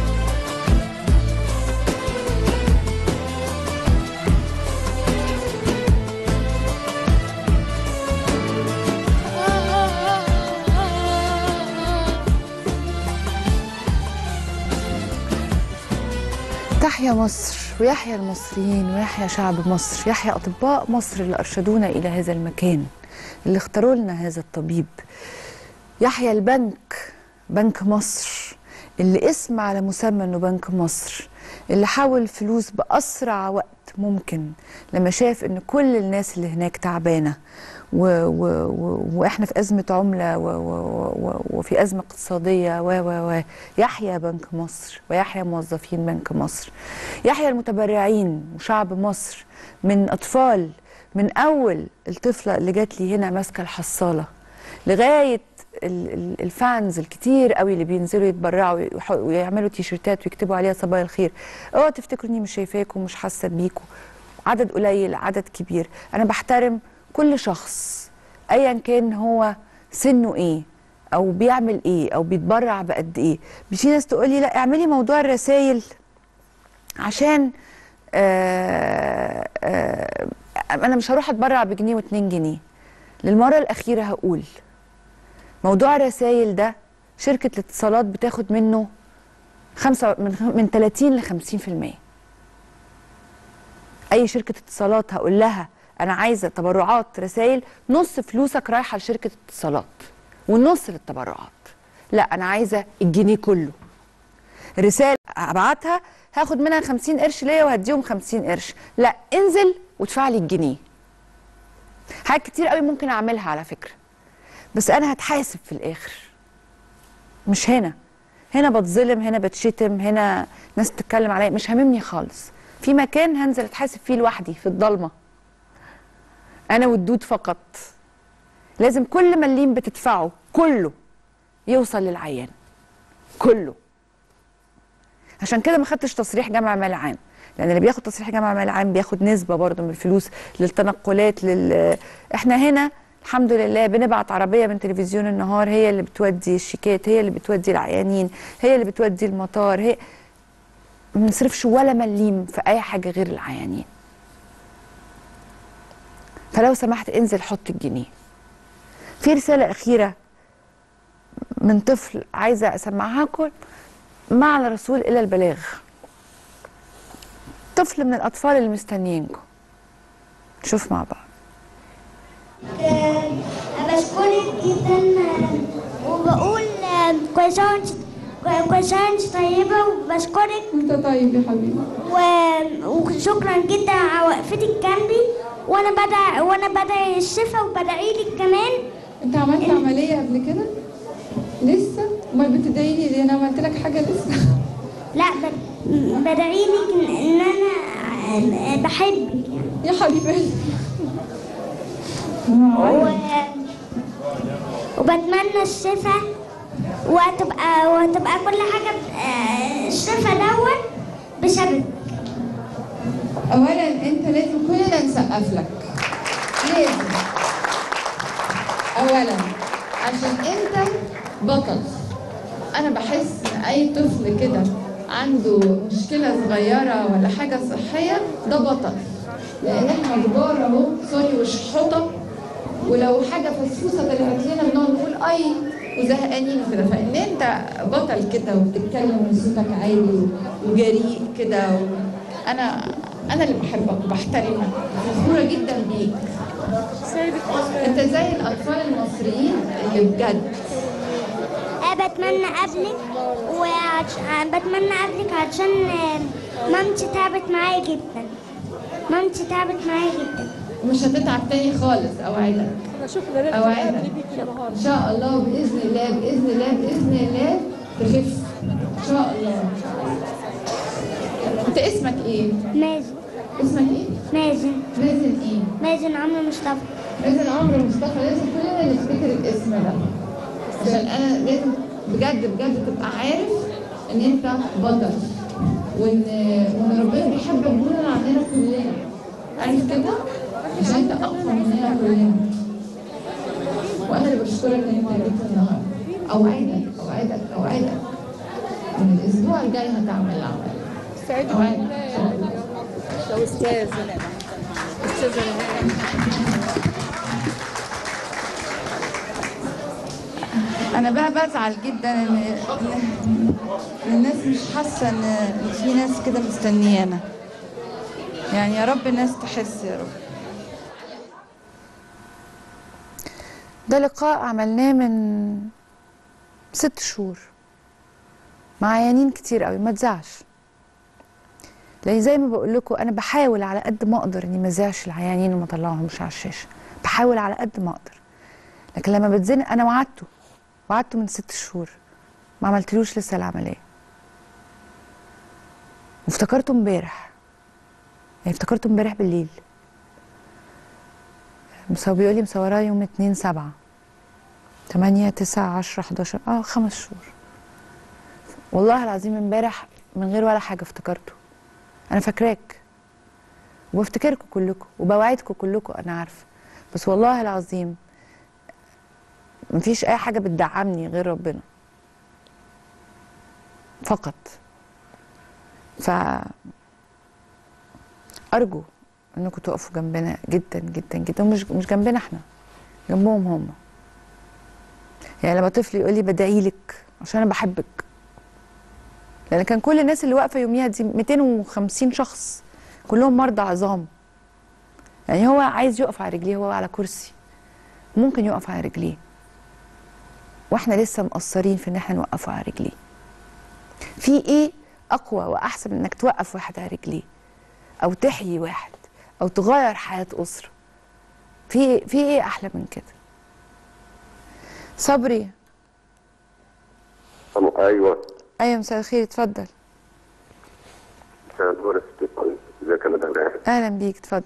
تحيا مصر ويحيا المصريين ويحيا شعب مصر يحيا أطباء مصر اللي أرشدونا إلى هذا المكان اللي اختاروا لنا هذا الطبيب يحيا البنك بنك مصر اللي اسم على مسمى انه بنك مصر اللي حول فلوس بأسرع وقت ممكن لما شاف ان كل الناس اللي هناك تعبانة و و و واحنا في أزمة عملة و و و وفي أزمة اقتصادية و و و يحيا بنك مصر ويحيا موظفين بنك مصر يحيا المتبرعين وشعب مصر من أطفال من أول الطفلة اللي جات لي هنا ماسكة الحصالة لغاية ال- ال- الفانز الكتير قوي اللي بينزلوا يتبرعوا ويح- ويعملوا تيشيرتات ويكتبوا عليها صباح الخير اوعوا تفتكروا اني مش شايفاكم ومش حاسه بيكم عدد قليل عدد كبير انا بحترم كل شخص ايا كان هو سنه ايه او بيعمل ايه او بيتبرع بقد ايه في ناس تقول لي لا اعملي موضوع الرسائل عشان آه آه انا مش هروح اتبرع بجنيه واتنين جنيه للمره الاخيره هقول موضوع الرسائل ده شركه الاتصالات بتاخد منه خمسة من من 30 ل 50% اي شركه اتصالات هقول لها انا عايزه تبرعات رسائل نص فلوسك رايحه لشركه اتصالات والنص للتبرعات لا انا عايزه الجنيه كله رساله ابعتها هاخد منها 50 قرش ليا وهديهم 50 قرش لا انزل وادفع لي الجنيه حاجات كتير قوي ممكن اعملها على فكره بس انا هتحاسب في الاخر مش هنا هنا بتظلم هنا بتشتم هنا ناس بتتكلم عليا مش هاممني خالص في مكان هنزل اتحاسب فيه لوحدي في الضلمه انا والدود فقط لازم كل مليم بتدفعه كله يوصل للعيان كله عشان كده ما خدتش تصريح جامعه مال عام لان اللي بياخد تصريح جامعه مال عام بياخد نسبه برضه من الفلوس للتنقلات لل احنا هنا الحمد لله بنبعت عربيه من تلفزيون النهار هي اللي بتودي الشيكات هي اللي بتودي العيانين هي اللي بتودي المطار هي ما بنصرفش ولا مليم في اي حاجه غير العيانين فلو سمحت انزل حط الجنيه في رساله اخيره من طفل عايزه اسمعها لكم ما على الرسول الا البلاغ طفل من الاطفال اللي مستنيينكم نشوف مع بعض بشكرك جدا وبقول كل سنة وانت- كل سنة وانت طيبة وبشكرك انت طيب يا حبيبي و... وشكرا جدا على وقفتك جنبي وانا بدعي وانا بدعي الشفاء وبدعي لك كمان انت عملت عملية قبل كده؟ لسه؟ امال بتدعي لي ليه انا عملت لك حاجة لسه؟ لا ب... بدعي لك ان إن انا بحبك يا حبيبي و... وبتمنى الشفاء وهتبقى وهتبقى كل حاجة ب- آه، الشفاء دوت بسبب اولا انت لازم كلنا نسقف لك لازم اولا عشان انت بطل انا بحس ان اي طفل كده عنده مشكله صغيره ولا حاجه صحيه ده بطل لان احنا كبار اهو سوري وشحوطه ولو حاجه فسفوسه طلعت لنا بنقعد نقول اي وزهقانين وكده فان انت بطل كده وبتتكلم وصوتك عالي وجريء كده و... انا انا اللي بحبك وبحترمك فخوره جدا بيك انت زي الاطفال المصريين اللي بجد أنا بتمنى قبلك وعش... بتمنى قبلك عشان آه، مامتي تعبت معايا جدا مامتي تعبت معايا جدا مش هتتعب تاني خالص اوعدك اوعدك ان شاء الله باذن الله باذن الله باذن الله تخف ان شاء الله انت اسمك ايه؟ مازن اسمك ايه؟ مازن مازن ايه؟ مازن عمرو مصطفى مازن عمرو مصطفى لازم كلنا نفتكر الاسم ده عشان انا لازم بجد بجد تبقى عارف ان انت بطل وان وان ربنا بيحبك دون عننا كلنا عارف كده؟ عشان انت اقوى مننا كلنا وانا اللي بشكرك ان انت جيت النهارده اوعدك اوعدك اوعدك ان الاسبوع الجاي هتعمل العمل اوعدك لو استاذ استاذ انا بقى بزعل جدا ان ان إن الناس مش حاسه ان إن في ناس كده مستنيانا يعني يا رب الناس تحس يا رب ده لقاء عملناه من ست شهور مع عيانين كتير قوي ما تزعش لان زي ما بقول لكم انا بحاول على قد ما اقدر اني ما ازعش العيانين وما اطلعهمش على الشاشه بحاول على قد ما اقدر لكن لما بتزنق انا وعدته وعدته من ست شهور ما عملتلوش لسه العمليه وافتكرته امبارح يعني افتكرته امبارح بالليل مصور بيقول لي مصوراه يوم 2 7 8 9 10 11 اه خمس شهور والله العظيم امبارح من غير ولا حاجه افتكرته انا فاكراك وبفتكركم كلكم وبوعدكم كلكم انا عارفه بس والله العظيم مفيش اي حاجه بتدعمني غير ربنا فقط ف ارجو انكم تقفوا جنبنا جدا جدا جدا مش مش جنبنا احنا جنبهم هم يعني لما طفل يقول لي بدعي لك عشان انا بحبك لان كان كل الناس اللي واقفه يوميها دي 250 شخص كلهم مرضى عظام يعني هو عايز يقف على رجليه هو على كرسي ممكن يقف على رجليه واحنا لسه مقصرين في ان احنا نوقفه على رجليه في ايه اقوى واحسن من انك توقف واحد على رجليه او تحيي واحد او تغير حياه اسره في في ايه احلى من كده صبري ايوه ايوه مساء الخير اتفضل مساء النور يا ست الكل. ازيك يا مدام ريان اهلا بيك اتفضل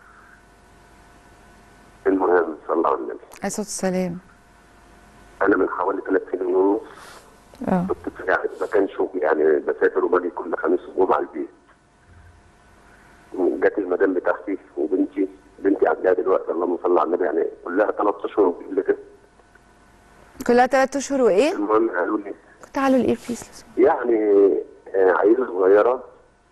المهم صلى الله على النبي عليه الصلاه والسلام انا من حوالي ثلاث سنين ونص اه كنت في قاعد مكان شغل يعني بسافر وباجي كل خميس وجمعه البيت جت المدام بتاعتي وبنتي بنتي عندها دلوقتي اللهم صل على النبي يعني كلها ثلاث اشهر اللي كده كلها ثلاث اشهر وايه المهم قالوا لي تعالوا الايه بليز يعني آه، عيله صغيره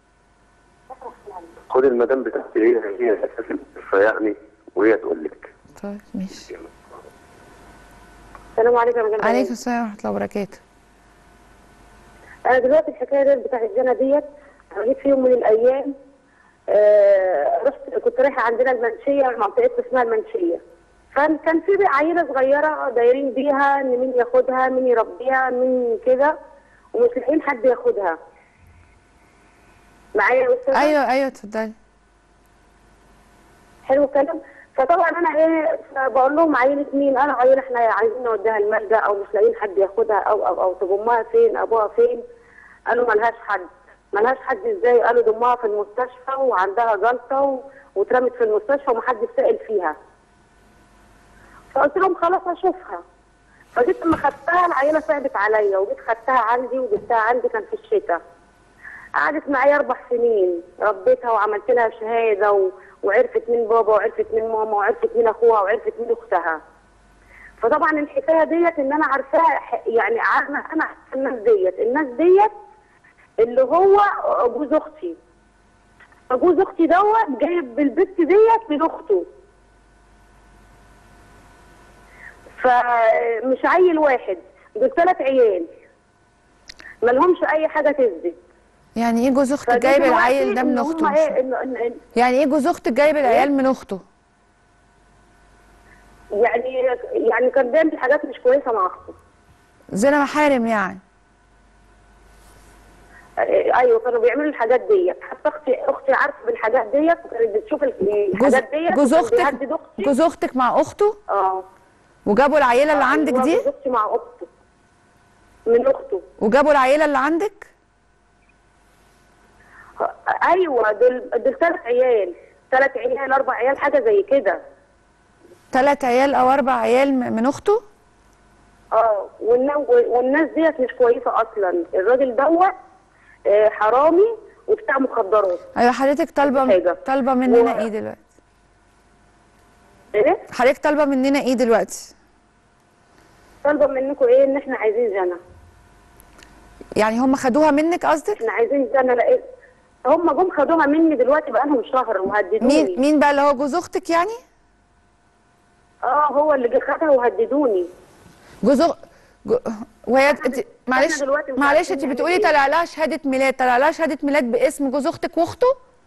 خد المدام بتاعتي هي هي اساس المستشفى يعني وهي تقول لك طيب ماشي السلام عليكم يا مدام عليكم السلام ورحمه الله وبركاته انا دلوقتي الحكايه ديت بتاع الزنا ديت انا جيت في يوم من الايام آه رحت كنت رايحه عندنا المنشيه منطقه اسمها المنشيه كان كان في عيله صغيره دايرين بيها ان مين ياخدها مين يربيها مين كده ومش لاقيين حد ياخدها معايا يا استاذه ايوه ايوه اتفضلي حلو الكلام فطبعا انا ايه بقول لهم عيله مين انا عيله احنا عايزين نوديها الملجا او مش لاقيين حد ياخدها او او او تضمها فين ابوها فين قالوا ملهاش حد ملهاش حد ازاي قالوا ضمها في المستشفى وعندها جلطه و... واترمت في المستشفى ومحدش سائل فيها فقلت لهم خلاص اشوفها فجيت لما خدتها العيله صعبت عليا وجيت خدتها عندي وجبتها عندي كان في الشتاء قعدت معايا اربع سنين ربيتها وعملت لها شهاده و... وعرفت مين بابا وعرفت مين ماما وعرفت مين اخوها وعرفت مين اختها فطبعا الحكايه ديت ان انا عارفاها ح- يعني عارفه انا عارفة الناس ديت الناس ديت اللي هو جوز اختي فجوز اختي دوت جايب بالبت ديت من اخته فمش عيل واحد دول ثلاث عيال ملهمش اي حاجه تثبت يعني ايه جوز اختك فجه جايب دلوقتي العيل ده إن من هم اخته ايه إن- إن- إن- يعني ايه جوز اختك جايب العيال من اخته يعني يعني كان بيعمل حاجات مش كويسه مع اخته زنا محارم يعني آه، ايوه كانوا بيعملوا الحاجات ديت حتى اختي اختي عارفه بالحاجات ديت وكانت بتشوف جوز الحاجات ديت جوز وكان اختك بيهدد اختي جوز اختك مع اخته اه وجابوا العيله اللي عندك هو دي جوز اختي مع اخته من اخته وجابوا العيله اللي عندك آه، ايوه دول دول ثلاث عيال ثلاث عيال اربع عيال حاجه زي كده ثلاث عيال او اربع عيال م- من اخته اه والنا- والناس ديت مش كويسه اصلا الراجل دوت آه، حرامي وبتاع مخدرات ايوه حضرتك طالبه طالبه مننا ايه دلوقتي ايه حضرتك طالبه مننا ايه دلوقتي طالبه منكم ايه ان احنا عايزين جنى يعني هم خدوها منك قصدك احنا عايزين جنى لقيت هم جم خدوها مني دلوقتي بقالهم شهر وهددوني مين مين بقى اللي هو جوز اختك يعني اه هو اللي جه خدها وهددوني جوز أخ- جو... وهي انت معلش دلوقتي مش معلش عارفين انت نعمل بتقولي إيه. طلع لها شهاده ميلاد طلع لها شهاده ميلاد باسم جوز اختك واخته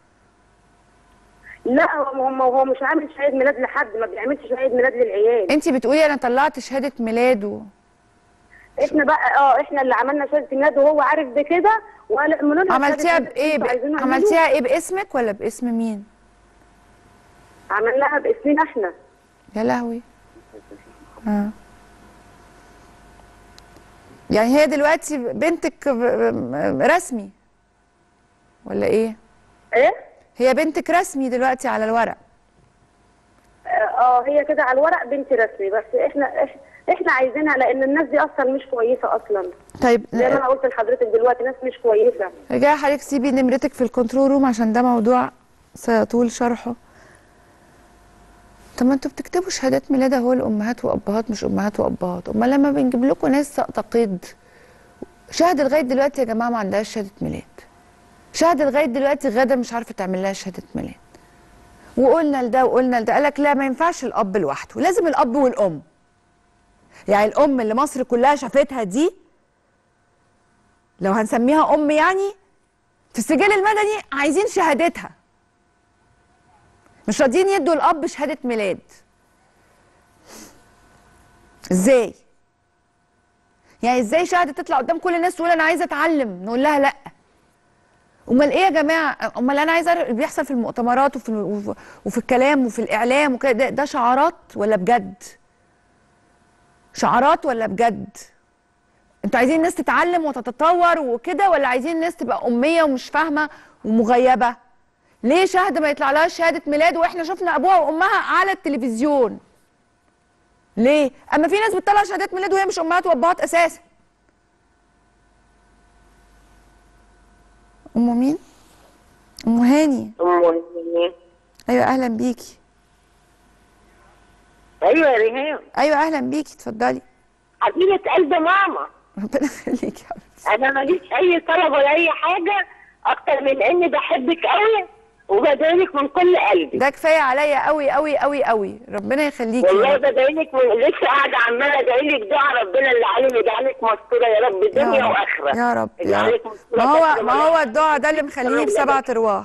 لا هو هو هو مش عامل شهاده ميلاد لحد ما بيعملش شهاده ميلاد للعيال انت بتقولي انا طلعت شهاده ميلاد و... احنا بقى اه احنا اللي عملنا شهاده ميلاد وهو عارف بكده وقال اعملوا لنا عملتيها شهادة ميلاد بايه انتوا ب... عايزينه اعملوه. عملتيها ايه باسمك ولا باسم مين عملناها باسمنا احنا يا لهوي اه يعني هي دلوقتي بنتك ب- ب- رسمي ولا ايه ايه هي بنتك رسمي دلوقتي على الورق اه هي كده على الورق بنت رسمي بس احنا إح- احنا عايزينها لان الناس دي اصلا مش كويسه اصلا طيب زي ما انا قلت لحضرتك دلوقتي ناس مش كويسه رجعي حضرتك سيبي نمرتك في الكنترول روم عشان ده موضوع سيطول شرحه طب ما انتوا بتكتبوا شهادات ميلاد اهو لامهات وابهات مش امهات وابهات امال لما بنجيب لكم ناس ساقطه قيد شهد لغايه دلوقتي يا جماعه ما عندهاش شهاده ميلاد شهد لغايه دلوقتي غدا مش عارفه تعمل لها شهاده ميلاد وقلنا لده وقلنا لده قال لك لا ما ينفعش الاب لوحده لازم الاب والام يعني الام اللي مصر كلها شافتها دي لو هنسميها ام يعني في السجل المدني عايزين شهادتها مش راضيين يدوا الاب شهاده ميلاد ازاي يعني ازاي شهاده تطلع قدام كل الناس تقول انا عايزه اتعلم نقول لها لا امال ايه يا جماعه امال انا عايزه اعرف اللي بيحصل في المؤتمرات وفي وفي- وفي الكلام وفي الاعلام وكده ده, ده شعارات ولا بجد شعارات ولا بجد انتوا عايزين الناس تتعلم وتتطور وكده ولا عايزين الناس تبقى اميه ومش فاهمه ومغيبه ليه شهد ما يطلع لها شهاده ميلاد واحنا شفنا ابوها وامها على التلفزيون ليه اما في ناس بتطلع شهادات ميلاد وهي مش امهات وابهات اساسا ام مين ام هاني ام هاني ايوه اهلا بيكي ايوه يا ريهام ايوه اهلا بيكي اتفضلي حبيبه قلب ماما ربنا يخليكي يا حبيبتي انا ماليش اي طلب ولا اي حاجه اكتر من اني بحبك قوي وبدعيلك من كل قلبي ده كفايه عليا قوي قوي قوي قوي ربنا يخليكي يا والله رب. بدعيلك من لسه قاعده عماله ادعيلك دعاء ربنا اللي علم يجعلك مستوره يا رب يا دنيا رب واخره يا رب يا يجعلك رب مستورة ما هو تحت ما هو ملاك. الدعاء ده اللي مخليه بسبعة ارواح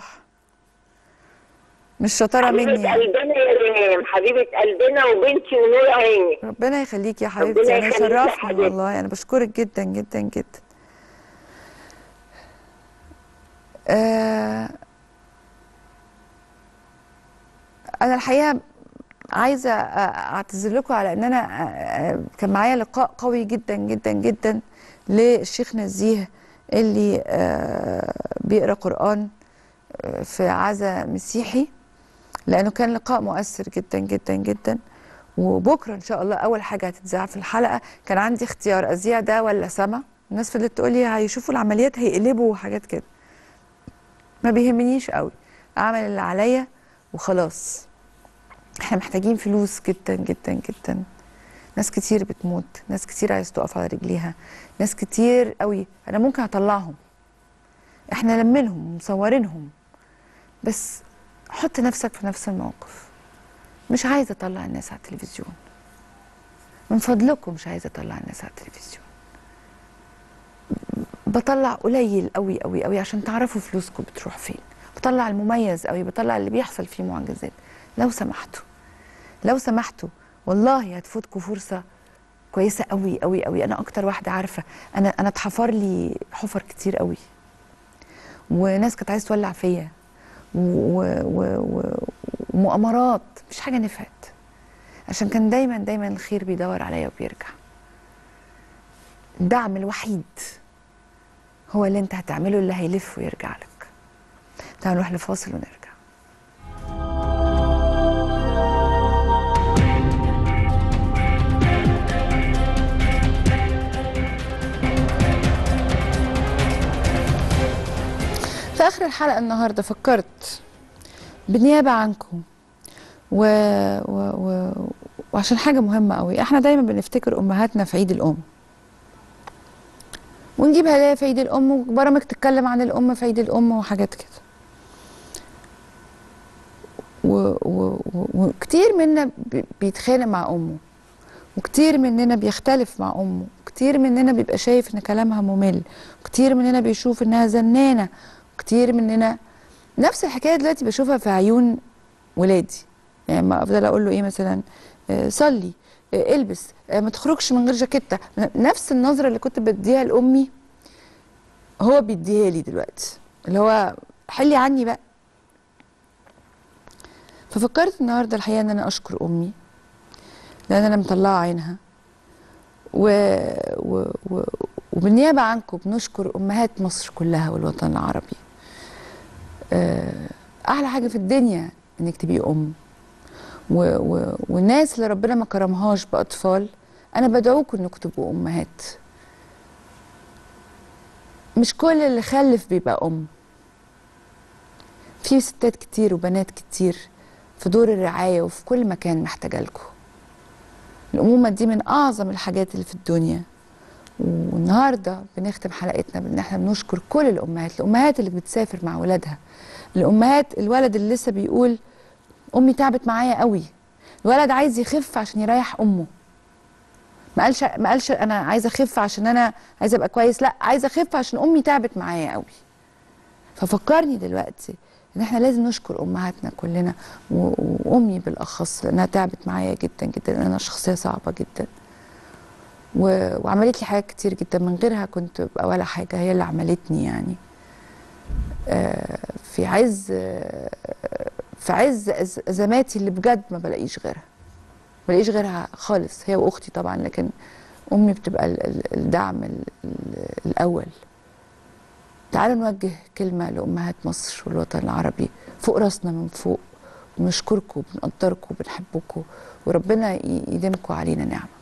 مش شطاره مني حبيبه يعني. قلبنا يا ريهام حبيبه قلبنا وبنتي ونور عيني ربنا يخليكي يا ربنا حبيبتي انا يخليكي يا شرفني حبيبتي. والله انا بشكرك جدا جدا جدا آه انا الحقيقه عايزه اعتذر لكم على ان انا آه، كان معايا لقاء قوي جدا جدا جدا للشيخ نزيه اللي آه، بيقرا قران آه، في عزا مسيحي لانه كان لقاء مؤثر جدا جدا جدا وبكره ان شاء الله اول حاجه هتتذاع في الحلقه كان عندي اختيار اذيع ده ولا سما الناس فضلت تقول لي هيشوفوا العمليات هيقلبوا وحاجات كده ما بيهمنيش قوي اعمل اللي عليا وخلاص احنا محتاجين فلوس جدا جدا جدا ناس كتير بتموت ناس كتير عايز تقف على رجليها ناس كتير قوي انا ممكن اطلعهم احنا لمنهم ومصورينهم بس حط نفسك في نفس الموقف مش عايزه اطلع الناس على التلفزيون من فضلكم مش عايزه اطلع الناس على التلفزيون بطلع قليل قوي قوي قوي عشان تعرفوا فلوسكم بتروح فين بطلع المميز قوي بطلع اللي بيحصل فيه معجزات لو سمحتوا لو سمحتوا والله هتفوتكم فرصه كويسه قوي قوي قوي انا اكتر واحده عارفه انا انا اتحفر لي حفر كتير قوي وناس كانت عايزه تولع فيا و- و- و- ومؤامرات مش حاجه نفعت عشان كان دايما دايما الخير بيدور عليا وبيرجع الدعم الوحيد هو اللي انت هتعمله اللي هيلف ويرجع لك تعالوا نروح لفاصل ونرجع في اخر الحلقه النهارده فكرت بالنيابه عنكم و... و... و... وعشان حاجه مهمه قوي احنا دايما بنفتكر امهاتنا في عيد الام ونجيب هدايا في عيد الام وبرامج تتكلم عن الام في عيد الام وحاجات كده و... و... و... وكتير منا بي- بيتخانق مع امه وكتير مننا بيختلف مع امه كتير مننا بيبقى شايف ان كلامها ممل كتير مننا بيشوف انها زنانه كتير مننا نفس الحكايه دلوقتي بشوفها في عيون ولادي يعني ما افضل اقول له ايه مثلا آه، صلي آه، البس آه، ما تخرجش من غير جاكيته نفس النظره اللي كنت بديها لامي هو بيديها لي دلوقتي اللي هو حلي عني بقى ففكرت النهارده الحقيقه ان انا اشكر امي لان انا مطلعه عينها و... و... و... وبالنيابه عنكم بنشكر امهات مصر كلها والوطن العربي آه، احلى حاجه في الدنيا انك تبقي ام و... و... والناس اللي ربنا ما كرمهاش باطفال انا بدعوكم انكم تبقوا امهات مش كل اللي خلف بيبقى ام في ستات كتير وبنات كتير في دور الرعايه وفي كل مكان محتاجه لكم الامومه دي من اعظم الحاجات اللي في الدنيا والنهارده بنختم حلقتنا بان احنا بنشكر كل الامهات الامهات اللي بتسافر مع ولادها الامهات الولد اللي لسه بيقول امي تعبت معايا قوي الولد عايز يخف عشان يريح امه ما قالش ما قالش انا عايزه اخف عشان انا عايزه ابقى كويس لا عايزه اخف عشان امي تعبت معايا قوي ففكرني دلوقتي ان احنا لازم نشكر امهاتنا كلنا و- وامي بالاخص لانها تعبت معايا جدا جدا لان انا شخصيه صعبه جدا و... وعملت لي حاجات كتير جدا من غيرها كنت ببقى ولا حاجه هي اللي عملتني يعني آه، في عز آه، في عز أز- ازماتي اللي بجد ما بلاقيش غيرها ما بلاقيش غيرها خالص هي واختي طبعا لكن امي بتبقى ال- ال- الدعم ال- ال- الاول تعالوا نوجه كلمه لامهات مصر والوطن العربي فوق راسنا من فوق ونشكركم وبنقدركم وبنحبكم وربنا ي- يديمكم علينا نعمه